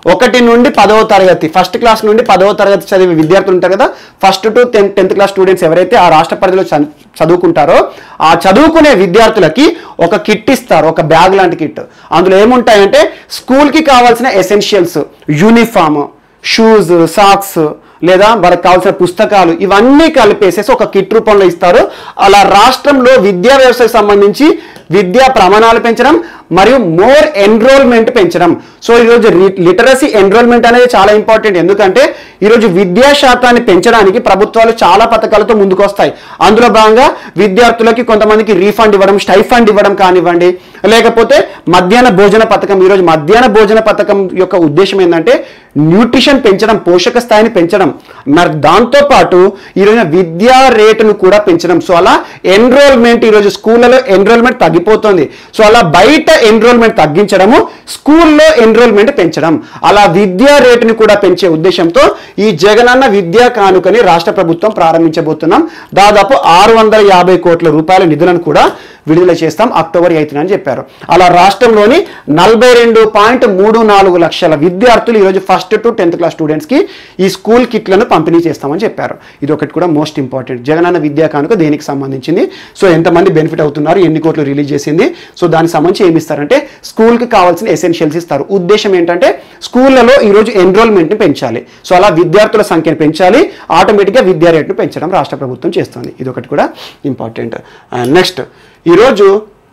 Speaker 1: ఒకటి నుండి పదవ తరగతి ఫస్ట్ క్లాస్ నుండి పదవ తరగతి చదివే విద్యార్థులు ఉంటారు కదా first to tenth tenth class students ఎవరైతే ఆ రాష్ట్ర పరిధిలో చ- చదువుకుంటారో ఆ చదువుకునే విద్యార్థులకి ఒక కిట్ ఇస్తారు ఒక బ్యాగ్ లాంటి కిట్ అందులో ఏముంటాయంటే స్కూల్కి కావాల్సిన ఎసెన్షియల్స్ యూనిఫామ్ షూస్ సాక్స్ లేదా వాళ్ళకి కావాల్సిన పుస్తకాలు ఇవన్నీ కలిపేసేసి ఒక కిట్ రూపంలో ఇస్తారు అలా రాష్ట్రంలో విద్యా వ్యవస్థకు సంబంధించి విద్యా ప్రమాణాలు పెంచడం మరియు మోర్ ఎన్రోల్మెంట్ పెంచడం సో ఈరోజు లిటరసీ ఎన్రోల్మెంట్ అనేది చాలా ఇంపార్టెంట్ ఎందుకంటే ఈరోజు విద్యా శాతాన్ని పెంచడానికి ప్రభుత్వాలు చాలా పథకాలతో ముందుకు వస్తాయి అందులో భాగంగా విద్యార్థులకి కొంతమందికి రీఫండ్ ఇవ్వడం స్టైఫండ్ ఇవ్వడం కానివ్వండి లేకపోతే మధ్యాహ్న భోజన పథకం ఈరోజు మధ్యాహ్న భోజన పథకం యొక్క ఉద్దేశం ఏంటంటే న్యూట్రిషన్ పెంచడం పోషక స్థాయిని పెంచడం మరి దాంతో పాటు ఈరోజు విద్యా రేటును కూడా పెంచడం సో అలా ఎన్రోల్మెంట్ ఈరోజు స్కూళ్ళలో ఎన్రోల్మెంట్ తగ్గిపోతుంది సో అలా బయట ఎన్రోల్మెంట్ తగ్గించడము స్కూల్లో ఎన్రోల్మెంట్ పెంచడం అలా విద్యా రేటుని కూడా పెంచే ఉద్దేశంతో ఈ జగనన్న విద్యా కానుకని రాష్ట్ర ప్రభుత్వం ప్రారంభించబోతున్నాం దాదాపు ఆరు వందల యాభై కోట్ల రూపాయల నిధులను కూడా విడుదల చేస్తాం అక్టోబర్ ఎయిత్ అని చెప్పారు అలా రాష్ట్రంలోని నలభై రెండు పాయింట్ మూడు నాలుగు లక్షల విద్యార్థులు ఈరోజు ఫస్ట్ టు టెన్త్ క్లాస్ స్టూడెంట్స్కి ఈ స్కూల్ కిట్లను పంపిణీ చేస్తామని చెప్పారు ఇది ఒకటి కూడా మోస్ట్ ఇంపార్టెంట్ జగనన్న విద్యా కానుక దేనికి సంబంధించింది సో ఎంతమంది బెనిఫిట్ అవుతున్నారు ఎన్ని కోట్లు రిలీజ్ చేసింది సో దానికి సంబంధించి ఏమి ఇస్తారంటే స్కూల్కి కావాల్సిన ఎసెన్షియల్స్ ఇస్తారు ఉద్దేశం ఏంటంటే స్కూళ్ళలో ఈరోజు ఎన్రోల్మెంట్ని పెంచాలి సో అలా విద్యార్థుల సంఖ్యను పెంచాలి ఆటోమేటిక్గా విద్యా రేటును పెంచడం రాష్ట్ర ప్రభుత్వం చేస్తుంది ఇది ఒకటి కూడా ఇంపార్టెంట్ నెక్స్ట్ ఈరోజు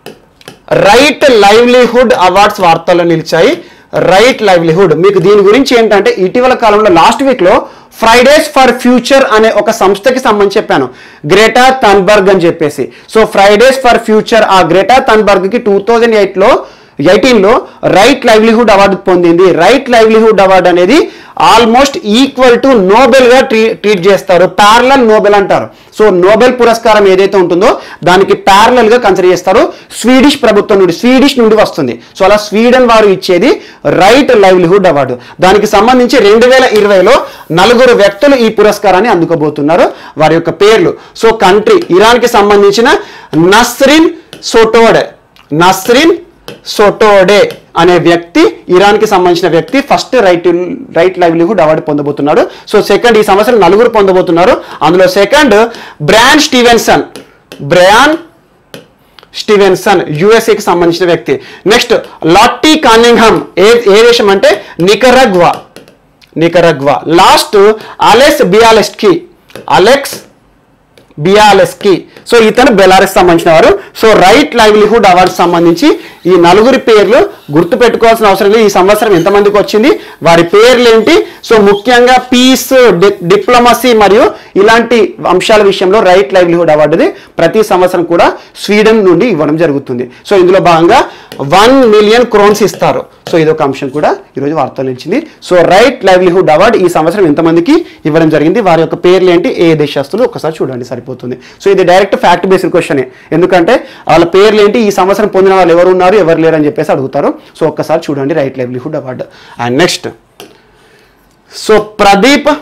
Speaker 1: రైట్ లైవ్లీహుడ్ అవార్డ్స్ వార్తల్లో నిలిచాయి రైట్ లైవ్లీహుడ్ మీకు దీని గురించి ఏంటంటే ఇటీవల కాలంలో లాస్ట్ వీక్ లో ఫ్రైడేస్ ఫర్ ఫ్యూచర్ అనే ఒక సంస్థకి సంబంధించి చెప్పాను గ్రేటా తన్బర్గ్ అని చెప్పేసి సో ఫ్రైడేస్ ఫర్ ఫ్యూచర్ ఆ గ్రేటా తన్బర్గ్ కి టూ థౌజండ్ ఎయిట్లో ఎయిటీన్లో రైట్ లైవ్లీహుడ్ అవార్డు పొందింది రైట్ లైవ్లీహుడ్ అవార్డు అనేది ఆల్మోస్ట్ ఈక్వల్ టు నోబెల్ గా ట్రీ- ట్రీట్ చేస్తారు ప్యారలల్ నోబెల్ అంటారు సో నోబెల్ పురస్కారం ఏదైతే ఉంటుందో దానికి ప్యారలల్ గా కన్సిడర్ చేస్తారు స్వీడిష్ ప్రభుత్వం నుండి స్వీడిష్ నుండి వస్తుంది సో అలా స్వీడన్ వారు ఇచ్చేది రైట్ లైవ్లీహుడ్ అవార్డు దానికి సంబంధించి రెండు వేల ఇరవైలో నలుగురు వ్యక్తులు ఈ పురస్కారాన్ని అందుకోబోతున్నారు వారి యొక్క పేర్లు సో కంట్రీ ఇరాన్కి సంబంధించిన నస్రిన్ సోటోడే నస్రిన్ సోటోడే అనే వ్యక్తి ఇరాన్కి సంబంధించిన వ్యక్తి first right right livelihood award పొందబోతున్నాడు సో సెకండ్ ఈ సంవత్సరం నలుగురు పొందబోతున్నారు అందులో second Bryan Stevenson Bryan Stevenson యుఎస్ఏకి సంబంధించిన వ్యక్తి నెక్స్ట్ లాటీ కానింగ్హమ్ ఏ ఏ దేశం అంటే Nicaragua Nicaragua last Alex Bialiatski Alex Bialiatski so ఇతను బెలారస్ సంబంధించిన వారు సో రైట్ లైవ్లీహుడ్ అవార్డు సంబంధించి ఈ నలుగురి పేర్లు గుర్తు పెట్టుకోవాల్సిన అవసరం లేదు ఈ సంవత్సరం ఎంతమందికి వచ్చింది వారి పేర్లు ఏంటి సో ముఖ్యంగా పీస్ డిప్లొమసీ మరియు ఇలాంటి అంశాల విషయంలో రైట్ లైవ్లీహుడ్ అవార్డుది ప్రతి సంవత్సరం కూడా స్వీడన్ నుండి ఇవ్వడం జరుగుతుంది సో ఇందులో భాగంగా వన్ మిలియన్ క్రోన్స్ ఇస్తారు సో ఇది ఒక అంశం కూడా ఈరోజు వార్తలు నిలిచింది సో రైట్ లైవ్లీహుడ్ అవార్డు ఈ సంవత్సరం ఎంతమందికి ఇవ్వడం జరిగింది వారి యొక్క పేర్లు ఏంటి ఏ దేశస్తులు ఒకసారి చూడండి సరిపోతుంది సో ఇది డైరెక్ట్ ఫ్యాక్ట్ బేస్డ్ క్వశ్చనే ఎందుకంటే వాళ్ళ పేర్లు ఏంటి ఈ సంవత్సరం పొందిన వాళ్ళు ఎవరు ఉన్నారు ఎవరు లేరు అని చెప్పేసి అడుగుతారు సో ఒక్కసారి చూడండి right livelihood award and next so Pradeep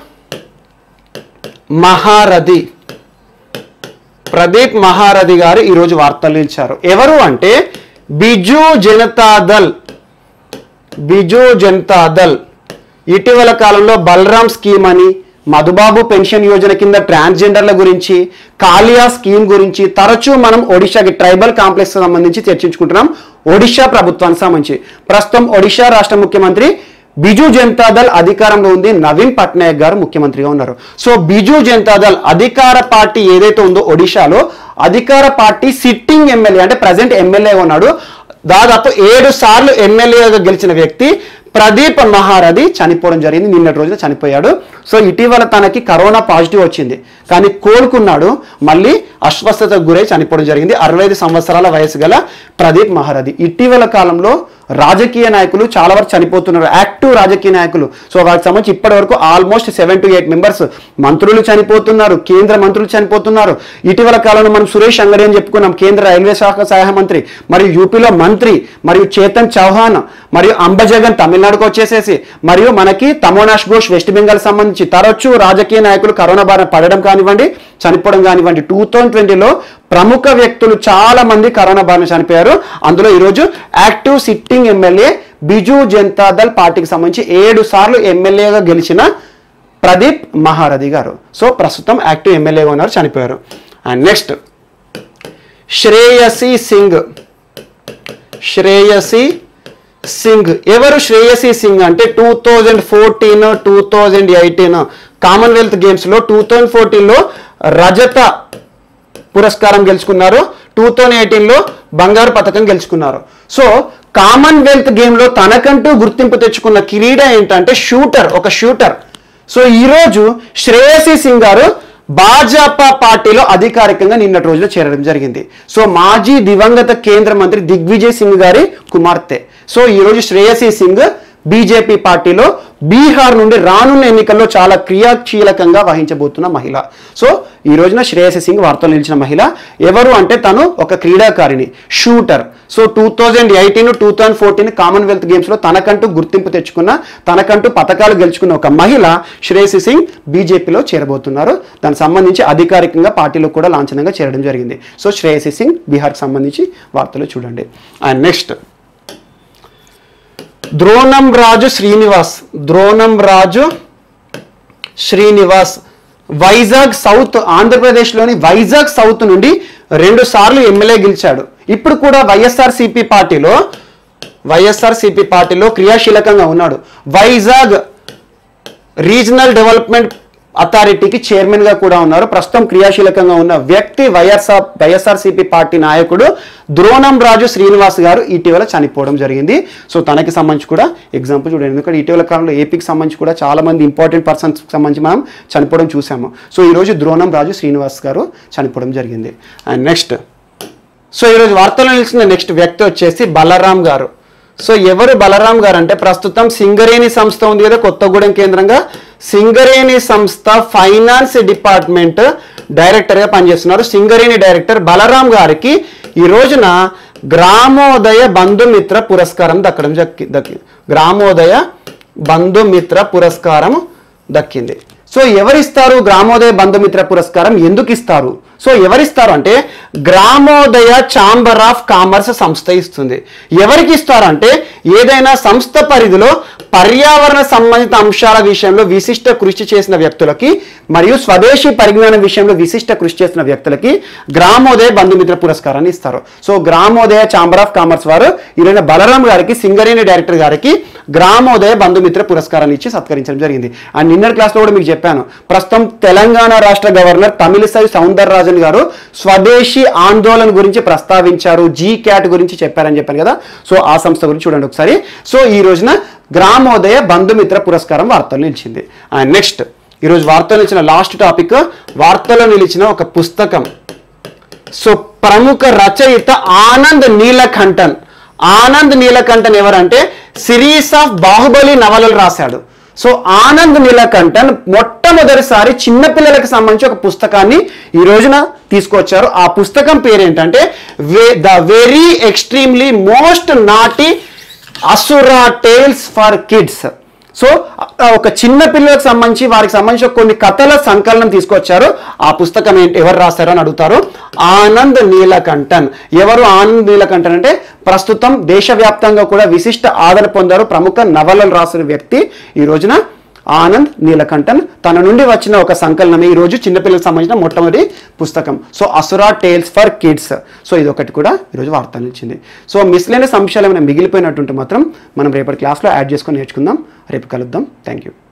Speaker 1: Maharathi Pradeep Maharathi గారు ఈరోజు వార్తలు ఇచ్చారు ఎవరు అంటే బిజు జనతాదల్ బిజు జనతాదల్ ఇటీవల కాలంలో బలరాం స్కీమ్ అని మధుబాబు పెన్షన్ యోజన కింద ట్రాన్స్జెండర్ల గురించి కాలియా స్కీమ్ గురించి తరచూ మనం ఒడిశాకి ట్రైబల్ కాంప్లెక్స్ సంబంధించి చర్చించుకుంటున్నాం ఒడిశా ప్రభుత్వానికి సంబంధించి ప్రస్తుతం ఒడిశా రాష్ట్ర ముఖ్యమంత్రి బిజు జనతాదళ్ అధికారంలో ఉంది నవీన్ పట్నాయక్ గారు ముఖ్యమంత్రిగా ఉన్నారు సో బిజు జనతాదళ్ అధికార పార్టీ ఏదైతే ఉందో ఒడిశాలో అధికార పార్టీ సిట్టింగ్ ఎమ్మెల్యే అంటే ప్రజెంట్ ఎమ్మెల్యేగా ఉన్నాడు దాదాపు ఏడు సార్లు ఎమ్మెల్యేగా గెలిచిన వ్యక్తి ప్రదీప్ మహారథి చనిపోవడం జరిగింది నిన్నటి రోజున చనిపోయాడు సో ఇటీవల తనకి కరోనా పాజిటివ్ వచ్చింది కానీ కోలుకున్నాడు మళ్ళీ అస్వస్థతకు గురై చనిపోవడం జరిగింది అరవై ఐదు సంవత్సరాల వయసు గల ప్రదీప్ మహారథి ఇటీవల కాలంలో రాజకీయ నాయకులు చాలా వరకు చనిపోతున్నారు యాక్టివ్ రాజకీయ నాయకులు సో వారికి సంబంధించి ఇప్పటి వరకు almost seven to eight members మంత్రులు చనిపోతున్నారు కేంద్ర మంత్రులు చనిపోతున్నారు ఇటీవల కాలంలో మనం సురేష్ అంగడి అని చెప్పుకున్నాం కేంద్ర రైల్వే శాఖ సహాయ మంత్రి మరియు యూపీలో మంత్రి మరియు చేతన్ చౌహాన్ మరియు అంబజగన్ తమిళ తమిళనాడుకు వచ్చేసేసి మరియు మనకి తమోనాష్ ఘోష్ వెస్ట్ బెంగాల్ సంబంధించి తరచూ రాజకీయ నాయకులు కరోనా బారిన పడడం కానివ్వండి చనిపోవడం కానివ్వండి టూ థౌజండ్ ట్వంటీలో ప్రముఖ వ్యక్తులు చాలా మంది కరోనా బారిన చనిపోయారు అందులో ఈరోజు active sitting MLA Biju Janata Dal పార్టీకి సంబంధించి ఏడు సార్లు ఎమ్మెల్యేగా గెలిచిన ప్రదీప్ మహారథి గారు సో ప్రస్తుతం యాక్టివ్ ఎమ్మెల్యేగా ఉన్నారు చనిపోయారు అండ్ నెక్స్ట్ శ్రేయసి సింగ్ శ్రేయసి సింగ్ ఎవరు శ్రేయసి సింగ్ అంటే two thousand fourteen two thousand eighteen commonwealth గేమ్స్లో టూ థౌజండ్ ఫోర్టీన్లో రజత పురస్కారం గెలుచుకున్నారు టూ థౌజండ్ ఎయిటీన్లో బంగారు పథకం గెలుచుకున్నారు సో కామన్వెల్త్ గేమ్లో తనకంటూ గుర్తింపు తెచ్చుకున్న క్రీడ ఏంటంటే షూటర్ ఒక షూటర్ సో ఈరోజు శ్రేయసి సింగ్ గారు భాజపా పార్టీలో అధికారికంగా నిన్నటి రోజున చేరడం జరిగింది సో మాజీ దివంగత కేంద్ర మంత్రి దిగ్విజయ్ సింగ్ గారి కుమార్తె సో ఈరోజు శ్రేయసి సింగ్ బీజేపీ పార్టీలో బీహార్ నుండి రానున్న ఎన్నికల్లో చాలా క్రియాశీలకంగా వహించబోతున్న మహిళ సో ఈ రోజున శ్రేయసి సింగ్ వార్తలు నిలిచిన మహిళ ఎవరు అంటే తను ఒక క్రీడాకారిణి shooter so two thousand eighteen two thousand fourteen commonwealth గేమ్స్లో తనకంటూ గుర్తింపు తెచ్చుకున్న తనకంటూ పథకాలు గెలుచుకున్న ఒక మహిళ శ్రేయసి సింగ్ బీజేపీలో చేరబోతున్నారు దానికి సంబంధించి అధికారికంగా పార్టీలో కూడా లాంఛనంగా చేరడం జరిగింది సో శ్రేయసి సింగ్ బీహార్కి సంబంధించి వార్తలు చూడండి and next Dronam Raju Srinivas Dronam Raju Srinivas Vizag south ఆంధ్రప్రదేశ్లోని వైజాగ్ సౌత్ నుండి రెండు సార్లు ఎమ్మెల్యే గెలిచాడు ఇప్పుడు కూడా వైఎస్ఆర్ సిపి పార్టీలో వైఎస్ఆర్ సిపి పార్టీలో క్రియాశీలకంగా ఉన్నాడు వైజాగ్ రీజనల్ డెవలప్మెంట్ అథారిటీకి చైర్మన్ గా కూడా ఉన్నారు ప్రస్తుతం క్రియాశీలకంగా ఉన్న వ్యక్తి వైఎస్ఆర్ వైఎస్ఆర్సీపీ పార్టీ నాయకుడు ద్రోణం రాజు శ్రీనివాస్ గారు ఇటీవల చనిపోవడం జరిగింది సో తనకి సంబంధించి కూడా ఎగ్జాంపుల్ చూడండి ఎందుకంటే ఇటీవల కాలంలో ఏపీకి సంబంధించి కూడా చాలా మంది ఇంపార్టెంట్ పర్సన్స్ సంబంధించి మనం చనిపోవడం చూసాము సో ఈరోజు ద్రోణం రాజు శ్రీనివాస్ గారు చనిపోవడం జరిగింది అండ్ నెక్స్ట్ సో ఈరోజు వార్తల్లో నిలిచిన నెక్స్ట్ వ్యక్తి వచ్చేసి బలరాం గారు సో ఎవరు బలరాం గారు అంటే ప్రస్తుతం సింగరేణి సంస్థ ఉంది కదా కొత్తగూడెం కేంద్రంగా సింగరేణి సంస్థ ఫైనాన్స్ డిపార్ట్మెంట్ డైరెక్టర్గా పనిచేస్తున్నారు సింగరేణి డైరెక్టర్ బలరాం గారికి ఈ రోజున గ్రామోదయ బంధుమిత్ర పురస్కారం దక్కడం దక్కి దక్కి గ్రామోదయ బంధుమిత్ర పురస్కారం దక్కింది సో ఎవరిస్తారు గ్రామోదయ బంధుమిత్ర పురస్కారం ఎందుకు ఇస్తారు సో ఎవరిస్తారు అంటే గ్రామోదయ ఛాంబర్ ఆఫ్ కామర్స్ సంస్థ ఇస్తుంది ఎవరికి ఇస్తారు అంటే ఏదైనా సంస్థ పరిధిలో పర్యావరణ సంబంధిత అంశాల విషయంలో విశిష్ట కృషి చేసిన వ్యక్తులకి మరియు స్వదేశీ పరిజ్ఞానం విషయంలో విశిష్ట కృషి చేసిన వ్యక్తులకి గ్రామోదయ బంధుమిత్ర పురస్కారాన్ని ఇస్తారు so Gramodaya chamber of commerce వారు ఈరోజు బలరాం గారికి సింగరేణి డైరెక్టర్ గారికి గ్రామోదయ బంధుమిత్ర పురస్కారాన్ని ఇచ్చి సత్కరించడం జరిగింది అండ్ నిన్నటి క్లాస్లో కూడా మీకు చెప్పాను ప్రస్తుతం తెలంగాణ రాష్ట్ర గవర్నర్ తమిళిసై సౌందరరాజన్ గారు స్వదేశీ ఆందోళన గురించి ప్రస్తావించారు జీ క్యాట్ గురించి చెప్పారని చెప్పాను కదా సో ఆ సంస్థ గురించి చూడండి ఒకసారి సో ఈ రోజున గ్రామోదయ బంధుమిత్ర పురస్కారం వార్తలు నిలిచింది అండ్ నెక్స్ట్ ఈరోజు వార్తలు నిలిచిన లాస్ట్ టాపిక్ వార్తలో నిలిచిన ఒక పుస్తకం సో ప్రముఖ రచయిత ఆనంద్ నీలకంఠన్ ఆనంద్ నీలకంఠన్ ఎవరంటే సిరీస్ ఆఫ్ బాహుబలి నవలలు రాశాడు సో ఆనంద్ నీలకంఠన్ మొట్టమొదటిసారి చిన్నపిల్లలకు సంబంధించి ఒక పుస్తకాన్ని ఈ రోజున తీసుకొచ్చారు ఆ పుస్తకం పేరేంటంటే the very extremely most naughty Asura tales for kids so ఆ ఒక చిన్న పిల్లలకు సంబంధించి వారికి సంబంధించిన కొన్ని కథల సంకలనం తీసుకొచ్చారు ఆ పుస్తకం ఏంటి ఎవరు రాశారు అని అడుగుతారు ఆనంద్ నీలకంఠన్ ఎవరు ఆనంద్ నీలకంఠన్ అంటే ప్రస్తుతం దేశవ్యాప్తంగా కూడా విశిష్ట ఆదరణ పొందారు ప్రముఖ నవలలు రాసిన వ్యక్తి ఈ రోజున ఆనంద్ నీలకంఠన్ తన నుండి వచ్చిన ఒక సంకలనమే ఈ రోజు చిన్నపిల్లలకు సంబంధించిన మొట్టమొదటి పుస్తకం so Asura tales for kids so ఇది ఒకటి కూడా ఈరోజు వార్త నిలిచింది సో మిస్లైన అంశాలు ఏమైనా మిగిలిపోయినట్టుంటే మాత్రం మనం రేపటి క్లాస్లో యాడ్ చేసుకొని నేర్చుకుందాం రేపు కలుద్దాం థ్యాంక్ యూ